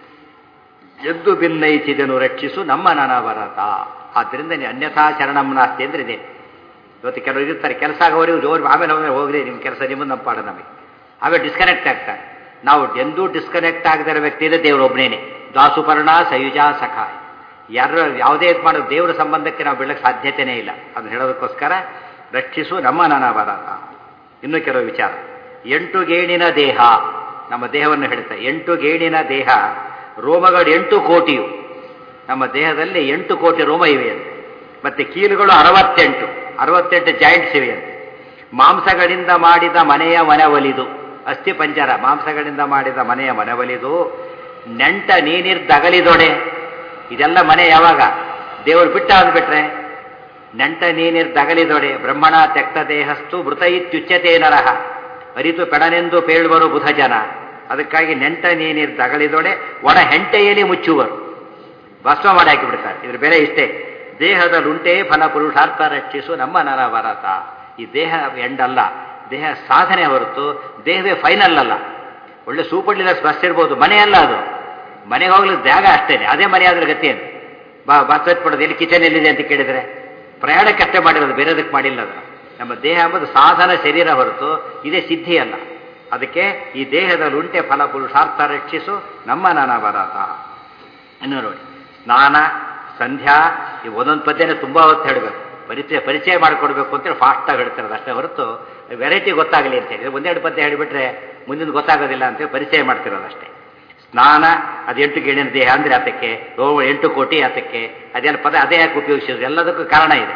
ಎದ್ದು ಭಿನ್ನಯಿಸಿದನು ರಕ್ಷಿಸು ನಮ್ಮ ನನವರತ ಆದ್ದರಿಂದ ನೀ ಅನ್ಯಥಾ ಶರಣಂ ನಾಸ್ತಿ ಅಂದ್ರೆ ಇದೆ ಇವತ್ತು ಕೆಲವರು ಇರ್ತಾರೆ ಕೆಲಸ ಆಗೋವರೆಗೂ ಜೋರು ಆಮೇಲೆ ಆಮೇಲೆ ಹೋಗ್ರಿ ನಿಮ್ಮ ಕೆಲಸ ನಿಮ್ಮದು ನಮ್ಮ ಪಾಡ ನಮಗೆ ಆಮೇಲೆ ಡಿಸ್ಕನೆಕ್ಟ್ ಆಗ್ತಾರೆ ನಾವು ಎಂದೂ ಡಿಸ್ಕನೆಕ್ಟ್ ಆಗದಿರೋ ವ್ಯಕ್ತಿ ಇದೆ ದೇವರೊಬ್ಬನೇನೆ ದಾಸುಪರ್ಣ ಸಯುಜ ಸಖ ಯಾರು ಯಾವುದೇ ಇದು ಮಾಡೋದು ದೇವರ ಸಂಬಂಧಕ್ಕೆ ನಾವು ಬೀಳಕ್ಕೆ ಸಾಧ್ಯತೆಯೇ ಇಲ್ಲ ಅದನ್ನ ಹೇಳೋದಕ್ಕೋಸ್ಕರ ರಕ್ಷಿಸು ನಮ್ಮ ನನವರತ ಇನ್ನು ಕೆಲವು ವಿಚಾರ ಎಂಟು ಗೇಣಿನ ದೇಹ ನಮ್ಮ ದೇಹವನ್ನು ಹೇಳ್ತಾರೆ ಎಂಟು ಗೇಣಿನ ದೇಹ ರೋಮಗಳು ಎಂಟು ಕೋಟಿಯು ನಮ್ಮ ದೇಹದಲ್ಲಿ ಎಂಟು ಕೋಟಿ ರೋಮ ಇವೆ ಅಂತೆ ಮತ್ತೆ ಕೀಲುಗಳು ಅರವತ್ತೆಂಟು ಅರವತ್ತೆಂಟು ಜಾಯಿಂಟ್ಸ್ ಇವೆ ಅಂತೆ ಮಾಂಸಗಳಿಂದ ಮಾಡಿದ ಮನೆಯ ಮನವಲಿದು ಅಸ್ಥಿ ಪಂಜರ ಮಾಂಸಗಳಿಂದ ಮಾಡಿದ ಮನೆಯ ಮನವಲಿದು ನೆಂಟ ನೀನಿರ್ದಗಲಿದೊಡೆ ಇದೆಲ್ಲ ಮನೆ ಯಾವಾಗ ದೇವರು ಬಿಟ್ಟ ಅಂದ್ಬಿಟ್ರೆ ನೆಂಟ ನೀನಿರ್ದಗಲಿದೊಡೆ ಬ್ರಹ್ಮಣ ತೆಕ್ತ ದೇಹಸ್ತು ಮೃತ ಇತ್ಯುಚ್ಯತೆ ನರಹ ಅರಿತು ಪೆಡನೆಂದು ಪೇಳುವರು ಬುಧ ಜನ ಅದಕ್ಕಾಗಿ ನೆಂಟ ನೀನಿರ್ದಗಲಿದೊಡೆ ಒಣ ಹೆಂಟೆಯಲ್ಲಿ ಮುಚ್ಚುವರು ಭಸ್ಮ ಮಾಡಿ ಹಾಕಿಬಿಡ್ತಾರೆ ಇದ್ರ ಬೆಲೆ ಇಷ್ಟೇ ದೇಹದಲ್ಲುಂಟೇ ಫಲ ಪುರುಷಾರ್ಥ ರಕ್ಷಿಸು ನಮ್ಮ ನರವರತ ಈ ದೇಹ ಎಂಡಲ್ಲ ದೇಹ ಸಾಧನೆ ಹೊರತು ದೇಹವೇ ಫೈನಲ್ ಅಲ್ಲ ಒಳ್ಳೆ ಸೂಪರ್ ಡೀಲರ್ಸ್ ಬಸ್ ಇರ್ಬೋದು ಮನೆ ಅಲ್ಲ ಅದು ಮನೆಗೆ ಹೋಗ್ಲಿಕ್ಕೆ ಜಾಗ ಅಷ್ಟೇನೆ ಅದೇ ಮನೆ ಆದ್ರೆ ಗತಿ ಏನು ಬಾ ಬಸ್ ಹತ್ಬಿಡೋದು ಎಲ್ಲಿ ಕಿಚನ್ ಎಲ್ಲಿದೆ ಅಂತ ಕೇಳಿದ್ರೆ ಪ್ರಯಾಣಕ್ಕೆ ಅಷ್ಟೇ ಮಾಡಿರೋದು ಬೇರೆದಕ್ಕೆ ಮಾಡಿಲ್ಲ ಅದು ನಮ್ಮ ದೇಹ ಎಂಬುದು ಸಾಧನ ಶರೀರ ಹೊರತು ಇದೇ ಸಿದ್ಧಿ ಅಲ್ಲ ಅದಕ್ಕೆ ಈ ದೇಹದಲ್ಲಿ ಉಂಟೆ ಫಲ ಪುರುಷಾರ್ಥ ರಕ್ಷಿಸು ನಮ್ಮ ನನವರತ ಇನ್ನು ನೋಡಿ ಸ್ನಾನ ಸಂಧ್ಯಾ ಈ ಒಂದೊಂದು ಪದ್ಯನೇ ತುಂಬ ಹೊತ್ತು ಹೇಳಬೇಕು ಪರಿಚಯ ಪರಿಚಯ ಮಾಡಿಕೊಡ್ಬೇಕು ಅಂತೇಳಿ ಫಾಸ್ಟಾಗಿ ಹೇಳ್ತಿರೋದು ಅಷ್ಟೇ ಹೊರತು ವೆರೈಟಿ ಗೊತ್ತಾಗಲಿ ಅಂತ ಹೇಳಿ ಒಂದೆರಡು ಪದ್ಯ ಹೇಳಿಬಿಟ್ರೆ ಮುಂದಿನ ಗೊತ್ತಾಗೋದಿಲ್ಲ ಅಂತೇಳಿ ಪರಿಚಯ ಮಾಡ್ತಿರೋದು ಅಷ್ಟೇ ಸ್ನಾನ ಅದು ಎಂಟು ಗೇಣಿನ ದೇಹ ಅಂದರೆ ಆತಕ್ಕೆ ರೋಮ ಎಂಟು ಕೋಟಿ ಆತಕ್ಕೆ ಅದೆಲ್ಲ ಪದ ಅದೇ ಯಾಕೆ ಉಪಯೋಗಿಸಿದ್ರು ಎಲ್ಲದಕ್ಕೂ ಕಾರಣ ಇದೆ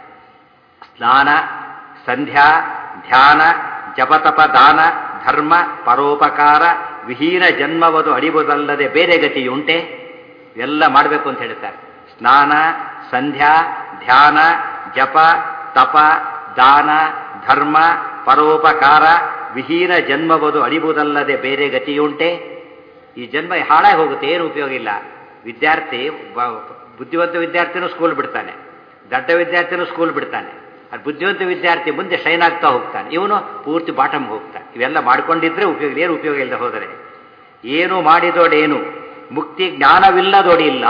ಸ್ನಾನ ಸಂಧ್ಯಾ ಧ್ಯಾನ ಜಪತಪ ದಾನ ಧರ್ಮ ಪರೋಪಕಾರ ವಿಹೀನ ಜನ್ಮವದು ಅಡಿಬುದಲ್ಲದೆ ಬೇರೆ ಗತಿಯುಂಟೆ ಇವೆಲ್ಲ ಮಾಡಬೇಕು ಅಂತ ಹೇಳ್ತಾರೆ ಸ್ನಾನ ಸಂಧ್ಯಾ ಧ್ಯಾನ ಜಪ ತಪ ದಾನ ಧರ್ಮ ಪರೋಪಕಾರ ವಿಹೀನ ಜನ್ಮವದು ಅಡಿಬುದಲ್ಲದೆ ಬೇರೆ ಗತಿಯುಂಟೆ ಈ ಜನ್ಮ ಹಾಳಾಗಿ ಹೋಗುತ್ತೆ ಏನು ಉಪಯೋಗ ಇಲ್ಲ ವಿದ್ಯಾರ್ಥಿ ಬುದ್ಧಿವಂತ ವಿದ್ಯಾರ್ಥಿನೂ ಸ್ಕೂಲ್ ಬಿಡ್ತಾನೆ ದಡ್ಡ ವಿದ್ಯಾರ್ಥಿನೂ ಸ್ಕೂಲ್ ಬಿಡ್ತಾನೆ ಅದು ಬುದ್ಧಿವಂತ ವಿದ್ಯಾರ್ಥಿ ಮುಂದೆ ಶೈನ್ ಆಗ್ತಾ ಹೋಗ್ತಾನೆ ಇವನು ಪೂರ್ತಿ ಬಾಟಮ್ಗೆ ಹೋಗ್ತಾನೆ ಇವೆಲ್ಲ ಮಾಡ್ಕೊಂಡಿದ್ರೆ ಉಪಯೋಗ ಏನು ಉಪಯೋಗ ಇಲ್ಲದೆ ಹೋದರೆ ಏನು ಮಾಡಿದೋಡೇನು ಮುಕ್ತಿ ಜ್ಞಾನವಿಲ್ಲದೊಡಿಲ್ಲ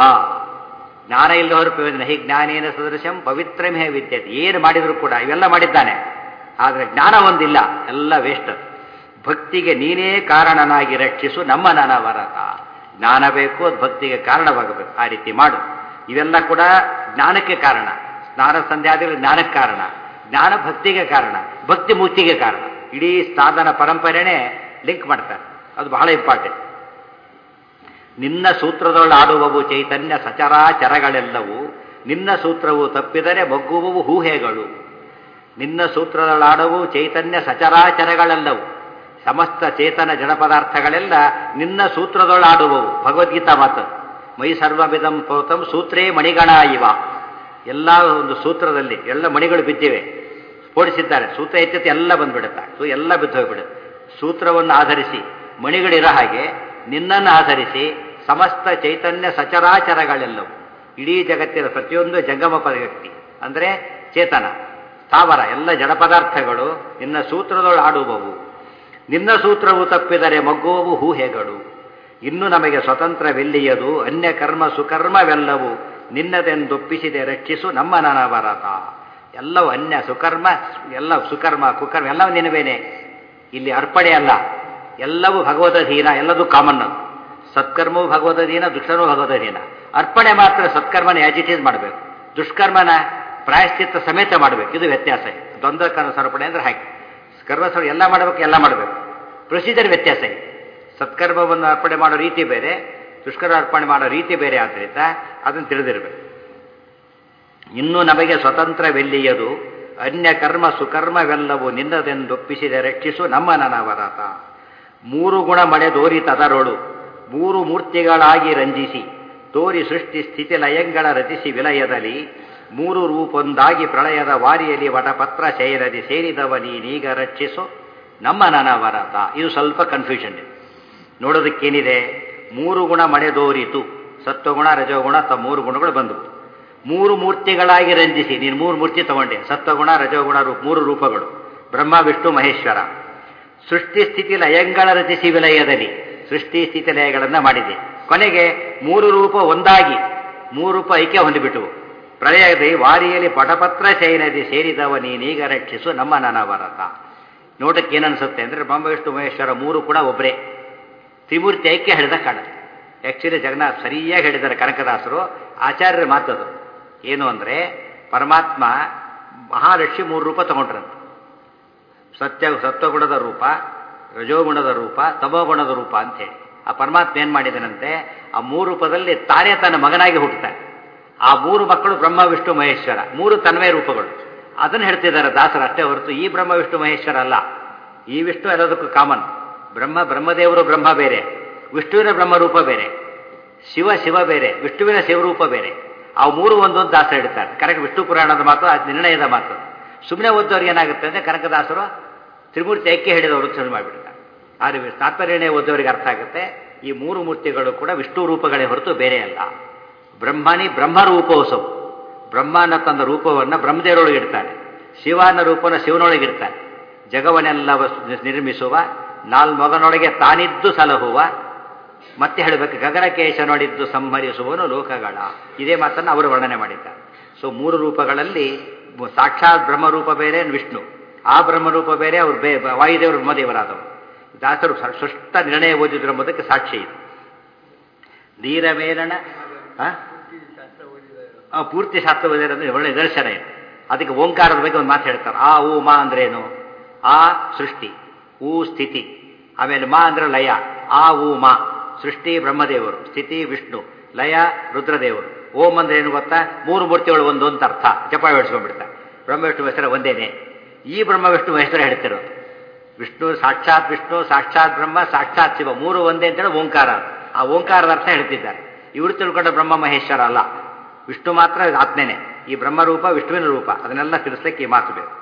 ಜ್ಞಾನ ಇಲ್ಲದವರು ಪ್ರಯೋಜನ ಹೀಗೆ ಜ್ಞಾನೇನ ಸದೃಶಂ ಪವಿತ್ರಮೇ ವಿದ್ಯತೆ ಏನು ಮಾಡಿದ್ರು ಕೂಡ ಇವೆಲ್ಲ ಮಾಡಿದ್ದಾನೆ ಆದರೆ ಜ್ಞಾನ ಒಂದಿಲ್ಲ ಎಲ್ಲ ವೇಸ್ಟ್ ಭಕ್ತಿಗೆ ನೀನೇ ಕಾರಣನಾಗಿ ರಕ್ಷಿಸು ನಮ್ಮ ನನವರತ ಜ್ಞಾನ ಬೇಕು ಅದು ಭಕ್ತಿಗೆ ಕಾರಣವಾಗಬೇಕು ಆ ರೀತಿ ಮಾಡು ಇವೆಲ್ಲ ಕೂಡ ಜ್ಞಾನಕ್ಕೆ ಕಾರಣ ಸ್ನಾನ ಸಂಧ್ಯಾದಿಗಳು ಜ್ಞಾನಕ್ಕೆ ಕಾರಣ ಜ್ಞಾನ ಭಕ್ತಿಗೆ ಕಾರಣ ಭಕ್ತಿ ಮುಕ್ತಿಗೆ ಕಾರಣ ಇಡೀ ಸಾಧನ ಪರಂಪರೆನೇ ಲಿಂಕ್ ಮಾಡ್ತಾರೆ ಅದು ಬಹಳ ಇಂಪಾರ್ಟೆಂಟ್ ನಿನ್ನ ಸೂತ್ರದೊಳಾಡುವವು ಚೈತನ್ಯ ಸಚರಾಚರಗಳೆಲ್ಲವೂ ನಿನ್ನ ಸೂತ್ರವು ತಪ್ಪಿದರೆ ಮಗ್ಗುವವು ಹೂಹೆಗಳು ನಿನ್ನ ಸೂತ್ರದೊಳಾಡುವು ಚೈತನ್ಯ ಸಚರಾಚರಗಳೆಲ್ಲವು ಸಮಸ್ತ ಚೇತನ ಜಡ ಪದಾರ್ಥಗಳೆಲ್ಲ ನಿನ್ನ ಸೂತ್ರದೊಳಾಡುವವು ಭಗವದ್ಗೀತಾ ಮಾತು ಮೈ ಸರ್ವವಿಧಂ ಪ್ರೋತಂ ಸೂತ್ರೇ ಮಣಿಗಣ ಇವ ಎಲ್ಲ ಒಂದು ಸೂತ್ರದಲ್ಲಿ ಎಲ್ಲ ಮಣಿಗಳು ಬಿದ್ದಿವೆ ಸ್ಫೋಟಿಸಿದ್ದಾರೆ ಸೂತ್ರ ಎಚ್ಚತೆ ಎಲ್ಲ ಬಂದ್ಬಿಡುತ್ತೆ ಸೊ ಎಲ್ಲ ಬಿದ್ದು ಹೋಗ್ಬಿಡುತ್ತೆ ಸೂತ್ರವನ್ನು ಆಧರಿಸಿ ಮಣಿಗಳಿರೋ ಹಾಗೆ ನಿನ್ನನ್ನು ಆಧರಿಸಿ ಸಮಸ್ತ ಚೈತನ್ಯ ಸಚರಾಚರಗಳೆಲ್ಲವು ಇಡೀ ಜಗತ್ತಿನ ಪ್ರತಿಯೊಂದು ಜಂಗಮ ವ್ಯಕ್ತಿ ಅಂದರೆ ಚೇತನ ಸ್ಥಾವರ ಎಲ್ಲ ಜಡ ಪದಾರ್ಥಗಳು ನಿನ್ನ ಸೂತ್ರದೊಳು ಆಡುವವು ನಿನ್ನ ಸೂತ್ರವು ತಪ್ಪಿದರೆ ಮಗ್ಗುವವು ಹೂಹೆಗಳು ಇನ್ನು ನಮಗೆ ಸ್ವತಂತ್ರವೆಲ್ಲಿಯದು ಅನ್ಯ ಕರ್ಮ ಸುಕರ್ಮವೆಲ್ಲವೂ ನಿನ್ನದೆಂದೊಪ್ಪಿಸಿದೆ ರಕ್ಷಿಸು ನಮ್ಮ ನನವರತ ಎಲ್ಲವೂ ಅನ್ಯ ಸುಕರ್ಮ ಎಲ್ಲ ಸುಕರ್ಮ ಕುಕರ್ಮ ಎಲ್ಲವೂ ನಿನವೇನೆ ಇಲ್ಲಿ ಅರ್ಪಣೆ ಅಲ್ಲ ಎಲ್ಲವೂ ಭಗವದಧೀನ ಎಲ್ಲದೂ ಕಾಮನ್ ಸತ್ಕರ್ಮವು ಭಗವದಧೀನ ದುಷ್ಟನೂ ಭಗವದಧೀನ ಅರ್ಪಣೆ ಮಾತ್ರ ಸತ್ಕರ್ಮನ ಆಸ್ ಮಾಡಬೇಕು ದುಷ್ಕರ್ಮನ ಪ್ರಾಯಶ್ಚಿತ್ತ ಸಮೇತ ಮಾಡಬೇಕು ಇದು ವ್ಯತ್ಯಾಸ ದ್ವಂದ್ವ ಕರ್ಮ ಸಮರ್ಪಣೆ ಅಂದ್ರೆ ಹಾಗೆ ಕರ್ಮ ಎಲ್ಲ ಮಾಡಬೇಕು ಎಲ್ಲ ಮಾಡಬೇಕು ಪ್ರೊಸೀಜರ್ ವ್ಯತ್ಯಾಸ ಇದೆ ಸತ್ಕರ್ಮವನ್ನು ಅರ್ಪಣೆ ಮಾಡೋ ರೀತಿ ಬೇರೆ ದುಷ್ಕರ್ಮ ಅರ್ಪಣೆ ಮಾಡೋ ರೀತಿ ಬೇರೆ ಆದ್ದರಿಂದ ಅದನ್ನು ತಿಳಿದಿರಬೇಕು ಇನ್ನು ನಮಗೆ ಸ್ವತಂತ್ರವೆಲ್ಲಿಯದು ಅನ್ಯ ಕರ್ಮ ಸುಕರ್ಮವೆಲ್ಲವೂ ನಿನ್ನದೆಂದೊಪ್ಪಿಸಿದೆ ರಕ್ಷಿಸು ನಮ್ಮ ನನವರತ ಮೂರು ಗುಣ ಮಳೆದೋರಿ ತದರೊಳು ಮೂರು ಮೂರ್ತಿಗಳಾಗಿ ರಂಜಿಸಿ ತೋರಿ ಸೃಷ್ಟಿ ಸ್ಥಿತಿ ಲಯಂಗಳ ರಚಿಸಿ ವಿಲಯದಲ್ಲಿ ಮೂರು ರೂಪೊಂದಾಗಿ ಪ್ರಳಯದ ವಾರಿಯಲ್ಲಿ ವಟಪತ್ರ ಶಯನದಿ ಸೇರಿದವ ನೀನೀಗ ರಕ್ಷಿಸು ನಮ್ಮ ನನವರತ ಇದು ಸ್ವಲ್ಪ ಕನ್ಫ್ಯೂಷನ್ ಇದೆ ನೋಡೋದಕ್ಕೇನಿದೆ ಮೂರು ಗುಣ ಮಳೆದೋರಿತು ಸತ್ವಗುಣ ರಜೋಗುಣ ತ ಮೂರು ಗುಣಗಳು ಬಂದವು ಮೂರು ಮೂರ್ತಿಗಳಾಗಿ ರಂಜಿಸಿ ನೀನು ಮೂರು ಮೂರ್ತಿ ತಗೊಂಡೆ ಸತ್ವಗುಣ ರಜೋಗುಣ ರೂಪ ಮೂರು ರೂಪಗಳು ಬ್ರಹ್ಮ ವಿಷ್ಣು ಮಹೇಶ್ವರ ಸೃಷ್ಟಿ ಸ್ಥಿತಿ ಲಯಂಗಳ ರಚಿಸಿ ವಿಲಯದಲ್ಲಿ ಸೃಷ್ಟಿ ಸ್ಥಿತಿ ಲಯಗಳನ್ನು ಮಾಡಿದೆ ಕೊನೆಗೆ ಮೂರು ರೂಪ ಒಂದಾಗಿ ಮೂರು ರೂಪ ಐಕ್ಯ ಹೊಂದಿಬಿಟ್ಟು ಪ್ರಳಯದಿ ವಾರಿಯಲ್ಲಿ ಪಟಪತ್ರ ಶೈನದಿ ಸೇರಿದವ ನೀನೀಗ ರಕ್ಷಿಸು ನಮ್ಮ ನನವರತ ನೋಟಕ್ಕೆ ಏನನ್ಸುತ್ತೆ ಅಂದರೆ ಬ್ರಹ್ಮ ವಿಷ್ಣು ಮಹೇಶ್ವರ ಮೂರು ಕೂಡ ಒಬ್ಬರೇ ತ್ರಿಮೂರ್ತಿ ಐಕ್ಯ ಹೇಳಿದ ಕಾಣುತ್ತೆ ಆ್ಯಕ್ಚುಲಿ ಜಗನ್ನಾಥ್ ಸರಿಯಾಗಿ ಹೇಳಿದ್ದಾರೆ ಕನಕದಾಸರು ಆಚಾರ್ಯರ ಮಾತದು ಏನು ಅಂದರೆ ಪರಮಾತ್ಮ ಮಹಾಲಕ್ಷ್ಮಿ ಮೂರು ರೂಪ ತಗೊಂಡ್ರಂತೆ ಸತ್ಯ ಸತ್ವಗುಣದ ರೂಪ ರಜೋಗುಣದ ರೂಪ ತಮೋಗುಣದ ರೂಪ ಅಂತೇಳಿ ಆ ಪರಮಾತ್ಮ ಏನು ಮಾಡಿದನಂತೆ ಆ ಮೂರು ರೂಪದಲ್ಲಿ ತಾನೇ ತನ್ನ ಮಗನಾಗಿ ಹುಟ್ಟುತ್ತಾನೆ ಆ ಮೂರು ಮಕ್ಕಳು ಬ್ರಹ್ಮ ವಿಷ್ಣು ಮಹೇಶ್ವರ ಮೂರು ತನ್ಮಯ ರೂಪಗಳು ಅದನ್ನು ಹೇಳ್ತಿದ್ದಾರೆ ದಾಸರು ಅಷ್ಟೇ ಹೊರತು ಈ ಬ್ರಹ್ಮ ವಿಷ್ಣು ಮಹೇಶ್ವರ ಅಲ್ಲ ಈ ವಿಷ್ಣು ಎಲ್ಲದಕ್ಕೂ ಕಾಮನ್ ಬ್ರಹ್ಮ ಬ್ರಹ್ಮದೇವರು ಬ್ರಹ್ಮ ಬೇರೆ ವಿಷ್ಣುವಿನ ಬ್ರಹ್ಮರೂಪ ಬೇರೆ ಶಿವ ಶಿವ ಬೇರೆ ವಿಷ್ಣುವಿನ ಶಿವರೂಪ ಬೇರೆ ಆ ಮೂರು ಒಂದೊಂದು ದಾಸರು ಹೇಳ್ತಾರೆ ಕರೆಕ್ಟ್ ವಿಷ್ಣು ಪುರಾಣದ ಮಾತು ಅದು ನಿರ್ಣಯದ ಮಾತು ಸುಮ್ಮನೆ ಓದೋರಿಗೆ ಏನಾಗುತ್ತೆ ಅಂದರೆ ಕನಕದಾಸರು ತ್ರಿಮೂರ್ತಿ ಐಕ್ಯ ಹೇಳಿದವರು ಶುರು ಮಾಡಿಬಿಡ್ತಾರೆ ಆದರೆ ತಾತ್ಪರ್ಯಣೆ ಓದೋರಿಗೆ ಅರ್ಥ ಆಗುತ್ತೆ ಈ ಮೂರು ಮೂರ್ತಿಗಳು ಕೂಡ ವಿಷ್ಣು ರೂಪಗಳೇ ಹೊರತು ಬೇರೆ ಅಲ್ಲ ಬ್ರಹ್ಮನಿ ಬ್ರಹ್ಮರೂಪೋತ್ಸವ ಬ್ರಹ್ಮನ ತನ್ನ ರೂಪವನ್ನು ಬ್ರಹ್ಮದೇವರೊಳಗೆ ಇಡ್ತಾನೆ ಶಿವನ ರೂಪನ ಶಿವನೊಳಗೆ ಇಡ್ತಾನೆ ಜಗವನ್ನೆಲ್ಲ ನಿರ್ಮಿಸುವ ನಾಲ್ಮಗನೊಳಗೆ ತಾನಿದ್ದು ಸಲಹುವ ಮತ್ತೆ ಹೇಳಬೇಕು ಗಗನಕೇಶ ನೋಡಿದ್ದು ಸಂಹರಿಸುವನು ಲೋಕಗಳ ಇದೇ ಮಾತನ್ನು ಅವರು ವರ್ಣನೆ ಮಾಡಿದ್ದಾರೆ ಸೊ ಮೂರು ರೂಪಗಳಲ್ಲಿ ಸಾಕ್ಷಾತ್ ಬ್ರಹ್ಮರೂಪ ಬೇರೆ ವಿಷ್ಣು ಆ ಬ್ರಹ್ಮರೂಪ ಬೇರೆ ಅವರು ಬೇ ವಾಯುದೇವರು ಬ್ರಹ್ಮದೇವರಾದವರು ದಾಸರು ಸ್ಪಷ್ಟ ನಿರ್ಣಯ ಓದಿದ್ರು ಎಂಬುದಕ್ಕೆ ಸಾಕ್ಷಿ ಇದೆ ಧೀರಮೇಲಣ ಪೂರ್ತಿ ಶಾಸ್ತ್ರ ಓದಿದ್ರೆ ಅಂದರೆ ಒಳ್ಳೆ ನಿದರ್ಶನ ಇದೆ ಅದಕ್ಕೆ ಓಂಕಾರದ ಬಗ್ಗೆ ಒಂದು ಮಾತು ಹೇಳ್ತಾರೆ ಆ ಊ ಮಾ ಅಂದ್ರೇನು ಆ ಸೃಷ್ಟಿ ಊ ಸ್ಥಿತಿ ಆಮೇಲೆ ಮಾ ಅಂದ್ರೆ ಲಯ ಆ ಊ ಮಾ ಸೃಷ್ಟಿ ಬ್ರಹ್ಮದೇವರು ಸ್ಥಿತಿ ವಿಷ್ಣು ಲಯ ರುದ್ರದೇವರು ಓಂ ಅಂದ್ರೆ ಏನು ಗೊತ್ತಾ ಮೂರು ಮೂರ್ತಿಗಳು ಒಂದು ಅಂತ ಅರ್ಥ ಜಪ ಬೆಳೆಸ್ಕೊಂಡ್ಬಿಡ್ತಾರೆ ಬ್ರಹ್ಮ ವಿಷ್ಣು ಹೆಸರು ಒಂದೇನೆ ಈ ಬ್ರಹ್ಮ ವಿಷ್ಣು ಹೆಸರು ಹೇಳ್ತಿರೋದು ವಿಷ್ಣು ಸಾಕ್ಷಾತ್ ವಿಷ್ಣು ಸಾಕ್ಷಾತ್ ಬ್ರಹ್ಮ ಸಾಕ್ಷಾತ್ ಶಿವ ಮೂರು ಒಂದೇ ಅಂತೇಳಿ ಓಂಕಾರ ಆ ಓಂಕಾರದ ಅರ್ಥ ಹೇಳ್ತಿದ್ದಾರೆ ಇವರು ತಿಳ್ಕೊಂಡ ಬ್ರಹ್ಮ ಮಹೇಶ್ವರ ಅಲ್ಲ ವಿಷ್ಣು ಮಾತ್ರ ಆತ್ಮೇನೆ ಈ ಬ್ರಹ್ಮರೂಪ ವಿಷ್ಣುವಿನ ರೂಪ ಅದನ್ನೆಲ್ಲ ತಿಳಿಸ್ಲಿಕ್ಕೆ ಈ ಮಾತು ಬೇಕು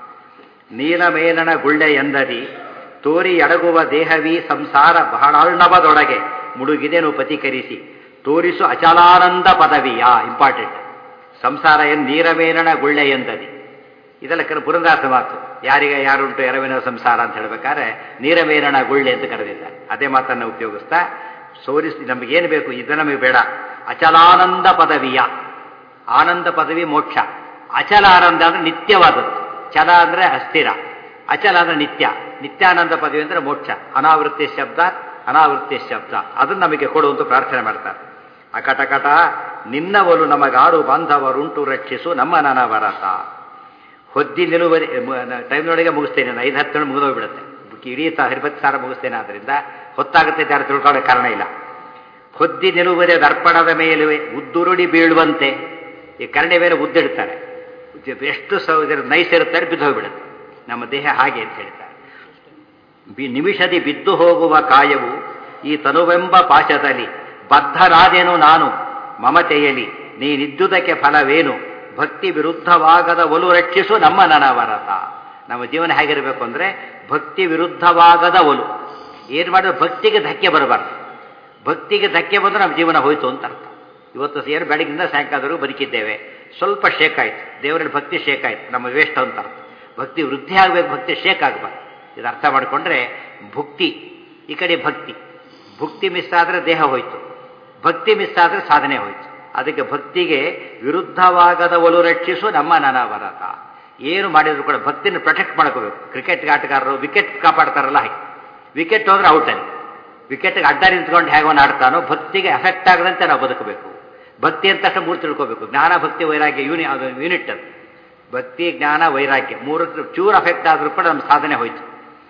ನೀಲಮೇಲನ ಗುಳ್ಳೆ ಎಂದರಿ ತೋರಿ ಅಡಗುವ ದೇಹವಿ ಸಂಸಾರ ಬಹಳಾಳ್ನವದೊಳಗೆ ಮುಡುಗಿದೆನು ಪತಿಕರಿಸಿ ತೋರಿಸು ಅಚಲಾನಂದ ಪದವಿಯ ಇಂಪಾರ್ಟೆಂಟ್ ಸಂಸಾರ ಎನ್ ನೀರಮೇಲನ ಗುಳ್ಳೆ ಎಂದದಿ ಇದೆಲ್ಲ ಕರೆ ಪುರಂದಾಸ ಮಾತು ಯಾರಿಗೆ ಯಾರುಂಟು ಎರವಿನ ಸಂಸಾರ ಅಂತ ಹೇಳ್ಬೇಕಾದ್ರೆ ನೀರಮೇಲನ ಗುಳ್ಳೆ ಅಂತ ಕರೆದಿದ್ದಾರೆ ಅದೇ ಮಾತನ್ನು ಉಪಯೋಗಿಸ್ತಾ ಸೋರಿಸಿ ನಮಗೇನು ಬೇಕು ಇದು ನಮಗೆ ಬೇಡ ಅಚಲಾನಂದ ಪದವಿಯ ಆನಂದ ಪದವಿ ಮೋಕ್ಷ ಅಚಲ ಆನಂದ ಅಂದ್ರೆ ನಿತ್ಯವಾದದ್ದು ಚಲ ಅಂದ್ರೆ ಅಸ್ಥಿರ ಅಚಲ ಅಂದ್ರೆ ನಿತ್ಯ ನಿತ್ಯಾನಂದ ಪದವಿ ಅಂದ್ರೆ ಮೋಕ್ಷ ಅನಾವೃತ್ತಿ ಶಬ್ದ ಅನಾವೃತ್ತಿ ಶಬ್ದ ಅದನ್ನು ನಮಗೆ ಕೊಡುವಂತ ಪ್ರಾರ್ಥನೆ ಮಾಡ್ತಾರೆ ಅಕಟಕಟ ನಿನ್ನವಲು ನಮಗಾರು ಬಾಂಧವರುಂಟು ರಕ್ಷಿಸು ನಮ್ಮ ನನವರತ ಹೊದ್ದಿ ನಿಲುವರಿ ಟೈಮ್ನೊಳಗೆ ಮುಗಿಸ್ತೇನೆ ನಾನು ಐದು ಹತ್ತು ಮುಗಿದೋಗ್ಬಿಡುತ್ತೆ ಇಡೀ ಹರಿಪತ್ತು ಸಾರ ಮುಗಿಸ್ತೇನೆ ಆದ್ದರಿಂದ ಹೊತ್ತಾಗುತ್ತೆ ಯಾರು ತಿಳ್ಕೊಳ್ಳೋ ಕಾರಣ ಇಲ್ಲ ಹೊದ್ದಿ ನಿಲುವರೆ ದರ್ಪಣದ ಮೇಲೆ ಉದ್ದುರುಡಿ ಬೀಳುವಂತೆ ಈ ಕರಡಿ ಮೇಲೆ ಉದ್ದಿಡ್ತಾರೆ ಎಷ್ಟು ಸೌದರ ನೈಸ್ ಇರುತ್ತಾರೆ ಬಿದ್ದು ಹೋಗ್ಬಿಡುತ್ತೆ ನಮ್ಮ ದೇಹ ಹಾಗೆ ಅಂತ ಹೇಳ್ತಾರೆ ಬಿ ನಿಮಿಷದಿ ಬಿದ್ದು ಹೋಗುವ ಕಾಯವು ಈ ತನುವೆಂಬ ಪಾಶದಲ್ಲಿ ಬದ್ಧರಾದೆನು ನಾನು ಮಮತೆಯಲಿ ನೀನಿದ್ದುದಕ್ಕೆ ಫಲವೇನು ಭಕ್ತಿ ವಿರುದ್ಧವಾಗದ ಒಲು ರಕ್ಷಿಸು ನಮ್ಮ ನನವರತ ನಮ್ಮ ಜೀವನ ಹೇಗಿರಬೇಕು ಅಂದರೆ ಭಕ್ತಿ ವಿರುದ್ಧವಾಗದ ಒಲು ಏನು ಮಾಡಿದ್ರೆ ಭಕ್ತಿಗೆ ಧಕ್ಕೆ ಬರಬಾರ್ದು ಭಕ್ತಿಗೆ ಧಕ್ಕೆ ಬಂದ್ರೆ ನಮ್ಮ ಜೀವನ ಹೋಯ್ತು ಅಂತ ಅರ್ಥ ಇವತ್ತು ಏನು ಬೆಳಗಿನಿಂದ ಸಾಯಂಕಾಲದವರೆಗೂ ಬದುಕಿದ್ದೇವೆ ಸ್ವಲ್ಪ ಶೇಕ್ ಆಯ್ತು ದೇವರಲ್ಲಿ ಭಕ್ತಿ ಶೇಕ್ ಆಯ್ತು ನಮ್ಮ ವೇಸ್ಟ್ ಅಂತ ಅರ್ಥ ಭಕ್ತಿ ವೃದ್ಧಿ ಆಗಬೇಕು ಭಕ್ತಿ ಶೇಕ್ ಆಗಬಾರ್ದು ಇದು ಅರ್ಥ ಮಾಡಿಕೊಂಡ್ರೆ ಭುಕ್ತಿ ಈ ಕಡೆ ಭಕ್ತಿ ಭುಕ್ತಿ ಮಿಸ್ ಆದರೆ ದೇಹ ಹೋಯ್ತು ಭಕ್ತಿ ಮಿಸ್ ಆದರೆ ಸಾಧನೆ ಹೋಯ್ತು ಅದಕ್ಕೆ ಭಕ್ತಿಗೆ ವಿರುದ್ಧವಾಗದ ಒಲು ರಕ್ಷಿಸು ನಮ್ಮ ನನವರತ ಏನು ಮಾಡಿದ್ರು ಕೂಡ ಭಕ್ತಿನ ಪ್ರೊಟೆಕ್ಟ್ ಮಾಡ್ಕೋಬೇಕು ಕ್ರಿಕೆಟ್ ಆಟಗಾರರು ವಿಕೆಟ್ ಕಾಪಾಡ್ತಾರಲ್ಲ ಹಾಗೆ ವಿಕೆಟ್ ಹೋದ್ರೆ ಔಟ್ ಅಲ್ಲಿ ವಿಕೆಟ್ಗೆ ಅಡ್ಡ ನಿಂತ್ಕೊಂಡು ಹೇಗೆ ಆಡ್ತಾನೋ ಭಕ್ತಿಗೆ ಎಫೆಕ್ಟ್ ಆಗದಂತೆ ನಾವು ಬದುಕಬೇಕು ಭಕ್ತಿ ಅಂತ ತಕ್ಷಣ ಮೂರು ತಿಳ್ಕೋಬೇಕು ಜ್ಞಾನ ಭಕ್ತಿ ವೈರಾಗ್ಯ ಯೂನಿ ಅದು ಯೂನಿಟ್ ಅದು ಭಕ್ತಿ ಜ್ಞಾನ ವೈರಾಗ್ಯ ಮೂರು ಚೂರು ಅಫೆಕ್ಟ್ ಆದರೂ ಕೂಡ ನಮ್ಮ ಸಾಧನೆ ಹೋಯ್ತು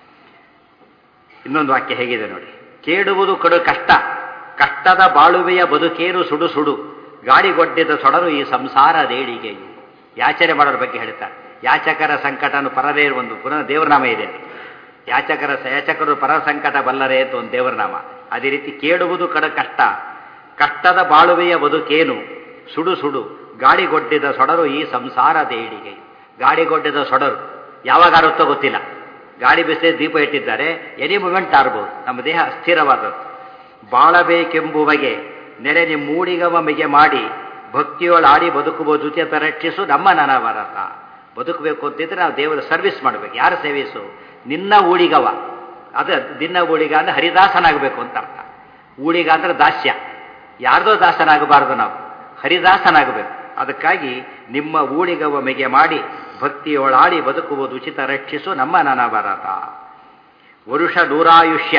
ಇನ್ನೊಂದು ವಾಕ್ಯ ಹೇಗಿದೆ ನೋಡಿ ಕೇಳುವುದು ಕಡು ಕಷ್ಟ ಕಷ್ಟದ ಬಾಳುವೆಯ ಬದುಕೇನು ಸುಡು ಸುಡು ಗಾಳಿಗೊಡ್ಡಿದ ಸೊಡರು ಈ ಸಂಸಾರ ದೇಳಿಗೆಯು ಯಾಚನೆ ಮಾಡೋರ ಬಗ್ಗೆ ಹೇಳ್ತಾರೆ ಯಾಚಕರ ಸಂಕಟನು ಪರರೇ ಒಂದು ಪುನಃ ದೇವರ ನಾಮ ಇದೆ ಅಲ್ಲಿ. ಯಾಚಕರ ಯಾಚಕರು ಪರ ಸಂಕಟ ಬಲ್ಲರೇ ಅಂತ ಒಂದು ದೇವರ ನಾಮ ಅದೇ ರೀತಿ ಕೇಳುವುದು ಕಡ ಕಷ್ಟ ಕಷ್ಟದ ಬಾಳುವೆಯ ಬದುಕೇನು ಸುಡು ಸುಡು ಗಾಳಿಗೊಡ್ಡಿದ ಸೊಡರು ಈ ಸಂಸಾರ ದೇಡಿಗೆ ಗಾಳಿಗೊಡ್ಡಿದ ಸೊಡರು ಯಾವಾಗ ಆರುತ್ತೋ ಗೊತ್ತಿಲ್ಲ ಗಾಳಿ ಬಿಸಿಲೇ ದೀಪ ಇಟ್ಟಿದ್ದಾರೆ ಎನಿ ಮೂಮೆಂಟ್ ಆರ್ಬೋದು ನಮ್ಮ ದೇಹ ಅಸ್ಥಿರವಾದದ್ದು ಬಾಳಬೇಕೆಂಬುವಗೆ ನೆರೆ ನಿಮ್ಮೂಡಿಗವ ಮಿಗೆ ಮಾಡಿ ಭಕ್ತಿಯೊಳಾಡಿ ಬದುಕುವ ಜೊತೆ ರಕ್ಷಿಸು ನಮ್ಮ ನನವರತ ಬದುಕಬೇಕು ಅಂತಿದ್ರೆ ನಾವು ದೇವರ ಸರ್ವಿಸ್ ಮಾಡಬೇಕು ಯಾರು ಸೇವಿಸು ನಿನ್ನ ಊಳಿಗವ ಅದು ನಿನ್ನ ಊಳಿಗ ಅಂದ್ರೆ ಹರಿದಾಸನಾಗಬೇಕು ಅಂತ ಅರ್ಥ ಊಳಿಗ ಅಂದ್ರೆ ದಾಸ್ಯ ಯಾರ್ದೋ ದಾಸನಾಗಬಾರದು ನಾವು ಹರಿದಾಸನಾಗಬೇಕು ಅದಕ್ಕಾಗಿ ನಿಮ್ಮ ಊಳಿಗವ ಮಿಗೆ ಮಾಡಿ ಭಕ್ತಿಯೊಳಾಡಿ ಬದುಕುವುದು ಉಚಿತ ರಕ್ಷಿಸು ನಮ್ಮ ನನವರತ ವರುಷ ನೂರಾಯುಷ್ಯ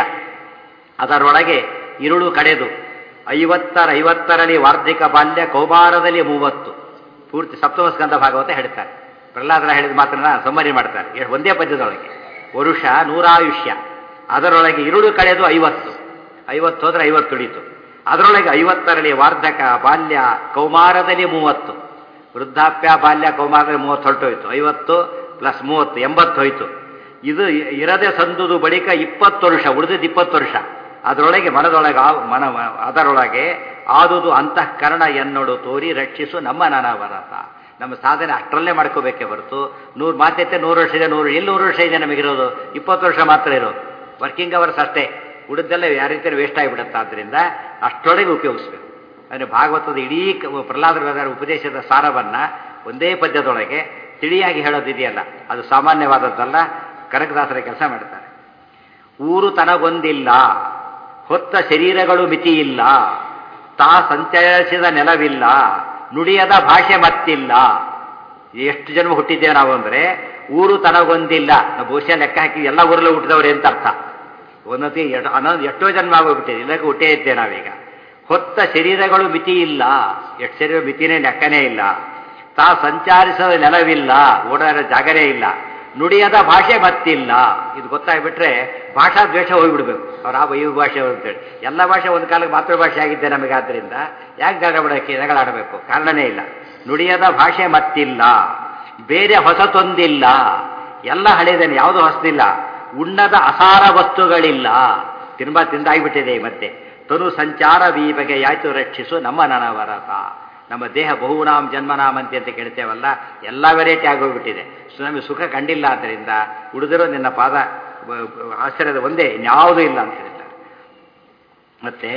ಅದರೊಳಗೆ ಇರುಳು ಕಡೆದು ಐವತ್ತರ ಐವತ್ತರಲ್ಲಿ ವಾರ್ಧಿಕ ಬಾಲ್ಯ ಕೌಮಾರದಲ್ಲಿ ಮೂವತ್ತು ಪೂರ್ತಿ ಸಪ್ತಮ ಸ್ಕಂದ ಭಾಗವತ ಹೇಳ್ತಾರೆ ಪ್ರಹ್ಲಾದರ ಹೇಳಿದ ಮಾತನ್ನ ಸಮ್ಮರಿ ಮಾಡ್ತಾರೆ ಎಷ್ಟು ಒಂದೇ ಪದ್ಯದೊಳಗೆ ವರುಷ ನೂರಾಯುಷ್ಯ ಅದರೊಳಗೆ ಇರುಳು ಕಳೆದು ಐವತ್ತು ಐವತ್ತು ಹೋದ್ರೆ ಐವತ್ತು ಉಳಿತು ಅದರೊಳಗೆ ಐವತ್ತರಲ್ಲಿ ವಾರ್ಧಕ ಬಾಲ್ಯ ಕೌಮಾರದಲ್ಲಿ ಮೂವತ್ತು ವೃದ್ಧಾಪ್ಯ ಬಾಲ್ಯ ಕೌಮಾರದಲ್ಲಿ ಮೂವತ್ತು ಹೊರಟೋಯ್ತು ಐವತ್ತು ಪ್ಲಸ್ ಮೂವತ್ತು ಎಂಬತ್ತು ಹೋಯ್ತು ಇದು ಇರದೆ ಸಂದುದು ಬಳಿಕ ಇಪ್ಪತ್ತು ವರ್ಷ ಉಳಿದಿದ್ದು ಇಪ್ಪತ್ತು ವರ್ಷ ಅದರೊಳಗೆ ಮನದೊಳಗೆ ಆ- ಮನ ಅದರೊಳಗೆ ಆದುದು ಅಂತಃಕರಣ ಎನ್ನೋಡು ತೋರಿ ರಕ್ಷಿಸು ನಮ್ಮ ನನವರತ ನಮ್ಮ ಸಾಧನೆ ಅಷ್ಟರಲ್ಲೇ ಮಾಡ್ಕೋಬೇಕೇ ಹೊರತು ನೂರು ಮಾತೈತೆ ನೂರು ವರ್ಷ ಇದೆ ನೂರು ಎಲ್ಲಿ ನೂರು ವರ್ಷ ಇದೆ ನಮಗಿರೋದು ಇಪ್ಪತ್ತು ವರ್ಷ ಮಾತ್ರ ಇರೋದು ವರ್ಕಿಂಗ್ ಅವರ್ಸ್ ಅಷ್ಟೇ ಉಳಿದೆಲ್ಲ ಯಾವ ರೀತಿಯಲ್ಲಿ ವೇಸ್ಟ್ ಆಗಿಬಿಡುತ್ತೆ ಆದ್ದರಿಂದ ಅಷ್ಟರೊಳಗೆ ಉಪಯೋಗಿಸ್ಬೇಕು ಅಂದರೆ ಭಾಗವತದ ಇಡೀ ಕ- ಪ್ರಹ್ಲಾದ ವೇದರ ಉಪದೇಶದ ಸಾರವನ್ನ ಒಂದೇ ಪದ್ಯದೊಳಗೆ ತಿಳಿಯಾಗಿ ಹೇಳೋದಿದೆಯಲ್ಲ ಅದು ಸಾಮಾನ್ಯವಾದದ್ದಲ್ಲ ಕನಕದಾಸರ ಕೆಲಸ ಮಾಡ್ತಾರೆ ಊರು ತನಗೊಂದಿಲ್ಲ ಹೊತ್ತ ಶರೀರಗಳು ಮಿತಿಯಿಲ್ಲ ತಾ ಸಂಚರಿಸಿದ ನೆಲವಿಲ್ಲ ನುಡಿಯದ ಭಾಷೆ ಮತ್ತಿಲ್ಲ ಎಷ್ಟು ಜನ್ಮ ಹುಟ್ಟಿದ್ದೇವೆ ನಾವು ಅಂದ್ರೆ ಊರು ತನಗೊಂದಿಲ್ಲ ನಾವು ಬಹುಶಃ ಲೆಕ್ಕ ಹಾಕಿ ಎಲ್ಲ ಊರಲ್ಲೂ ಹುಟ್ಟಿದವ್ರೆ ಅಂತ ಅರ್ಥ ಒಂದೊಂದು ಎರಡು ಅನ್ನೊಂದು ಎಷ್ಟೋ ಜನ್ಮ ಆಗೋಗ್ಬಿಟ್ಟಿದೆ ಇಲ್ಲಕ್ಕೆ ಹುಟ್ಟೇ ಇದ್ದೆ ನಾವೀಗ ಹೊತ್ತ ಶರೀರಗಳು ಮಿತಿ ಇಲ್ಲ ಎಷ್ಟು ಶರೀರ ಮಿತಿನೇ ಲೆಕ್ಕನೇ ಇಲ್ಲ ತಾ ಸಂಚಾರಿಸದ ನೆಲವಿಲ್ಲ ಓಡಾಡೋ ಜಾಗನೇ ಇಲ್ಲ ನುಡಿಯದ ಭಾಷೆ ಮತ್ತಿಲ್ಲ ಇದು ಗೊತ್ತಾಗ್ಬಿಟ್ರೆ ಭಾಷಾ ದ್ವೇಷ ಹೋಗ್ಬಿಡ್ಬೇಕು ಅವ್ರ ಆ ಈ ಭಾಷೆ ಅಂತೇಳಿ ಎಲ್ಲ ಭಾಷೆ ಒಂದು ಕಾಲಕ್ಕೆ ಮಾತೃಭಾಷೆ ಆಗಿದ್ದೆ ನಮಗೆ ಆದ್ದರಿಂದ ಯಾಕೆ ಜಗಳಬಡಕ್ಕೆ ಜಗಳಾಡಬೇಕು ಕಾರಣನೇ ಇಲ್ಲ ನುಡಿಯದ ಭಾಷೆ ಮತ್ತಿಲ್ಲ ಬೇರೆ ಹೊಸತೊಂದಿಲ್ಲ ಎಲ್ಲ ಹಳೆಯದೇನೆ ಯಾವುದೂ ಹೊಸದಿಲ್ಲ ಉಣ್ಣದ ಅಸಾರ ವಸ್ತುಗಳಿಲ್ಲ ತಿನ್ಬಾ ತಿಂದಾಗ್ಬಿಟ್ಟಿದೆ ಈ ಮಧ್ಯೆ ತನು ಸಂಚಾರ ಈ ಬಗೆ ಯಾಯ್ತು ರಕ್ಷಿಸು ನಮ್ಮ ನನವರತ ನಮ್ಮ ದೇಹ ಬಹುನಾಮ್ ಜನ್ಮನಾಮಂತಿ ಅಂತ ಕೇಳ್ತೇವಲ್ಲ ಎಲ್ಲ ವೆರೈಟಿ ಆಗೋಗ್ಬಿಟ್ಟಿದೆ ಸೊ ನಮಗೆ ಸುಖ ಕಂಡಿಲ್ಲ ಆದ್ದರಿಂದ ಉಳಿದಿರೋ ನಿನ್ನ ಪಾದ ಬ- ಬ- ಆಶ್ಚರ್ಯದ ಒಂದೇ ಇನ್ಯಾವುದೂ ಇಲ್ಲ ಅಂತ ಹೇಳ್ತಾರೆ ಮತ್ತೆ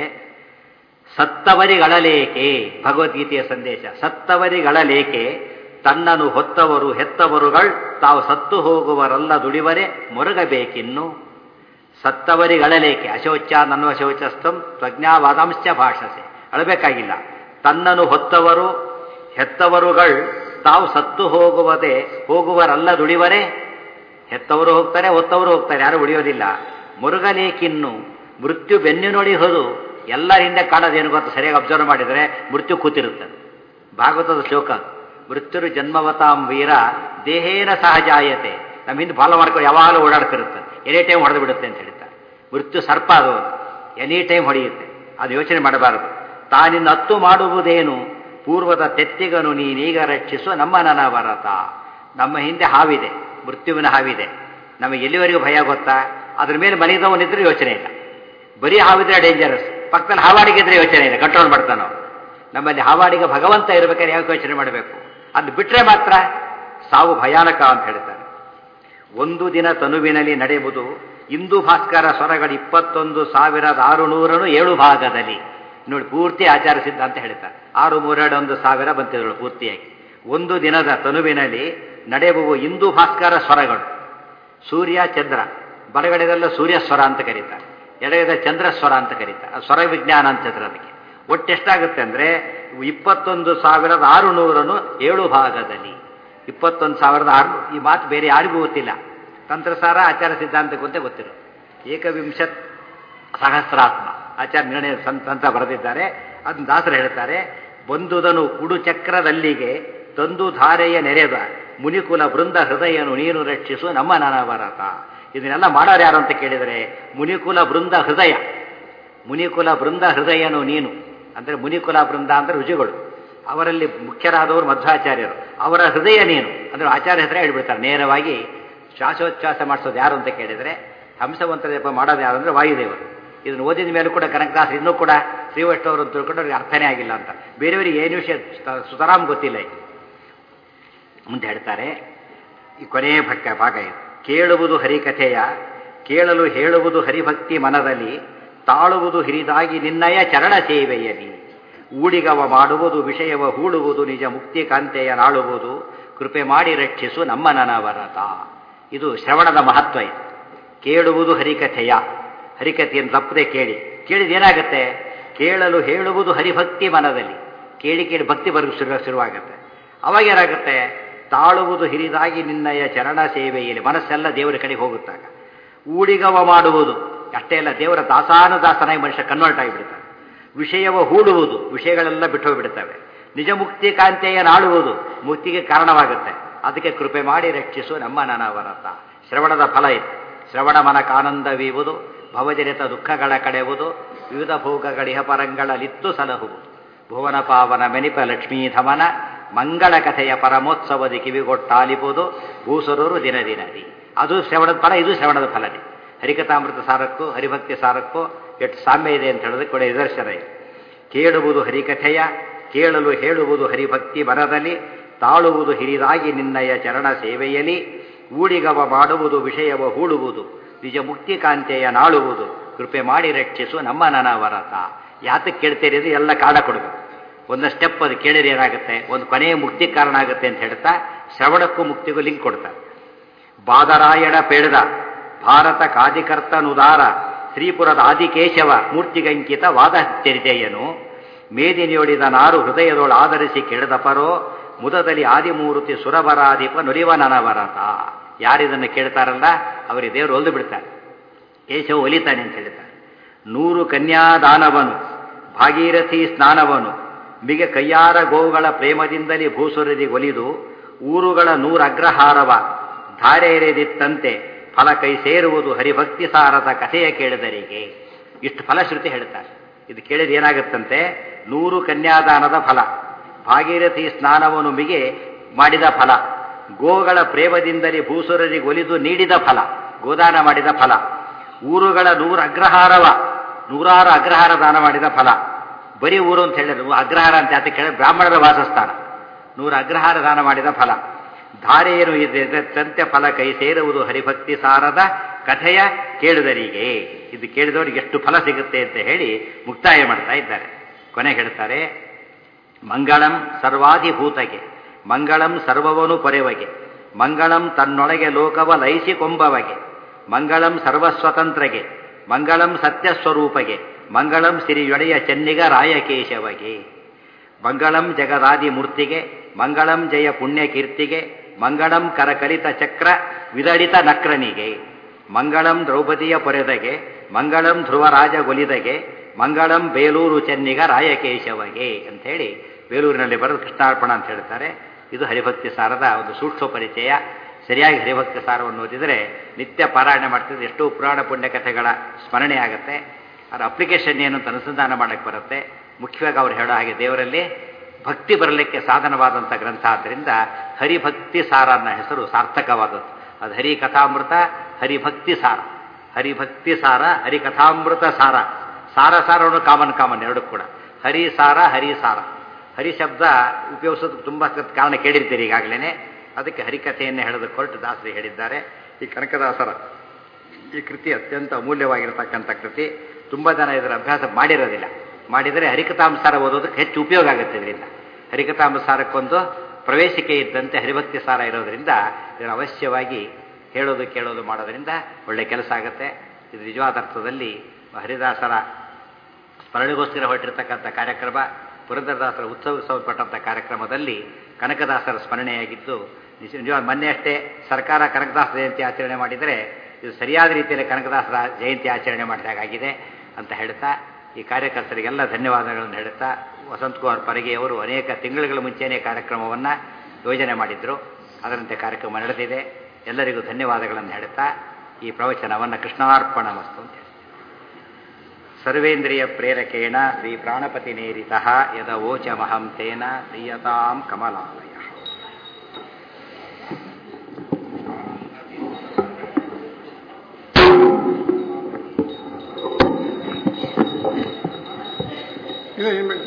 ಸತ್ತವರಿಗಳಲೇಕೆ ಭಗವದ್ಗೀತೆಯ ಸಂದೇಶ ಸತ್ತವರಿಗಳಲೇಕೆ ತನ್ನನ್ನು ಹೊತ್ತವರು ಹೆತ್ತವರುಗಳು ತಾವು ಸತ್ತು ಹೋಗುವರಲ್ಲ ದುಡಿವರೆ ಮೊರಗಬೇಕಿನ್ನು ಸತ್ತವರಿಗಳಲೇಕೆ ಅಶೌಚ ನನ್ವ ಶೌಚಸ್ಥಂ ಪ್ರಜ್ಞಾವಾದಾಂಶ ಭಾಷಸೆ ಅಳಬೇಕಾಗಿಲ್ಲ ತನ್ನನ್ನು ಹೊತ್ತವರು ಹೆತ್ತವರುಗಳು ತಾವು ಸತ್ತು ಹೋಗುವುದೇ ಹೋಗುವರಲ್ಲ ದುಡಿವರೆ ಹೆತ್ತವರು ಹೋಗ್ತಾರೆ ಹೊತ್ತವರು ಹೋಗ್ತಾರೆ ಯಾರು ಉಳಿಯೋದಿಲ್ಲ ಮುರುಗಲೇಕಿನ್ನು ಮೃತ್ಯು ಬೆನ್ನು ನೋಡಿ ಹೋದು ಎಲ್ಲರ ಹಿಂದೆ ಕಾಣೋದೇನು ಗೊತ್ತು ಸರಿಯಾಗಿ ಅಬ್ಸರ್ವ್ ಮಾಡಿದರೆ ಮೃತ್ಯು ಕೂತಿರುತ್ತೆ ಭಾಗವತದ ಶ್ಲೋಕ ಮೃತ್ಯುರು ಜನ್ಮವತಾಂ ವೀರ ದೇಹೇನ ಸಹಜಾಯತೆ ನಮ್ಮ ಹಿಂದೆ ಫಾಲೋ ಮಾಡ್ಕೊಂಡು ಯಾವಾಗಲೂ ಓಡಾಡ್ತಿರುತ್ತೆ ಎನಿ ಟೈಮ್ ಹೊಡೆದು ಬಿಡುತ್ತೆ ಅಂತ ಹೇಳ್ತಾರೆ ಮೃತ್ಯು ಸರ್ಪ ಅದು ಎನಿ ಟೈಮ್ ಹೊಡೆಯುತ್ತೆ ಅದು ಯೋಚನೆ ಮಾಡಬಾರದು ತಾನಿನ್ನ ಹತ್ತು ಮಾಡುವುದೇನು ಪೂರ್ವದ ತೆತ್ತಿಗನು ನೀನೀಗ ರಕ್ಷಿಸು ನಮ್ಮ ನನವರತ ನಮ್ಮ ಹಿಂದೆ ಹಾವಿದೆ ಮೃತ್ಯುವಿನ ಹಾವಿದೆ ನಮಗೆ ಎಲ್ಲಿವರೆಗೂ ಭಯ ಗೊತ್ತಾ ಅದ್ರ ಮೇಲೆ ಮಲಗಿದವನಿದ್ರೆ ಯೋಚನೆ ಇಲ್ಲ ಬರೀ ಹಾವಿದ್ರೆ ಡೇಂಜರಸ್ ಪಕ್ಕದಲ್ಲಿ ಹಾವಾಡಿಗಿದ್ರೆ ಯೋಚನೆ ಇಲ್ಲ ಕಂಟ್ರೋಲ್ ಮಾಡ್ತಾನೆ ನಾವು ನಮ್ಮಲ್ಲಿ ಹಾವಾಡಿಗೆ ಭಗವಂತ ಇರಬೇಕಾದ್ರೆ ಯಾವ ಯೋಚನೆ ಮಾಡಬೇಕು ಅದು ಬಿಟ್ರೆ ಮಾತ್ರ ಸಾವು ಭಯಾನಕ ಅಂತ ಹೇಳ್ತಾರೆ ಒಂದು ದಿನ ತನುವಿನಲ್ಲಿ ನಡೆಯುವುದು ಇಂದು ಭಾಸ್ಕರ ಸ್ವರಗಳು ಇಪ್ಪತ್ತೊಂದು ಸಾವಿರದ ಆರು ನೂರನು ಏಳು ಭಾಗದಲ್ಲಿ ನೋಡಿ ಪೂರ್ತಿ ಆಚಾರ ಸಿದ್ಧ ಅಂತ ಹೇಳ್ತಾರೆ ಆರು ಮೂರೆರಡು ಒಂದು ಸಾವಿರ ಬಂತಿದ್ರು ಪೂರ್ತಿಯಾಗಿ ಒಂದು ದಿನದ ತನುವಿನಲ್ಲಿ ನಡೆಯುವು ಇಂದು ಭಾಸ್ಕರ ಸ್ವರಗಳು ಸೂರ್ಯ ಚಂದ್ರ ಬಲಗಡೆದೆಲ್ಲ ಸೂರ್ಯ ಸ್ವರ ಅಂತ ಕರೀತಾರೆ ಎಡಗಡೆ ಚಂದ್ರ ಸ್ವರ ಅಂತ ಕರೀತಾರೆ ಅದು ಸ್ವರ ವಿಜ್ಞಾನ ಅಂತ ಹೇಳ್ತಾರೆ ಅದಕ್ಕೆ ಒಟ್ಟೆಷ್ಟಾಗುತ್ತೆ ಅಂದ್ರೆ ಇಪ್ಪತ್ತೊಂದು ಸಾವಿರದ ಆರು ನೂರನು ಏಳು ಭಾಗದಲ್ಲಿ ಇಪ್ಪತ್ತೊಂದು ಸಾವಿರದ ಆರು ಈ ಮಾತು ಬೇರೆ ಯಾರಿಗೂ ಗೊತ್ತಿಲ್ಲ ತಂತ್ರಸಾರ ಆಚಾರ ಸಿದ್ಧಾಂತಕ್ಕೆ ಅಂತ ಗೊತ್ತಿರೋ ಏಕವಿಂಶತ್ ಸಹಸ್ರಾತ್ಮ ಆಚಾರ್ಯ ನಿರ್ಣಯ ಸಂತ ಬರೆದಿದ್ದಾರೆ ಅದನ್ನ ದಾಸರು ಹೇಳ್ತಾರೆ ಬಂದುದನು ಕುಡು ಚಕ್ರದಲ್ಲಿಗೆ ತಂದು ಧಾರೆಯ ನೆರೆದ ಮುನಿಕುಲ ಬೃಂದ ಹೃದಯನು ನೀನು ರಕ್ಷಿಸು ನಮ್ಮ ನನವರತ ಇದನ್ನೆಲ್ಲ ಮಾಡೋರು ಯಾರು ಅಂತ ಕೇಳಿದರೆ ಮುನಿಕುಲ ಬೃಂದ ಹೃದಯ ಮುನಿಕುಲ ಬೃಂದ ಹೃದಯನು ನೀನು ಅಂದರೆ ಮುನಿಕುಲ ಬೃಂದ ಅಂದರೆ ರುಚಿಗಳು ಅವರಲ್ಲಿ ಮುಖ್ಯರಾದವರು ಮಧ್ವಾಚಾರ್ಯರು ಅವರ ಹೃದಯ ನೀನು ಅಂದ್ರೆ ಆಚಾರ್ಯ ಹತ್ರ ಹೇಳ್ಬಿಡ್ತಾರೆ ನೇರವಾಗಿ ಶ್ವಾಸೋಚ್ಛ್ವಾಸ ಮಾಡಿಸೋದು ಯಾರು ಅಂತ ಕೇಳಿದರೆ ಹಂಸವಂತರ ಜಪ ಮಾಡೋದು ಯಾರು ಅಂದರೆ ವಾಯುದೇವರು ಇದನ್ನು ಓದಿದ ಮೇಲೂ ಕೂಡ ಕನಕದಾಸ ಇನ್ನೂ ಕೂಡ ಶ್ರೀವೈಷ್ಣವರು ಅಂತ ತಿಳ್ಕೊಂಡು ಅವ್ರಿಗೆ ಅರ್ಥನೇ ಆಗಿಲ್ಲ ಅಂತ ಬೇರೆಯವರಿಗೆ ಏನು ವಿಷಯ ಸುತರಾಮ್ ಗೊತ್ತಿಲ್ಲ ಇದು ಮುಂದೆ ಹೇಳ್ತಾರೆ ಈ ಕೊನೆಯ ಭಕ್ಕ ಭಾಗ ಇದು ಕೇಳುವುದು ಹರಿಕಥೆಯ ಕೇಳಲು ಹೇಳುವುದು ಹರಿಭಕ್ತಿ ಮನದಲ್ಲಿ ತಾಳುವುದು ಹಿರಿದಾಗಿ ನಿನ್ನಯ ಚರಣ ಸೇವೆಯಲ್ಲಿ ಊಡಿಗವ ಮಾಡುವುದು ವಿಷಯವ ಹೂಳುವುದು ನಿಜ ಮುಕ್ತಿ ಕಾಂತೆಯ ನಾಳುವುದು ಕೃಪೆ ಮಾಡಿ ರಕ್ಷಿಸು ನಮ್ಮ ನನವರತ ಇದು ಶ್ರವಣದ ಮಹತ್ವ ಇದು ಕೇಳುವುದು ಹರಿಕಥೆಯ ಹರಿಕಥೆಯನ್ನು ತಪ್ಪದೆ ಕೇಳಿ ಕೇಳಿದ ಏನಾಗುತ್ತೆ ಕೇಳಲು ಹೇಳುವುದು ಹರಿಭಕ್ತಿ ಮನದಲ್ಲಿ ಕೇಳಿ ಕೇಳಿ ಭಕ್ತಿ ಬರಲು ಶುರು ಶುರುವಾಗುತ್ತೆ ಅವಾಗ ಏನಾಗುತ್ತೆ ತಾಳುವುದು ಹಿರಿದಾಗಿ ನಿನ್ನಯ ಚರಣ ಸೇವೆಯಲ್ಲಿ ಮನಸ್ಸೆಲ್ಲ ದೇವರ ಕಡೆಗೆ ಹೋಗುತ್ತಾಗ ಊಡಿಗವ ಮಾಡುವುದು ಅಷ್ಟೇ ಅಲ್ಲ ದೇವರ ದಾಸಾನುದಾಸನಾಗಿ ಮನುಷ್ಯ ಕನ್ವರ್ಟ್ ಆಗಿಬಿಡ್ತಾನೆ ವಿಷಯವ ಹೂಡುವುದು ವಿಷಯಗಳೆಲ್ಲ ಬಿಟ್ಟು ಹೋಗ್ಬಿಡ್ತವೆ ನಿಜ ಮುಕ್ತಿ ಕಾಂತೆಯ ನಾಳುವುದು ಮುಕ್ತಿಗೆ ಕಾರಣವಾಗುತ್ತೆ ಅದಕ್ಕೆ ಕೃಪೆ ಮಾಡಿ ರಕ್ಷಿಸು ನಮ್ಮ ನನವರತ ಶ್ರವಣದ ಫಲ ಇದು ಶ್ರವಣ ಮನಕಾನಂದವೀವುದು ಭವಜನಿತ ದುಃಖಗಳ ಕಡೆಯುವುದು ವಿವಿಧ ಭೋಗಗಳಿಹ ಪರಂಗಳಲಿತ್ತು ಸಲಹುವುದು ಭುವನ ಪಾವನ ಮೆನಿಪ ಲಕ್ಷ್ಮೀಧಮನ ಮಂಗಳ ಕಥೆಯ ಪರಮೋತ್ಸವದಿ ಕಿವಿಗೊಟ್ಟಾಲಿಪುವುದು ಭೂಸುರರು ದಿನ ದಿನದಿ ಅದು ಶ್ರವಣದ ಫಲ ಇದು ಶ್ರವಣದ ಫಲನೇ ಹರಿಕಥಾಮೃತ ಸಾರಕ್ಕೂ ಹರಿಭಕ್ತಿ ಸಾರಕ್ಕೂ ಎಷ್ಟು ಸಾಮ್ಯ ಇದೆ ಅಂತ ಹೇಳೋದಕ್ಕೆ ಕೂಡ ನಿದರ್ಶನ ಇದೆ ಕೇಳುವುದು ಹರಿಕಥೆಯ ಕೇಳಲು ಹೇಳುವುದು ಹರಿಭಕ್ತಿ ಮನದಲ್ಲಿ ತಾಳುವುದು ಹಿರಿದಾಗಿ ನಿನ್ನಯ ಚರಣ ಸೇವೆಯಲ್ಲಿ ಊಡಿಗವ ಮಾಡುವುದು ವಿಷಯವ ಹೂಳುವುದು ನಿಜ ಮುಕ್ತಿ ಕಾಂತೆಯ ನಾಳುವುದು ಕೃಪೆ ಮಾಡಿ ರಕ್ಷಿಸು ನಮ್ಮ ನನವರತ ಯಾತಕ್ಕೆ ಕೇಳ್ತೀರಿ ಅದು ಎಲ್ಲ ಕಾರಣ ಕೊಡಬೇಕು ಒಂದು ಸ್ಟೆಪ್ ಅದು ಕೇಳಿದ್ರೆ ಏನಾಗುತ್ತೆ ಒಂದು ಕೊನೆಯ ಮುಕ್ತಿ ಕಾರಣ ಆಗುತ್ತೆ ಅಂತ ಹೇಳ್ತಾ ಶ್ರವಣಕ್ಕೂ ಮುಕ್ತಿಗೂ ಲಿಂಕ್ ಕೊಡ್ತಾರೆ ಬಾದರಾಯಣ ಪೇಡದ ಭಾರತ ಕಾದಿಕರ್ತನುದಾರ ಶ್ರೀಪುರದ ಆದಿಕೇಶವ ಮೂರ್ತಿಗಂಕಿತ ವಾದ ಚರಿತೆಯನು ಮೇದಿನಿಯೊಡಿದ ನಾರು ಹೃದಯದೊಳು ಆಧರಿಸಿ ಕೆಳದಪರೋ ಮುದದಲ್ಲಿ ಆದಿಮೂರ್ತಿ ಸುರಬರಾಧಿಪ ನುರಿವ ನನವರತ ಯಾರಿದನ್ನು ಕೇಳ್ತಾರಲ್ಲ ಅವರಿಗೆ ದೇವರು ಒಲ್ದು ಬಿಡ್ತಾರೆ ಕೇಶವ ಒಲಿತಾನೆ ಅಂತ ಹೇಳ್ತಾರೆ ನೂರು ಕನ್ಯಾದಾನವನು ಭಾಗೀರಥಿ ಸ್ನಾನವನು ಮಿಗೆ ಕೈಯಾರ ಗೋವುಗಳ ಪ್ರೇಮದಿಂದಲೇ ಭೂಸುರದಿ ಒಲಿದು ಊರುಗಳ ನೂರಗ್ರಹಾರವ ಧಾರೆ ಎರೆದಿತ್ತಂತೆ ಫಲ ಕೈ ಸೇರುವುದು ಹರಿಭಕ್ತಿ ಸಾರದ ಕಥೆಯ ಕೇಳಿದರಿಗೆ ಇಷ್ಟು ಫಲಶ್ರುತಿ ಹೇಳ್ತಾರೆ ಇದು ಕೇಳಿದ ಏನಾಗುತ್ತಂತೆ ನೂರು ಕನ್ಯಾದಾನದ ಫಲ ಭಾಗೀರಥಿ ಸ್ನಾನವನ್ನು ಮಿಗೆ ಮಾಡಿದ ಫಲ ಗೋಗಳ ಪ್ರೇಮದಿಂದಲೇ ಭೂಸುರರಿಗೆ ಒಲಿದು ನೀಡಿದ ಫಲ ಗೋದಾನ ಮಾಡಿದ ಫಲ ಊರುಗಳ ನೂರು ಅಗ್ರಹಾರವ ನೂರಾರು ಅಗ್ರಹಾರ ದಾನ ಮಾಡಿದ ಫಲ ಬರೀ ಊರು ಅಂತ ಹೇಳಿದ್ರು ಅಗ್ರಹಾರ ಅಂತ ಯಾಕೆ ಕೇಳಿದ್ರೆ ಬ್ರಾಹ್ಮಣರ ವಾಸಸ್ಥಾನ ನೂರು ಅಗ್ರಹಾರ ದಾನ ಮಾಡಿದ ಫಲ ಧಾರೆಯನ್ನು ತಂತೆ ಫಲ ಕೈ ಸೇರುವುದು ಹರಿಭಕ್ತಿ ಸಾರದ ಕಥೆಯ ಕೇಳಿದರಿಗೆ ಇದು ಕೇಳಿದವರಿಗೆ ಎಷ್ಟು ಫಲ ಸಿಗುತ್ತೆ ಅಂತ ಹೇಳಿ ಮುಕ್ತಾಯ ಮಾಡ್ತಾ ಇದ್ದಾರೆ ಕೊನೆ ಹೇಳ್ತಾರೆ ಮಂಗಳಂ ಸರ್ವಾಧಿಭೂತಗೆ ಮಂಗಳಂ ಸರ್ವವನು ಪೊರೆವಗೆ ಮಂಗಳಂ ತನ್ನೊಳಗೆ ಲೋಕವ ಲಯಿಸಿಕೊಂಬವಗೆ ಮಂಗಳಂ ಸರ್ವಸ್ವತಂತ್ರಗೆ ಮಂಗಳಂ ಸತ್ಯಸ್ವರೂಪಗೆ ಮಂಗಳಂ ಸಿರಿಯೊಡೆಯ ಚೆನ್ನಿಗ ರಾಯಕೇಶವಗೆ ಮಂಗಳಂ ಜಗದಾದಿ ಮೂರ್ತಿಗೆ ಮಂಗಳಂ ಜಯ ಪುಣ್ಯ ಕೀರ್ತಿಗೆ ಮಂಗಳಂ ಕರಕಲಿತ ಚಕ್ರ ವಿದಡಿತ ನಕ್ರನಿಗೆ ಮಂಗಳಂ ದ್ರೌಪದಿಯ ಪೊರೆದಗೆ ಮಂಗಳಂ ಧ್ರುವರಾಜ ಗೊಲಿದಗೆ ಮಂಗಳಂ ಬೇಲೂರು ಚೆನ್ನಿಗ ರಾಯಕೇಶವಗೆ ಅಂಥೇಳಿ ಬೇಲೂರಿನಲ್ಲಿ ಬರೆದು ಕೃಷ್ಣಾರ್ಪಣ ಅಂತ ಹೇಳ್ತಾರೆ ಇದು ಹರಿಭಕ್ತಿ ಸಾರದ ಒಂದು ಸೂಕ್ಷ್ಮ ಪರಿಚಯ ಸರಿಯಾಗಿ ಹರಿಭಕ್ತಿ ಸಾರವನ್ನು ಓದಿದರೆ ನಿತ್ಯ ಪಾರಾಯಣ ಮಾಡ್ತಿದ್ರೆ ಎಷ್ಟೋ ಪುರಾಣ ಪುಣ್ಯ ಕಥೆಗಳ ಸ್ಮರಣೆ ಆಗುತ್ತೆ ಅದರ ಅಪ್ಲಿಕೇಶನ್ ಏನು ಅಂತ ಅನುಸಂಧಾನ ಮಾಡಕ್ಕೆ ಬರುತ್ತೆ ಮುಖ್ಯವಾಗಿ ಅವ್ರು ಹೇಳೋ ಹಾಗೆ ದೇವರಲ್ಲಿ ಭಕ್ತಿ ಬರಲಿಕ್ಕೆ ಸಾಧನವಾದಂಥ ಗ್ರಂಥ ಆದ್ದರಿಂದ ಹರಿಭಕ್ತಿ ಸಾರ ಅನ್ನೋ ಹೆಸರು ಸಾರ್ಥಕವಾದದ್ದು ಅದು ಹರಿ ಕಥಾಮೃತ ಹರಿಭಕ್ತಿ ಸಾರ ಹರಿಭಕ್ತಿ ಸಾರ ಹರಿಕಥಾಮೃತ ಸಾರ ಸಾರ ಸಾರವನ್ನು ಕಾಮನ್ ಕಾಮನ್ ಎರಡು ಕೂಡ ಹರಿ ಸಾರ ಹರಿ ಸಾರ ಹರಿ ಶಬ್ದ ಉಪಯೋಗಿಸೋದು ತುಂಬ ಕಾರಣ ಕೇಳಿರ್ತೀರಿ ಈಗಾಗಲೇ ಅದಕ್ಕೆ ಹರಿಕಥೆಯನ್ನು ಹೇಳೋದಕ್ಕೆ ಹೊರಟು ದಾಸರಿ ಹೇಳಿದ್ದಾರೆ ಈ ಕನಕದಾಸರ ಈ ಕೃತಿ ಅತ್ಯಂತ ಅಮೂಲ್ಯವಾಗಿರತಕ್ಕಂಥ ಕೃತಿ ತುಂಬ ಜನ ಇದರ ಅಭ್ಯಾಸ ಮಾಡಿರೋದಿಲ್ಲ ಮಾಡಿದರೆ ಹರಿಕಥಾಂಸಾರ ಓದೋದಕ್ಕೆ ಹೆಚ್ಚು ಉಪಯೋಗ ಆಗುತ್ತೆ ಇದರಿಂದ ಹರಿಕಥಾಂಸಾರಕ್ಕೊಂದು ಪ್ರವೇಶಿಕೆ ಇದ್ದಂತೆ ಹರಿಭಕ್ತಿ ಸಾರ ಇರೋದರಿಂದ ಇದನ್ನು ಅವಶ್ಯವಾಗಿ ಹೇಳೋದು ಕೇಳೋದು ಮಾಡೋದರಿಂದ ಒಳ್ಳೆ ಕೆಲಸ ಆಗುತ್ತೆ ಇದು ನಿಜವಾದ ಅರ್ಥದಲ್ಲಿ ಹರಿದಾಸರ ಸ್ಮರಣೆಗೋಸ್ಕರ ಹೊರಟಿರ್ತಕ್ಕಂಥ ಕಾರ್ಯಕ್ರಮ ಪುರಂದರದಾಸರ ಉತ್ಸವಕ್ಕೆ ಸಂಬಂಧಪಟ್ಟಂಥ ಕಾರ್ಯಕ್ರಮದಲ್ಲಿ ಕನಕದಾಸರ ಸ್ಮರಣೆಯಾಗಿದ್ದು ನಿಜ ನಿಜವಾದ ಮೊನ್ನೆ ಅಷ್ಟೇ ಸರ್ಕಾರ ಕನಕದಾಸ ಜಯಂತಿ ಆಚರಣೆ ಮಾಡಿದರೆ ಇದು ಸರಿಯಾದ ರೀತಿಯಲ್ಲಿ ಕನಕದಾಸರ ಜಯಂತಿ ಆಚರಣೆ ಮಾಡಿದಾಗಿದೆ ಅಂತ ಹೇಳ್ತಾ ಈ ಕಾರ್ಯಕರ್ತರಿಗೆಲ್ಲ ಧನ್ಯವಾದಗಳನ್ನು ಹೇಳುತ್ತಾ ವಸಂತಕುಮಾರ್ ಪರಗೆಯವರು ಅನೇಕ ತಿಂಗಳುಗಳ ಮುಂಚೆನೇ ಕಾರ್ಯಕ್ರಮವನ್ನು ಯೋಜನೆ ಮಾಡಿದ್ರು ಅದರಂತೆ ಕಾರ್ಯಕ್ರಮ ನಡೆದಿದೆ ಎಲ್ಲರಿಗೂ ಧನ್ಯವಾದಗಳನ್ನು ಹೇಳುತ್ತಾ ಈ ಪ್ರವಚನವನ್ನು ಕೃಷ್ಣಾರ್ಪಣ ಮಸ್ತು ಅಂತ ಸರ್ವೇಂದ್ರಿಯ ಪ್ರೇರಕೇಣ ಶ್ರೀ ಪ್ರಾಣಪತಿನೇರಿತ ಯದವೋಚಮಹಂ ತೇನ ಪ್ರಿಯತಾಂ ಕಮಲಾಲಯ
ಇಲ್ಲ ಏನ್ ಬೇಡ